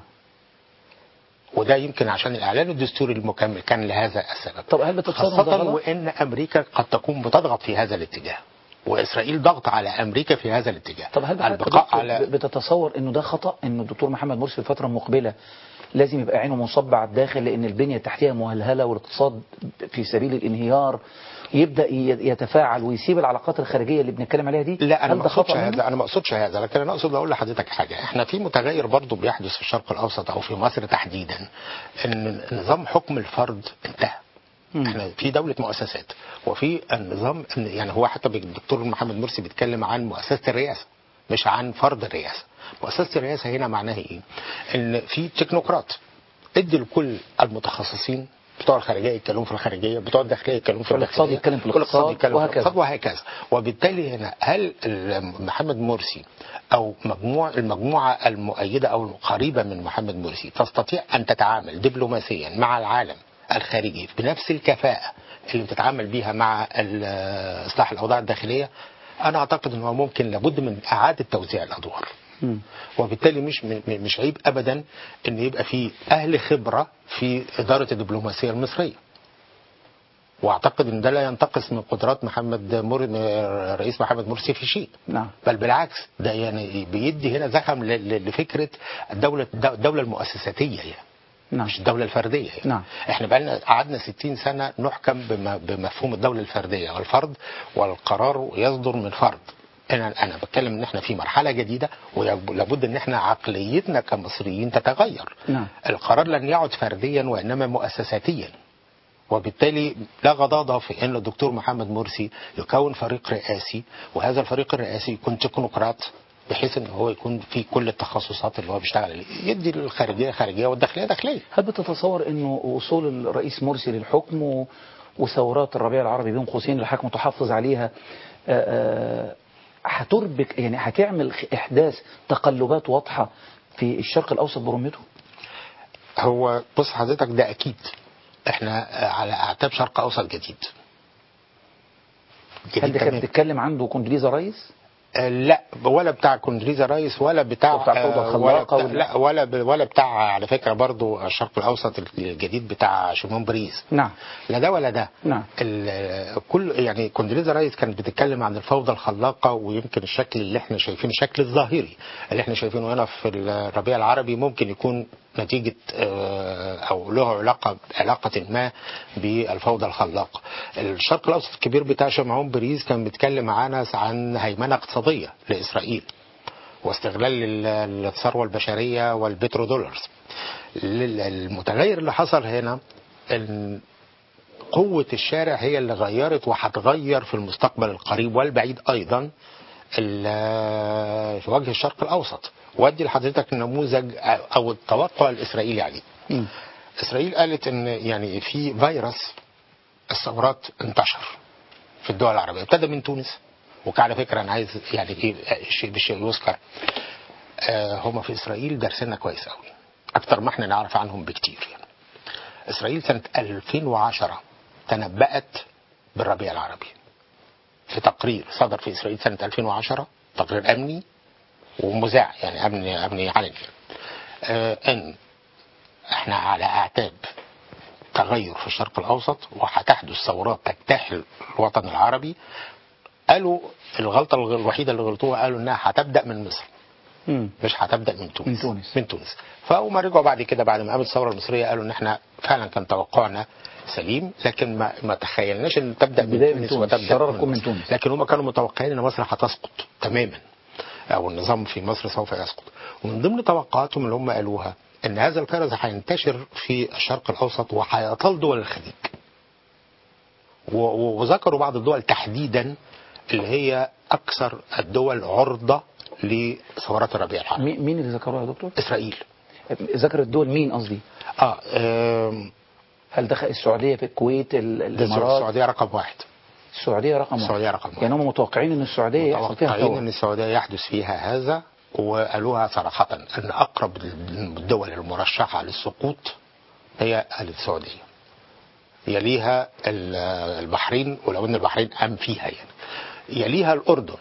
وده يمكن عشان الاعلان الدستوري المكمل كان لهذا السبب طب هل بتتصور ده خاصة غلط؟ وان امريكا قد تكون بتضغط في هذا الاتجاه واسرائيل ضغط على امريكا في هذا الاتجاه طب هل حضرتك البقاء دكتور على بتتصور انه ده خطأ انه الدكتور محمد مرسي في الفترة المقبلة لازم يبقى عينه مصبة على الداخل لان البنية التحتية مهلهلة والاقتصاد في سبيل الانهيار يبدأ ي- يتفاعل ويسيب العلاقات الخارجية اللي بنتكلم عليها دي لا انا هل ما ده اقصدش خطأ هذا منه؟ انا ما اقصدش هذا لكن انا اقصد اقول لحضرتك حاجه احنا في متغير برضه بيحدث في الشرق الاوسط او في مصر تحديدا ان نظام حكم الفرد انتهى احنا في دوله مؤسسات وفي النظام يعني هو حتى الدكتور محمد مرسي بيتكلم عن مؤسسه الرئاسه مش عن فرض الرئاسه مؤسسه الرئاسه هنا معناها ايه ان في تكنوقراط ادي لكل المتخصصين بتوع الخارجيه يتكلموا في الخارجيه بتوع الداخليه يتكلموا في والاقتصاد الداخليه يتكلم في والاقتصاد الاقتصاد يتكلم في وهكذا. الاقتصاد وهكذا وبالتالي هنا هل ال- محمد مرسي او مجموع المجموعه المؤيده او القريبه من محمد مرسي تستطيع ان تتعامل دبلوماسيا مع العالم الخارجي بنفس الكفاءه اللي بتتعامل بيها مع ال- اصلاح الاوضاع الداخليه انا اعتقد انه ممكن لابد من اعاده توزيع الادوار مم. وبالتالي مش م- مش عيب ابدا ان يبقى في اهل خبره في اداره الدبلوماسيه المصريه واعتقد ان ده لا ينتقص من قدرات محمد مر... رئيس محمد مرسي في شيء نعم بل بالعكس ده يعني بيدي هنا زخم ل- ل- لفكره الدوله الدوله المؤسساتيه يعني نعم مش الدوله الفرديه يعني. نعم احنا بقالنا قعدنا 60 سنه نحكم بم- بمفهوم الدوله الفرديه والفرد والقرار يصدر من فرد انا انا بتكلم ان احنا في مرحله جديده ولابد ان احنا عقليتنا كمصريين تتغير نعم القرار لن يعد فرديا وانما مؤسساتيا وبالتالي لا غضاضة في أن الدكتور محمد مرسي يكون فريق رئاسي وهذا الفريق الرئاسي يكون تكنوقراط بحيث ان هو يكون في كل التخصصات اللي هو بيشتغل عليها يدي الخارجيه خارجيه والداخليه داخليه هل بتتصور انه وصول الرئيس مرسي للحكم و- وثورات الربيع العربي بين قوسين اللي حضرتك متحفظ عليها آه، آه، هتربك يعني هتعمل خ- إحداث تقلبات واضحة في الشرق الأوسط برمته هو بص حضرتك ده اكيد احنا على اعتاب شرق اوسط جديد هل ده كان بتتكلم عنده كوندريزا رايس؟ آه، لا ولا بتاع كوندريزا رايس ولا بتاع وبتاع فوضى آه، الخلاقة ولا بتاع ولا- لا ولا ب- ولا بتاع على فكره برضو الشرق الاوسط الجديد بتاع شيمون بريز نعم لا ده ولا ده نعم ال- كل يعني كوندريزا رايس كانت بتتكلم عن الفوضى الخلاقه ويمكن الشكل اللي احنا شايفينه الشكل الظاهري اللي احنا شايفينه هنا في الربيع العربي ممكن يكون نتيجه آه، او له علاقه علاقه ما بالفوضى الخلاقه. الشرق الاوسط الكبير بتاع شمعون بريز كان بيتكلم معانا عن هيمنه اقتصاديه لاسرائيل. واستغلال ال- الثروه البشريه والبترودولارز. ال- المتغير اللي حصل هنا ان قوة الشارع هي اللي غيرت وهتغير في المستقبل القريب والبعيد أيضا ال- في وجه الشرق الأوسط وأدي لحضرتك نموذج أو التوقع الإسرائيلي عليه إسرائيل قالت إن يعني في فيروس الثورات انتشر في الدول العربية ابتدى من تونس وعلى فكرة أنا عايز يعني إيه الشيء بالشيء يذكر آه هم في إسرائيل دارسيننا كويس قوي أكتر ما احنا نعرف عنهم بكتير يعني. إسرائيل سنة 2010 تنبأت بالربيع العربي في تقرير صدر في إسرائيل سنة 2010 تقرير أمني ومذاع يعني أمني أمني علني آه أن احنا على أعتاب تغير في الشرق الأوسط وهتحدث ثورات تجتاح الوطن العربي قالوا الغلطة الوحيدة اللي غلطوها قالوا إنها هتبدأ من مصر مش هتبدا من تونس من تونس من تونس فهم رجعوا بعد كده بعد ما قامت الثوره المصريه قالوا ان احنا فعلا كان توقعنا سليم لكن ما ما تخيلناش ان تبدا من البداية من تونس تونس، وتبدا الشرارة تكون من تونس. لكن هم كانوا متوقعين ان مصر هتسقط تماما او النظام في مصر سوف يسقط ومن ضمن توقعاتهم اللي هم قالوها ان هذا الفيروس هينتشر في الشرق الاوسط وهيطال دول الخليج و- و- وذكروا بعض الدول تحديدا اللي هي اكثر الدول عرضه لثورات الربيع العربي مين مين اللي ذكروها يا دكتور؟ اسرائيل ذكر الدول مين قصدي؟ اه آم، هل دخل السعودية في الكويت ال- ده الإمارات السعوديه رقم واحد السعودية رقم واحد السعوديه رقم واحد يعني هم متوقعين ان السعودية يحصل فيها متوقعين ثورة ان السعوديه يحدث فيها هذا وقالوها صراحه ان اقرب الدول المرشحه للسقوط هي السعوديه يليها ال- البحرين ولو ان البحرين قام فيها يعني يليها الاردن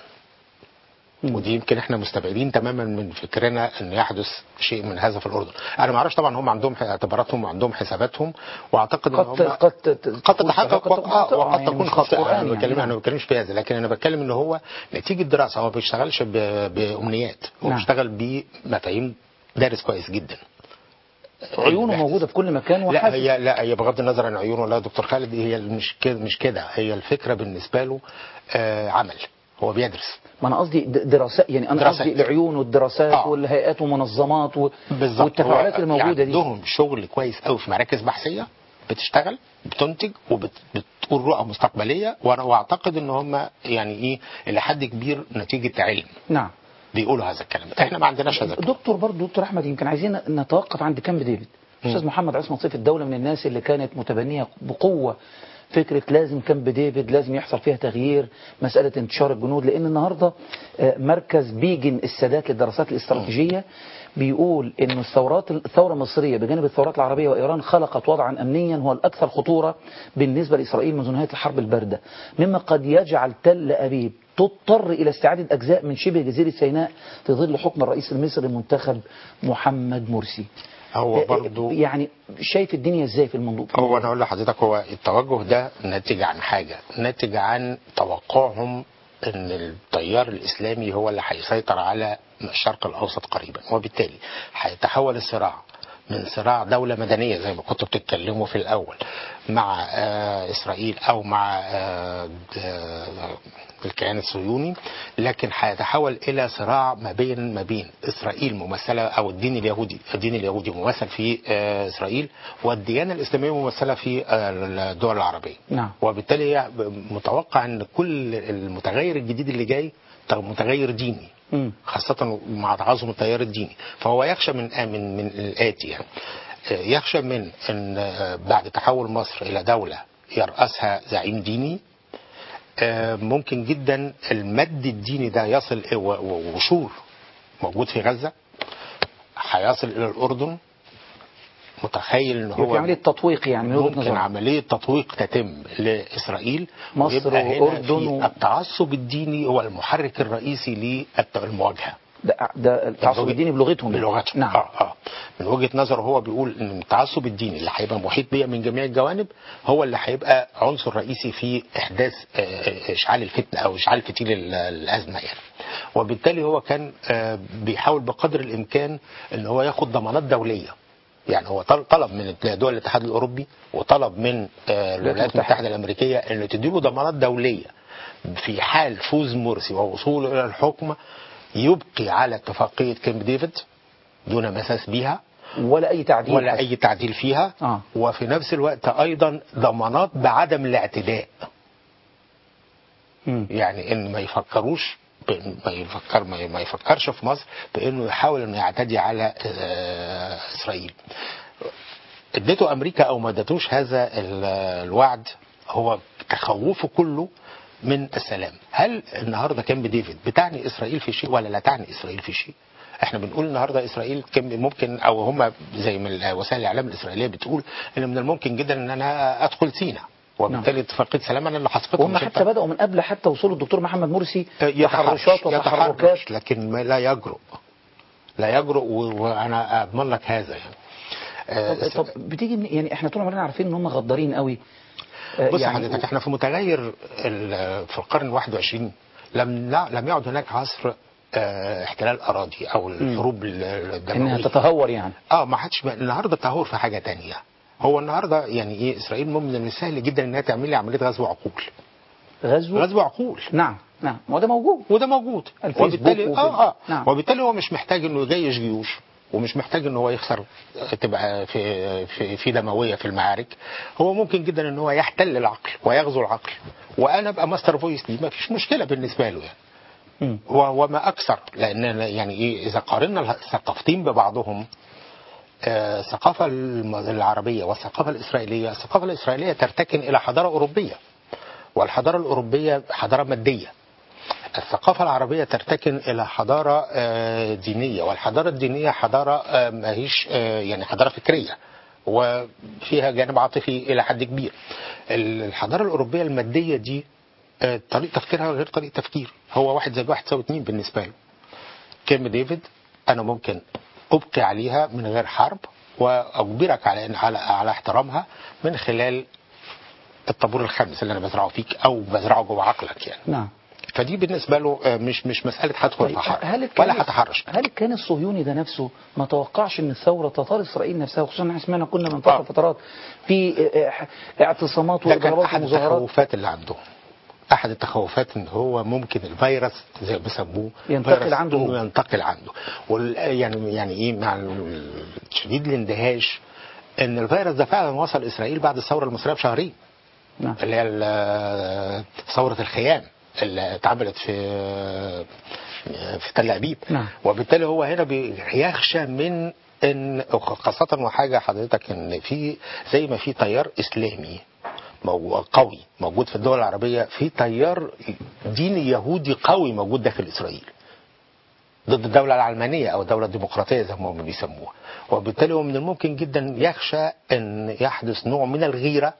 ودي يمكن احنا مستبعدين تماما من فكرنا ان يحدث شيء من هذا في الاردن انا ما اعرفش طبعا هم عندهم اعتباراتهم وعندهم حساباتهم واعتقد ان قد هم قد قد تتحقق قد تكون خاطئة، وقد يعني تكون مش خاطئه قرآن انا يعني. بتكلم انا ما بتكلمش في هذا لكن انا بتكلم ان هو نتيجه دراسه هو ما بيشتغلش ب- بامنيات هو نعم. بيشتغل بمفاهيم دارس كويس جدا عيونه موجودة في كل مكان لا وحاسس هي لا هي بغض النظر عن عيونه لا دكتور خالد هي مش كده مش كده هي الفكره بالنسبه له آه عمل هو بيدرس ما انا قصدي د- دراسات يعني انا دراسات. قصدي العيون والدراسات آه. والهيئات والمنظمات و... بالظبط والتفاعلات هو الموجودة دي عندهم شغل كويس قوي في مراكز بحثيه بتشتغل بتنتج وبتقول رؤى مستقبليه وانا واعتقد ان هم يعني ايه الى حد كبير نتيجه علم نعم بيقولوا هذا الكلام احنا ما عندناش هذا الكلام دكتور برضه دكتور احمد يمكن عايزين نتوقف عند كامب ديفيد استاذ محمد عصمت سيف الدوله من الناس اللي كانت متبنيه بقوه فكره لازم كامب ديفيد لازم يحصل فيها تغيير مساله انتشار الجنود لان النهارده آه، مركز بيجن السادات للدراسات الاستراتيجيه بيقول ان الثورات الثوره المصريه بجانب الثورات العربيه وايران خلقت وضعا امنيا هو الاكثر خطوره بالنسبه لاسرائيل منذ نهايه الحرب البارده مما قد يجعل تل ابيب تضطر الى استعاده اجزاء من شبه جزيره سيناء في ظل حكم الرئيس المصري المنتخب محمد مرسي هو برضو يعني شايف الدنيا ازاي في الموضوع هو انا اقول لحضرتك هو التوجه ده ناتج عن حاجه ناتج عن توقعهم ان التيار الاسلامي هو اللي هيسيطر على الشرق الاوسط قريبا وبالتالي هيتحول الصراع من صراع دولة مدنية زي ما كنتوا بتتكلموا في الأول مع آه إسرائيل أو مع آه د- الكيان الصهيوني لكن هيتحول إلى صراع ما بين ما بين إسرائيل ممثلة أو الدين اليهودي الدين اليهودي ممثل في آه إسرائيل والديانة الإسلامية ممثلة في آه الدول العربية نعم وبالتالي هي متوقع ان كل المتغير الجديد اللي جاي متغير ديني مم. خاصة مع تعاظم التيار الديني فهو يخشى من من من الآتي يعني يخشى من ان بعد تحول مصر الى دولة يرأسها زعيم ديني آه، ممكن جدا المد الديني ده يصل و- و- وشور موجود في غزة هيصل إلى الأردن متخيل ان يبقى هو في عملية تطويق يعني من وجهة ممكن نظرك. عملية تطويق تتم لإسرائيل مصر ويبقى هنا وأردن في و- التعصب الديني هو المحرك الرئيسي للمواجهة ده, ده التعصب الديني بلغتهم بلغتهم نعم آه آه. من وجهة نظره هو بيقول ان التعصب الديني اللي هيبقى محيط بيا من جميع الجوانب هو اللي هيبقى عنصر رئيسي في احداث آه، آه، اشعال الفتنه او اشعال فتيل ال- الازمه يعني وبالتالي هو كان آه، بيحاول بقدر الامكان ان هو ياخد ضمانات دوليه يعني هو طل- طلب من دول الاتحاد الاوروبي وطلب من آه، الولايات المتحده الامريكيه انه تديله ضمانات دوليه في حال فوز مرسي ووصوله الى الحكم يبقي على اتفاقيه كامب ديفيد دون مساس بيها ولا اي تعديل ولا حتى. اي تعديل فيها آه. وفي نفس الوقت ايضا ضمانات بعدم الاعتداء يعني ان ما يفكروش بإن ما يفكر ما ما يفكرش في مصر بانه يحاول انه يعتدي على آه، اسرائيل اديته امريكا او ما ادتوش هذا ال- الوعد هو تخوفه كله من السلام هل النهارده كان بديفيد بتعني اسرائيل في شيء ولا لا تعني اسرائيل في شيء احنا بنقول النهارده اسرائيل كان ممكن او هم زي ما وسائل الاعلام الاسرائيليه بتقول ان من الممكن جدا ان انا ادخل سيناء وبالتالي اتفاقيه سلام انا اللي هسقطها وهم مش حتى أنت. بدأوا من قبل حتى وصول الدكتور محمد مرسي يتحرش تحرشات وتحركات يتحرش لكن ما لا يجرؤ لا يجرؤ و- وانا اضمن لك هذا يعني آه، طب, طب بتيجي من يعني احنا طول عمرنا عارفين ان هم غدارين قوي آه، بص يعني حضرتك احنا في متغير ال- في القرن ال 21 لم لا- لم يعد هناك عصر آه، احتلال اراضي او الحروب ال- الدمويه انها تتهور يعني اه ما حدش النهارده التهور في حاجه تانية هو النهارده يعني ايه اسرائيل من السهل جدا انها تعمل لي عمليه غزو عقول غزو غزو عقول نعم نعم وده موجود وده موجود الفيسبوك وبالتالي وفي- اه اه نعم. وبالتالي هو مش محتاج انه يجيش جيوش ومش محتاج ان هو يخسر تبقى في في في دمويه في المعارك هو ممكن جدا ان هو يحتل العقل ويغزو العقل وانا ابقى ماستر فويس دي ما فيش مشكله بالنسبه له يعني و- وما اكثر لان يعني ايه اذا قارنا الثقافتين ببعضهم آه، الثقافه الم- العربيه والثقافه الاسرائيليه الثقافه الاسرائيليه ترتكن الى حضاره اوروبيه والحضاره الاوروبيه حضاره ماديه الثقافة العربية ترتكن إلى حضارة آه، دينية والحضارة الدينية حضارة آه، ما هيش آه، يعني حضارة فكرية وفيها جانب عاطفي إلى حد كبير الحضارة الأوروبية المادية دي آه، طريقة تفكيرها غير طريقة تفكير هو واحد زائد واحد يساوي اتنين بالنسبة له كلمة ديفيد أنا ممكن أبقي عليها من غير حرب وأجبرك على إن- على على احترامها من خلال الطابور الخامس اللي أنا بزرعه فيك أو بزرعه جوه عقلك يعني نعم فدي بالنسبه له آه، مش مش مساله هدخل في حرب هل الكيان ولا هتحرش هل الكيان الصهيوني ده نفسه ما توقعش ان الثوره تطال اسرائيل نفسها خصوصا ان احنا سمعنا كنا من فتره فترات في آه، آه، اعتصامات ده كان واضرابات احد ومظاهرات التخوفات اللي عندهم احد التخوفات ان هو ممكن الفيروس زي ما بيسموه ينتقل فيروس عنده هو. إنه ينتقل عنده وال يعني يعني ايه مع ال- شديد الاندهاش ان الفيروس ده فعلا وصل اسرائيل بعد الثوره المصريه بشهرين نعم. اللي هي ال- ثوره الخيام اللي اتعملت في في تل ابيب نعم. وبالتالي هو هنا بيخشى من ان خاصه وحاجه حضرتك ان في زي ما في تيار اسلامي مو- قوي موجود في الدول العربيه في تيار ديني يهودي قوي موجود داخل اسرائيل ضد الدولة العلمانية أو الدولة الديمقراطية زي ما هم بيسموها وبالتالي هو من الممكن جدا يخشى أن يحدث نوع من الغيرة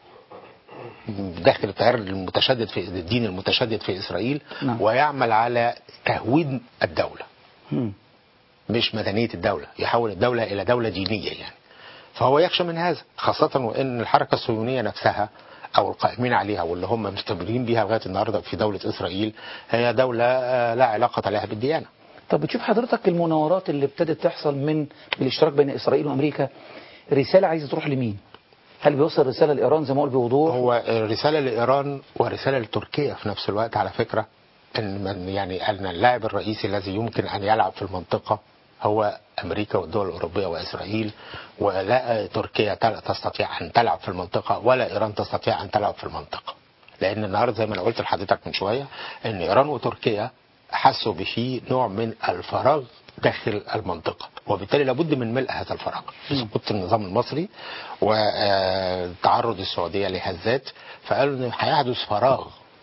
داخل التيار المتشدد في الدين المتشدد في إسرائيل نعم. ويعمل على تهويد الدولة مم. مش مدنية الدولة يحول الدولة إلى دولة دينية يعني فهو يخشى من هذا خاصة وإن الحركة الصهيونية نفسها أو القائمين عليها واللي هم مستمرين بيها لغاية النهاردة في دولة إسرائيل هي دولة آه، لا علاقة لها بالديانة طب بتشوف حضرتك المناورات اللي ابتدت تحصل من بالاشتراك بين اسرائيل وامريكا رساله عايزه تروح لمين؟ هل بيوصل رساله لايران زي ما قلت بوضوح؟ هو رسالة لإيران ورسالة لتركيا في نفس الوقت على فكرة أن من يعني أن اللاعب الرئيسي الذي يمكن أن يلعب في المنطقة هو أمريكا والدول الأوروبية وإسرائيل ولا تركيا تل- تستطيع أن تلعب في المنطقة ولا إيران تستطيع أن تلعب في المنطقة لأن النهاردة زي ما أنا قلت لحضرتك من شوية أن إيران وتركيا حسوا بفيه نوع من الفراغ داخل المنطقة وبالتالي لابد من ملء هذا الفراغ بسقوط النظام المصري وتعرض السعودية لهزات فقالوا ان هيحدث فراغ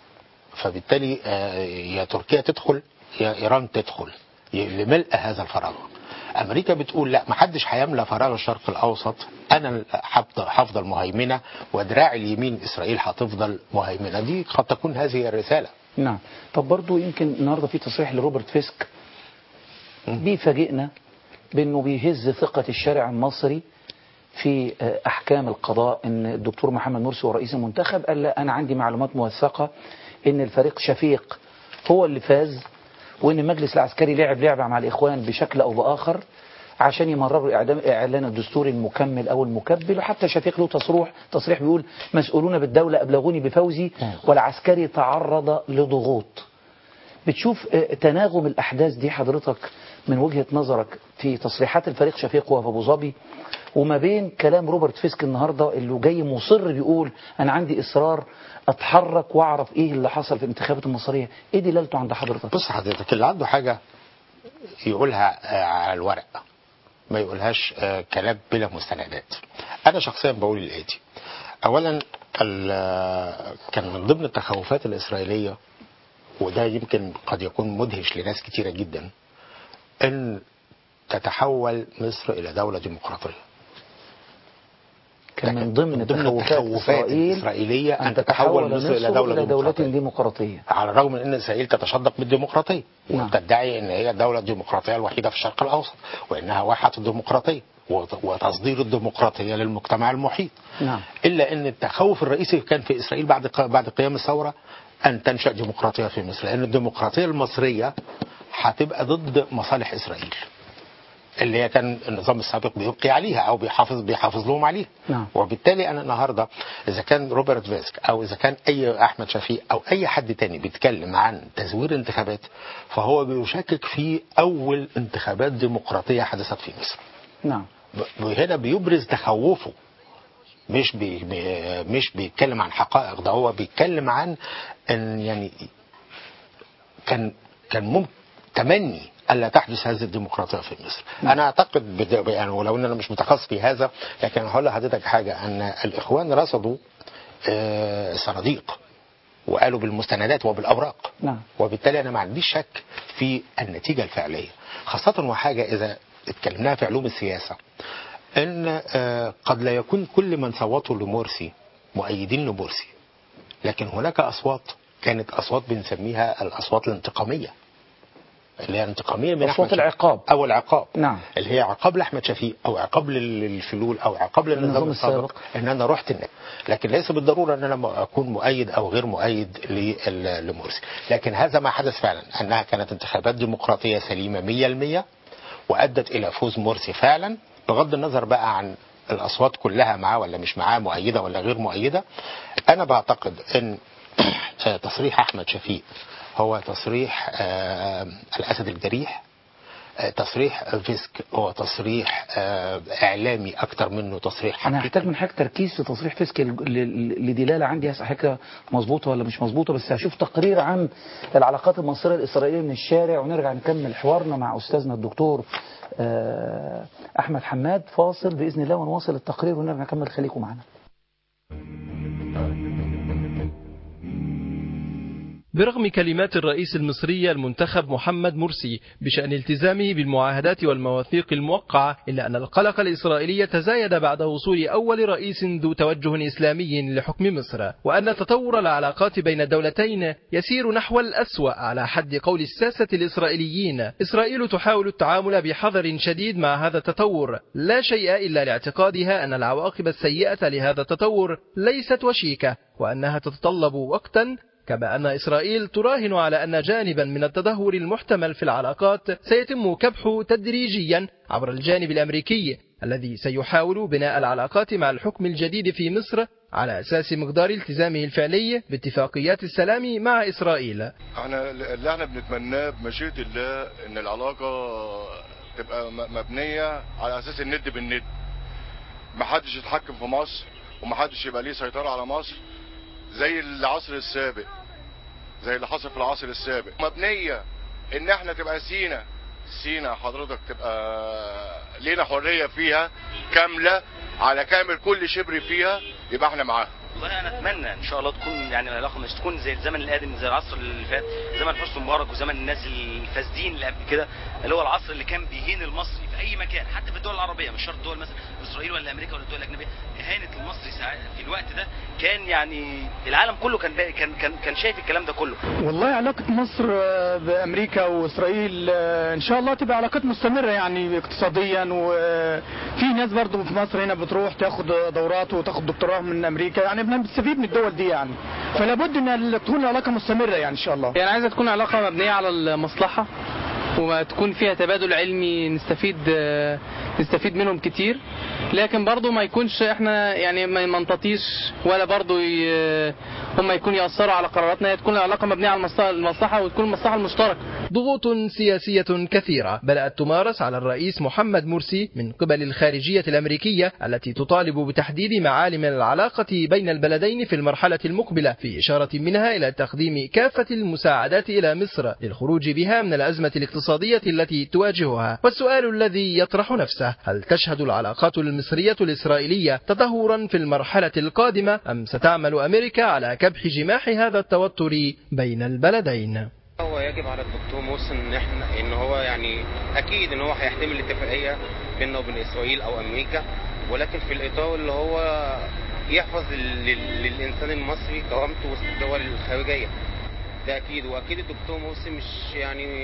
فبالتالي آه، يا تركيا تدخل يا ايران تدخل ي- لملء هذا الفراغ امريكا بتقول لا محدش هيملى فراغ الشرق الاوسط انا ال- هفضل- هفضل مهيمنه ودراعي اليمين اسرائيل هتفضل مهيمنه دي قد تكون هذه هي الرساله نعم طب برضو يمكن النهارده في تصريح لروبرت فيسك بيفاجئنا بانه بيهز ثقة الشارع المصري في آه، احكام القضاء ان الدكتور محمد مرسي هو رئيس المنتخب قال لا انا عندي معلومات موثقة ان الفريق شفيق هو اللي فاز وان المجلس العسكري لعب لعبة مع الاخوان بشكل او باخر عشان يمرروا اعدام اعلان الدستور المكمل او المكبل وحتى شفيق له تصريح تصريح بيقول مسؤولون بالدولة ابلغوني بفوزي والعسكري تعرض لضغوط بتشوف آه، تناغم الأحداث دي حضرتك من وجهة نظرك في تصريحات الفريق شفيق وهو في أبو ظبي وما بين كلام روبرت فيسك النهاردة اللي جاي مصر بيقول أنا عندي إصرار أتحرك وأعرف إيه اللي حصل في الانتخابات المصرية إيه دلالته عند حضرتك بص حضرتك اللي عنده حاجة يقولها آه، على الورق ما يقولهاش آه، كلام بلا مستندات أنا شخصيا بقول الآتي أولا ال- آه، كان من ضمن التخوفات الإسرائيلية وده يمكن قد يكون مدهش لناس كتيرة جدا أن تتحول مصر إلى دولة ديمقراطية كان من ضمن, من ضمن تخوفات التخوفات إسرائيل الإسرائيلية أن أن تتحول مصر إلى مصر دولة إلى دولة ديمقراطية ديمقراطية على الرغم من ان اسرائيل تتشدق بالديمقراطيه نعم. وتدعي ان هي الدوله الديمقراطيه الوحيده في الشرق الاوسط وانها واحه الديمقراطيه وت- وتصدير الديمقراطيه للمجتمع المحيط نعم الا ان التخوف الرئيسي كان في اسرائيل بعد ق- بعد قيام الثوره ان تنشا ديمقراطيه في مصر لان الديمقراطيه المصريه هتبقى ضد مصالح اسرائيل اللي هي كان النظام السابق بيبقي عليها او بيحافظ بيحافظ لهم عليها نعم وبالتالي انا النهارده اذا كان روبرت فيسك او اذا كان اي احمد شفيق او اي حد تاني بيتكلم عن تزوير انتخابات فهو بيشكك في اول انتخابات ديمقراطيه حدثت في مصر نعم ب- هنا بيبرز تخوفه مش بي بي- مش بيتكلم عن حقائق ده هو بيتكلم عن ان يعني كان كان ممكن تمني الا تحدث هذه الديمقراطيه في مصر. انا اعتقد بد- يعني ولو ان انا مش متخصص في هذا لكن هقول لحضرتك حاجه ان الاخوان رصدوا آه، صناديق وقالوا بالمستندات وبالاوراق نعم وبالتالي انا ما عنديش شك في النتيجه الفعليه خاصه وحاجه اذا اتكلمناها في علوم السياسه ان آه، قد لا يكون كل من صوتوا لمرسي مؤيدين لمرسي لكن هناك اصوات كانت اصوات بنسميها الاصوات الانتقاميه اللي هي انتقاميه من أصوات أحمد شفيق. العقاب. او العقاب نعم اللي هي عقاب لاحمد شفيق او عقاب لل- للفلول او عقاب النظام للنظام السابق. السابق ان انا رحت هناك لكن ليس بالضروره ان انا م- اكون مؤيد او غير مؤيد لل- لمرسي لكن هذا ما حدث فعلا انها كانت انتخابات ديمقراطيه سليمه 100% وادت الى فوز مرسي فعلا بغض النظر بقى عن الاصوات كلها معاه ولا مش معاه مؤيده ولا غير مؤيده انا بعتقد ان آه، تصريح احمد شفيق هو تصريح آه، الاسد الجريح آه، تصريح فيسك هو تصريح آه، اعلامي اكتر منه تصريح انا حقيقي هحتاج من حضرتك تركيز في تصريح فيسك ل- ل- لدلاله عندي هسأل حاجه مظبوطه ولا مش مظبوطه بس هشوف تقرير عن العلاقات المصريه الاسرائيليه من الشارع ونرجع نكمل حوارنا مع استاذنا الدكتور آه، احمد حماد فاصل باذن الله ونواصل التقرير ونرجع نكمل خليكم معنا برغم كلمات الرئيس المصري المنتخب محمد مرسي بشأن التزامه بالمعاهدات والمواثيق الموقعة إلا أن القلق الإسرائيلي تزايد بعد وصول أول رئيس ذو توجه إسلامي لحكم مصر وأن تطور العلاقات بين الدولتين يسير نحو الأسوأ على حد قول الساسة الإسرائيليين إسرائيل تحاول التعامل بحذر شديد مع هذا التطور لا شيء إلا لاعتقادها أن العواقب السيئة لهذا التطور ليست وشيكة وأنها تتطلب وقتا كما أن إسرائيل تراهن على أن جانبا من التدهور المحتمل في العلاقات سيتم كبحه تدريجيا عبر الجانب الأمريكي الذي سيحاول بناء العلاقات مع الحكم الجديد في مصر على أساس مقدار التزامه الفعلي باتفاقيات السلام مع إسرائيل احنا اللي احنا بنتمناه بمشيئة الله ان العلاقة تبقى م- مبنية على اساس الند بالند محدش يتحكم في مصر ومحدش يبقى ليه سيطرة على مصر زي العصر السابق زي اللي حصل في العصر السابق مبنية ان احنا تبقى سينا سينا حضرتك تبقى لينا حرية فيها كاملة على كامل كل شبر فيها يبقى احنا معاها والله انا اتمنى ان شاء الله تكون يعني العلاقه مش تكون زي الزمن القديم زي العصر اللي فات زمن حسني مبارك وزمن الناس الفاسدين اللي قبل كده اللي هو العصر اللي كان بيهين المصري في اي مكان حتى في الدول العربيه مش شرط دول مثلا اسرائيل ولا امريكا ولا الدول الاجنبيه اهانه المصري ساعات في الوقت ده كان يعني العالم كله كان بقى- كان كان كان شايف الكلام ده كله والله علاقة مصر آه، بأمريكا وإسرائيل آه، إن شاء الله تبقى علاقات مستمرة يعني اقتصاديا وفي ناس برضو في مصر هنا بتروح تاخد دورات وتاخد دكتوراه من أمريكا يعني بنستفيد من الدول دي يعني فلا بد إن تكون العلاقة مستمرة يعني إن شاء الله يعني عايزة تكون علاقة مبنية على المصلحة وتكون فيها تبادل علمي نستفيد آه، نستفيد منهم كتير لكن برضو ما يكونش احنا يعني ما منططيش ولا برضو ي- هم يكونوا يأثروا على قراراتنا هي تكون العلاقة مبنية على المصلحة- المصلحة وتكون المصلحة المشتركة ضغوط سياسية كثيرة بدأت تمارس على الرئيس محمد مرسي من قبل الخارجية الأمريكية التي تطالب بتحديد معالم العلاقة بين البلدين في المرحلة المقبلة في إشارة منها إلى تقديم كافة المساعدات إلى مصر للخروج بها من الأزمة الاقتصادية التي تواجهها والسؤال الذي يطرح نفسه هل تشهد العلاقات المصرية الإسرائيلية تدهورا في المرحلة القادمة أم ستعمل أمريكا على كبح جماح هذا التوتر بين البلدين هو يجب على الدكتور موسى ان احنا ان هو يعني اكيد ان هو هيحترم الاتفاقيه بيننا وبين اسرائيل او امريكا ولكن في الاطار اللي هو يحفظ لل- لل- للانسان المصري كرامته وسط الدول الخارجيه ده اكيد واكيد الدكتور موسى مش يعني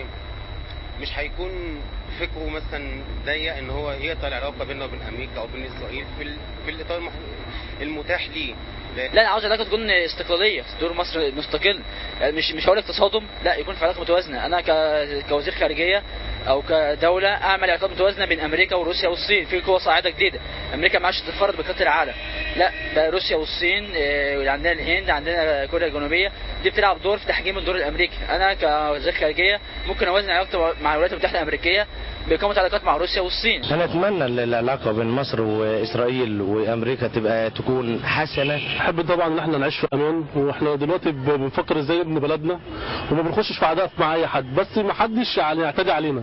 مش هيكون فكره مثلا ضيق ان هو يقطع العلاقه بيننا وبين امريكا او بين اسرائيل في ال- في الاطار المح- المتاح ليه لا انا عاوز علاقه تكون استقلاليه دور مصر مستقل يعني مش مش هقول لك تصادم لا يكون في علاقه متوازنه انا ك- كوزير خارجيه او كدوله اعمل علاقات متوازنه بين امريكا وروسيا والصين في قوه صاعده جديده امريكا ما عادش تتفرد بخطه العالم لا بقى روسيا والصين آه، عندنا الهند عندنا كوريا الجنوبيه دي بتلعب دور في تحجيم الدور الامريكي انا كوزير خارجيه ممكن اوازن علاقتي مع الولايات المتحده الامريكيه باقامه علاقات مع روسيا والصين انا اتمنى ان العلاقه بين مصر واسرائيل وامريكا تبقى تكون حسنه احب طبعا ان احنا نعيش في امان واحنا دلوقتي ب- بنفكر ازاي نبني بلدنا وما بنخشش في عداء مع اي حد بس ما حدش يعني يعتدي علينا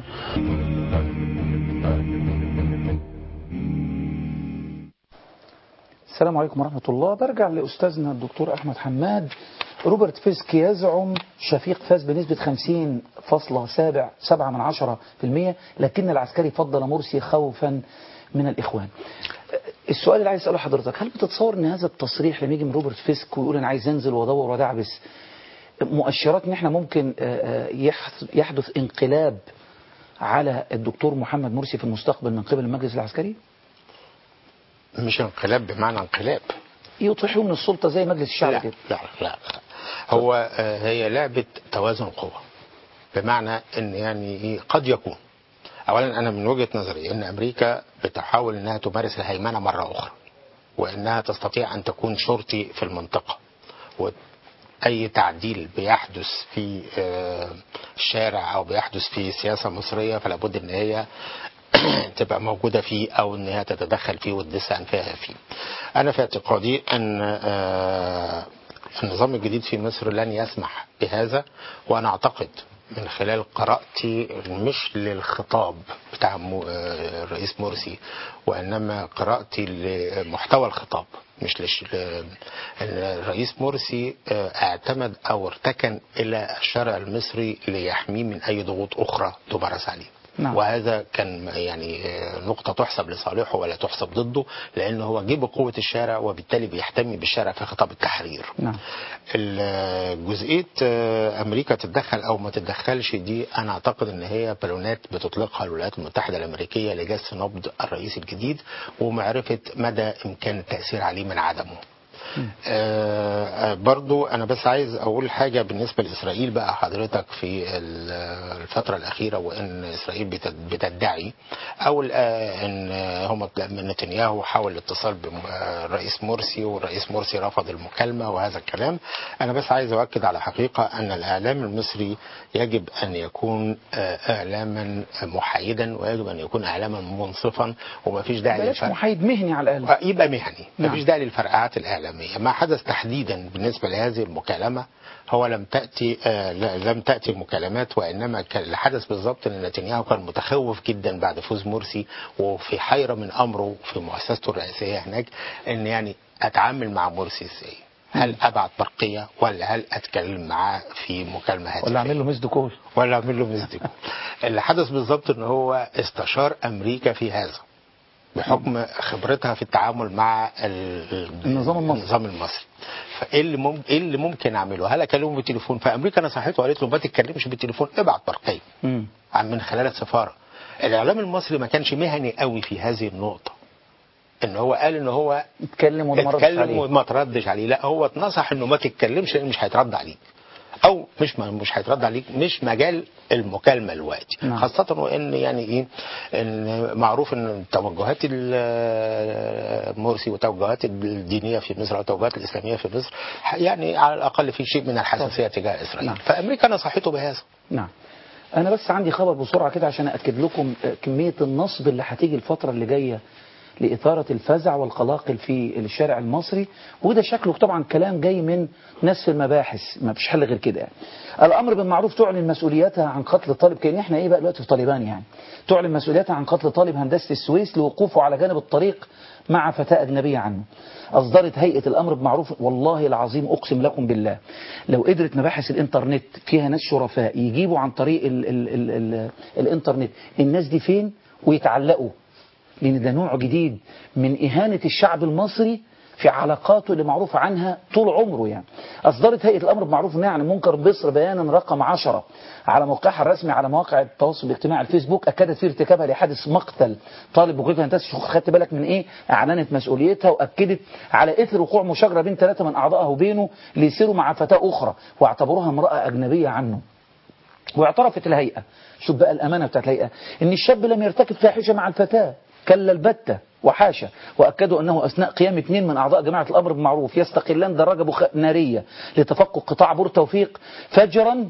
السلام عليكم ورحمة الله برجع لأستاذنا الدكتور أحمد حماد روبرت فيسك يزعم شفيق فاز بنسبة 50.7 من عشرة في المية لكن العسكري فضل مرسي خوفا من الإخوان السؤال اللي عايز أسأله حضرتك هل بتتصور أن هذا التصريح لما يجي من روبرت فيسك ويقول أنا عايز أنزل وأدور وأدعبس مؤشرات أن احنا ممكن آه، آه، يحدث- يحدث انقلاب على الدكتور محمد مرسي في المستقبل من قبل المجلس العسكري؟ مش انقلاب بمعنى انقلاب يطيحوا من السلطة زي مجلس الشعب لا كده لا لا هو آه، هي لعبة توازن قوة بمعنى ان يعني إيه، قد يكون اولا انا من وجهة نظري ان امريكا بتحاول انها تمارس الهيمنة مرة اخرى وانها تستطيع ان تكون شرطي في المنطقة واي تعديل بيحدث في آه، الشارع او بيحدث في سياسة مصرية فلا بد ان هي تبقى موجودة فيه أو إن هي تتدخل فيه وتدس أنفها فيه. أنا في اعتقادي أن آه، النظام الجديد في مصر لن يسمح بهذا وأنا أعتقد من خلال قراءتي مش للخطاب بتاع مو- آه، الرئيس مرسي وإنما قراءتي لمحتوى الخطاب مش لش... ل- إن الرئيس مرسي آه، اعتمد أو ارتكن إلى الشارع المصري ليحميه من أي ضغوط أخرى تمارس عليه نعم. وهذا كان يعني آه، نقطة تحسب لصالحه ولا تحسب ضده لأن هو جه بقوة الشارع وبالتالي بيحتمي بالشارع في خطاب التحرير نعم ال- جزئية آه، أمريكا تتدخل أو ما تتدخلش دي أنا أعتقد إن هي بالونات بتطلقها الولايات المتحدة الأمريكية لجس نبض الرئيس الجديد ومعرفة مدى إمكان التأثير عليه من عدمه آه، آه، برضو انا بس عايز اقول حاجه بالنسبه لاسرائيل بقى حضرتك في ال- الفتره الاخيره وان اسرائيل بتد- بتدعي او آه، ان هم نتنياهو حاول الاتصال بالرئيس مرسي والرئيس مرسي رفض المكالمه وهذا الكلام انا بس عايز اؤكد على حقيقه ان الاعلام المصري يجب ان يكون آه، اعلاما محايدا ويجب ان يكون اعلاما منصفا وما فيش داعي بلاش للفرق محايد مهني على الأقل يبقى مهني نعم. مفيش داعي للفرقعات الإعلامية ما حدث تحديدا بالنسبة لهذه المكالمة هو لم تأتي آه لا- لم تأتي المكالمات وإنما كان اللي حدث بالظبط أن نتنياهو كان متخوف جدا بعد فوز مرسي وفي حيرة من أمره في مؤسسته الرئاسية هناك أن يعني اتعامل مع مرسي ازاي هل ابعت برقيه ولا هل اتكلم معاه في مكالمه هاتفيه ولا اعمل له مسد كول ولا اعمل له مسد كول اللي حدث بالظبط ان هو استشار امريكا في هذا بحكم خبرتها في التعامل مع ال- النظام المصري. النظام المصري فايه اللي ممكن ايه اللي ممكن اعمله هل اكلمه بالتليفون فامريكا نصحته وقالت له ما تتكلمش بالتليفون ابعت برقيه مم. عن من خلال السفاره الاعلام المصري ما كانش مهني قوي في هذه النقطه ان هو قال ان هو اتكلم وده ما ردش اتكلم عليه. وما تردش عليه لا هو اتنصح انه ما تتكلمش لان مش هيترد عليك او مش مش هيترد عليك مش مجال المكالمه دلوقتي نعم. خاصه وان يعني ايه ان معروف ان توجهات ال- مرسي وتوجهات الدينيه في مصر او التوجهات الاسلاميه في مصر يعني على الاقل في شيء من الحساسيه تجاه اسرائيل نعم. فامريكا نصحته بهذا نعم انا بس عندي خبر بسرعه كده عشان اكد لكم آه، كميه النصب اللي هتيجي الفتره اللي جايه لإثارة الفزع والقلاقل في الشارع المصري وده شكله طبعا كلام جاي من ناس في المباحث ما فيش حل غير كده يعني. الأمر بالمعروف تعلن مسؤوليتها عن قتل طالب كأن احنا ايه بقى دلوقتي في طالبان يعني تعلن مسؤوليتها عن قتل طالب هندسة السويس لوقوفه على جانب الطريق مع فتاة أجنبية عنه أصدرت هيئة الأمر بالمعروف والله العظيم أقسم لكم بالله لو قدرت مباحث الإنترنت فيها ناس شرفاء يجيبوا عن طريق ال ال ال ال الإنترنت الناس دي فين ويتعلقوا لأن ده نوع جديد من إهانة الشعب المصري في علاقاته اللي معروف عنها طول عمره يعني أصدرت هيئة الأمر بالمعروف والنهي عن المنكر بمصر بيانا رقم 10 على موقعها الرسمي على مواقع التواصل الاجتماعي الفيسبوك أكدت فيه ارتكابها لحادث مقتل طالب بكلية هندسة الشيوخ خدت بالك من إيه أعلنت مسؤوليتها وأكدت على إثر وقوع مشاجرة بين ثلاثة من أعضائها وبينه ليسيروا مع فتاة أخرى واعتبروها امرأة أجنبية عنه واعترفت الهيئة شوف بقى الأمانة بتاعت الهيئة إن الشاب لم يرتكب فاحشة مع الفتاة كلا البتة وحاشا وأكدوا أنه أثناء قيام اثنين من أعضاء جماعة الأمر بالمعروف يستقلان دراجة بخ... نارية لتفقد قطاع بور توفيق فجرا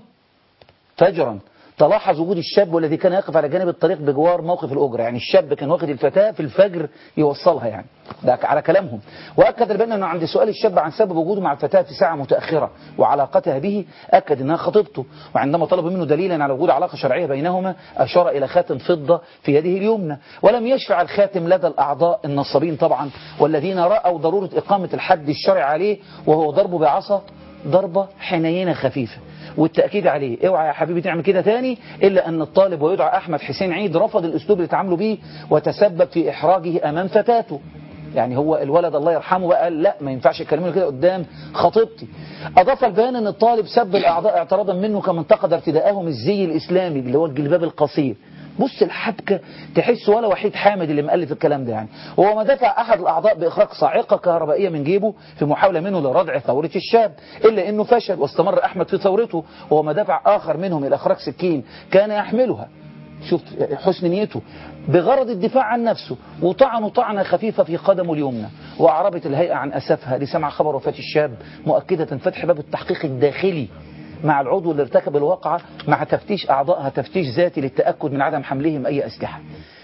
فجرا تلاحظ وجود الشاب والذي كان يقف على جانب الطريق بجوار موقف الأجرة يعني الشاب كان واخد الفتاة في الفجر يوصلها يعني ده على كلامهم وأكد البان أنه عند سؤال الشاب عن سبب وجوده مع الفتاة في ساعة متأخرة وعلاقتها به أكد أنها خطيبته وعندما طلب منه دليلا على وجود علاقة شرعية بينهما أشار إلى خاتم فضة في يده اليمنى ولم يشفع الخاتم لدى الأعضاء النصابين طبعا والذين رأوا ضرورة إقامة الحد الشرعي عليه وهو ضربه بعصا ضربة حنينة خفيفة والتأكيد عليه اوعى يا حبيبي تعمل كده تاني إلا أن الطالب ويدعى أحمد حسين عيد رفض الأسلوب اللي تعاملوا بيه وتسبب في إحراجه أمام فتاته يعني هو الولد الله يرحمه بقى قال لا ما ينفعش يكلموني كده قدام خطيبتي أضاف البيان أن الطالب سب الأعضاء اعتراضا منه كما انتقد ارتداءهم الزي الإسلامي اللي هو الجلباب القصير بص الحبكة تحس ولا وحيد حامد اللي مؤلف الكلام ده يعني وهو ما دفع أحد الأعضاء بإخراج صاعقة كهربائية من جيبه في محاولة منه لردع ثورة الشاب إلا أنه فشل واستمر أحمد في ثورته وهو ما دفع آخر منهم إلى إخراج سكين كان يحملها شوف حسن نيته بغرض الدفاع عن نفسه وطعنوا طعنة خفيفة في قدمه اليمنى وأعربت الهيئة عن أسفها لسمع خبر وفاة الشاب مؤكدة فتح باب التحقيق الداخلي مع العضو اللي ارتكب الواقعة مع تفتيش أعضائها تفتيش ذاتي للتأكد من عدم حملهم أي أسلحة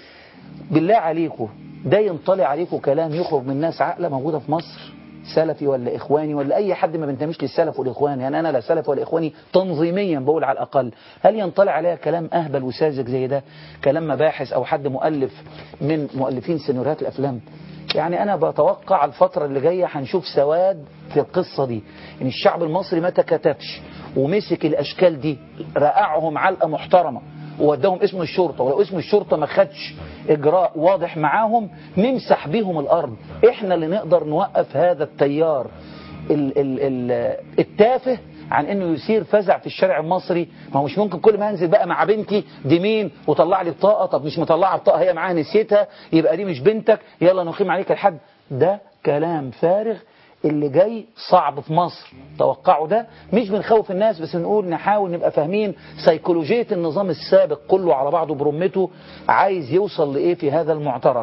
بالله عليكم ده ينطلع عليكم كلام يخرج من ناس عاقلة موجودة في مصر سلفي ولا إخواني ولا أي حد ما بينتميش للسلف والإخوان يعني أنا لا سلف ولا إخواني تنظيميا بقول على الأقل هل ينطلع عليها كلام أهبل وساذج زي ده كلام مباحث أو حد مؤلف من مؤلفين سيناريوهات الأفلام يعني أنا بتوقع الفترة اللي جاية هنشوف سواد في القصة دي إن الشعب المصري ما تكتفش ومسك الأشكال دي رقعهم علقة محترمة ووداهم اسم الشرطة ولو اسم الشرطة ما خدش إجراء واضح معاهم نمسح بيهم الأرض إحنا اللي نقدر نوقف هذا التيار ال ال ال التافه عن انه يثير فزع في الشارع المصري ما هو مش ممكن كل ما انزل بقى مع بنتي دي مين وطلع لي بطاقه طب مش مطلعه بطاقه هي معاها نسيتها يبقى دي مش بنتك يلا نقيم عليك الحد ده كلام فارغ اللي جاي صعب في مصر توقعوا ده مش بنخوف الناس بس بنقول نحاول نبقى فاهمين سيكولوجية النظام السابق كله على بعضه برمته عايز يوصل لإيه في هذا المعترك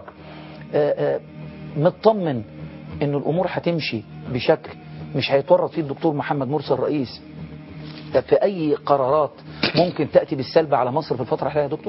آآ آآ مطمن ان الامور هتمشي بشكل مش هيتورط فيه الدكتور محمد مرسي الرئيس في اي قرارات ممكن تأتي بالسلب على مصر في الفترة الحالية يا دكتور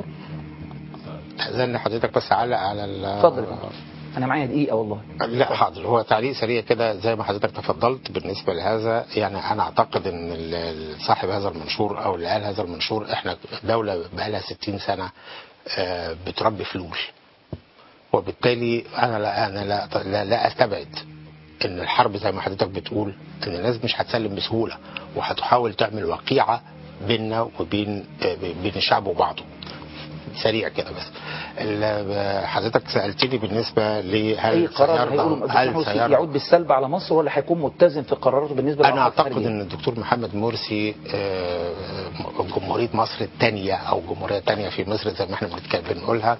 استاذن حضرتك بس اعلق على ال- اتفضل انا معايا دقيقة والله لا حاضر هو تعليق سريع كده زي ما حضرتك تفضلت بالنسبه لهذا يعني انا اعتقد ان ال- ال- صاحب هذا المنشور او اللي قال هذا المنشور احنا دوله بقى لها 60 سنه آه، بتربي فلول وبالتالي انا لا انا لا لا, لا استبعد ان الحرب زي ما حضرتك بتقول ان الناس مش هتسلم بسهوله وهتحاول تعمل وقيعه بيننا وبين آه، بين الشعب وبعضه سريع كده بس ال- حضرتك سالتني بالنسبه لهل اي قرار هيقوله سيرضى الدكتور هل مرسي سيرضى يعود بالسلب على مصر ولا هيكون متزن في قراراته بالنسبه انا للعلاقات اعتقد الخارجية؟ ان الدكتور محمد مرسي آه، جمهوريه مصر الثانيه او جمهوريه ثانيه في مصر زي ما احنا بنتكلم بنقولها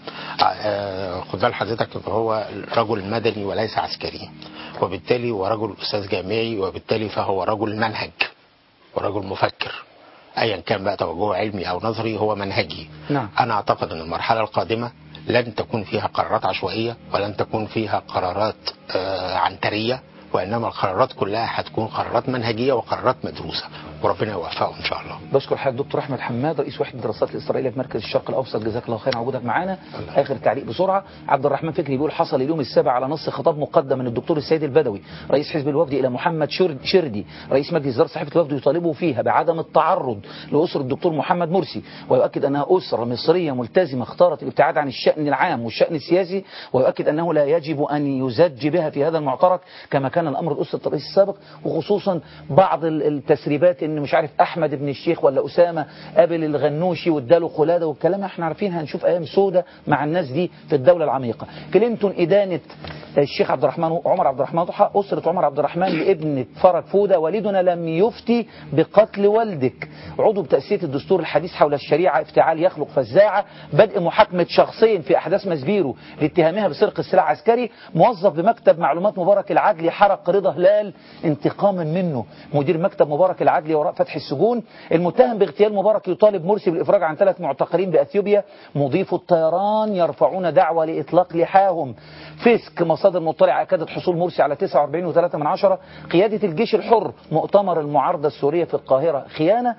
آه، خد بال حضرتك إن هو رجل مدني وليس عسكري وبالتالي هو رجل استاذ جامعي وبالتالي فهو رجل منهج ورجل مفكر ايا كان بقى توجهه علمي او نظري هو منهجي نعم انا اعتقد ان المرحله القادمه لن تكون فيها قرارات عشوائيه ولن تكون فيها قرارات آه، عنتريه وانما القرارات كلها هتكون قرارات منهجيه وقرارات مدروسه وربنا يوفقه ان شاء الله بشكر حضرتك دكتور احمد حماد رئيس وحده الدراسات الاسرائيليه في مركز الشرق الاوسط جزاك الله خير على وجودك معانا اخر تعليق بسرعه عبد الرحمن فكري بيقول حصل اليوم السابع على نص خطاب مقدم من الدكتور السيد البدوي رئيس حزب الوفد الى محمد شرد- شردي رئيس مجلس اداره صحيفه الوفد يطالبه فيها بعدم التعرض لاسره الدكتور محمد مرسي ويؤكد انها اسره مصريه ملتزمه اختارت الابتعاد عن الشان العام والشان السياسي ويؤكد انه لا يجب ان يزج بها في هذا المعترك كما كان الامر لاسره الرئيس السابق وخصوصا بعض ال- التسريبات ان مش عارف احمد بن الشيخ ولا اسامه قابل الغنوشي واداله خلاده والكلام احنا عارفين هنشوف ايام سودة مع الناس دي في الدوله العميقه كلينتون ادانه الشيخ عبد الرحمن عمر عبد الرحمن ضحى اسره عمر عبد الرحمن لابنه فرج فوده والدنا لم يفتي بقتل والدك عضو بتاسيس الدستور الحديث حول الشريعه افتعال يخلق فزاعه بدء محاكمه شخصين في احداث مسبيرو لاتهامها بسرقه سلاح عسكري موظف بمكتب معلومات مبارك العدلي حرق رضا هلال انتقاما منه مدير مكتب مبارك العدلي وراء فتح السجون المتهم باغتيال مبارك يطالب مرسي بالافراج عن ثلاث معتقلين باثيوبيا مضيف الطيران يرفعون دعوه لاطلاق لحاهم فيسك مصادر مطلعه اكدت حصول مرسي على 49.3 من عشرة قياده الجيش الحر مؤتمر المعارضه السوريه في القاهره خيانه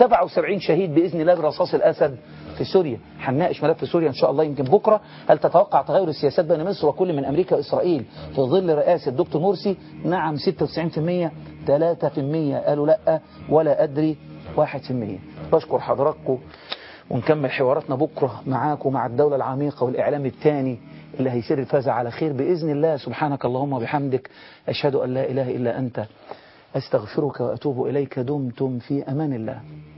و77 شهيد باذن الله برصاص الاسد في سوريا هنناقش ملف سوريا ان شاء الله يمكن بكره هل تتوقع تغير السياسات بين مصر وكل من امريكا واسرائيل في ظل رئاسه دكتور مرسي نعم 96% 3% قالوا لا ولا ادري 1% بشكر حضراتكم ونكمل حواراتنا بكره معاكم مع الدوله العميقه والاعلام الثاني اللي هيسير الفازع على خير باذن الله سبحانك اللهم وبحمدك اشهد ان لا اله الا انت استغفرك واتوب اليك دمتم في امان الله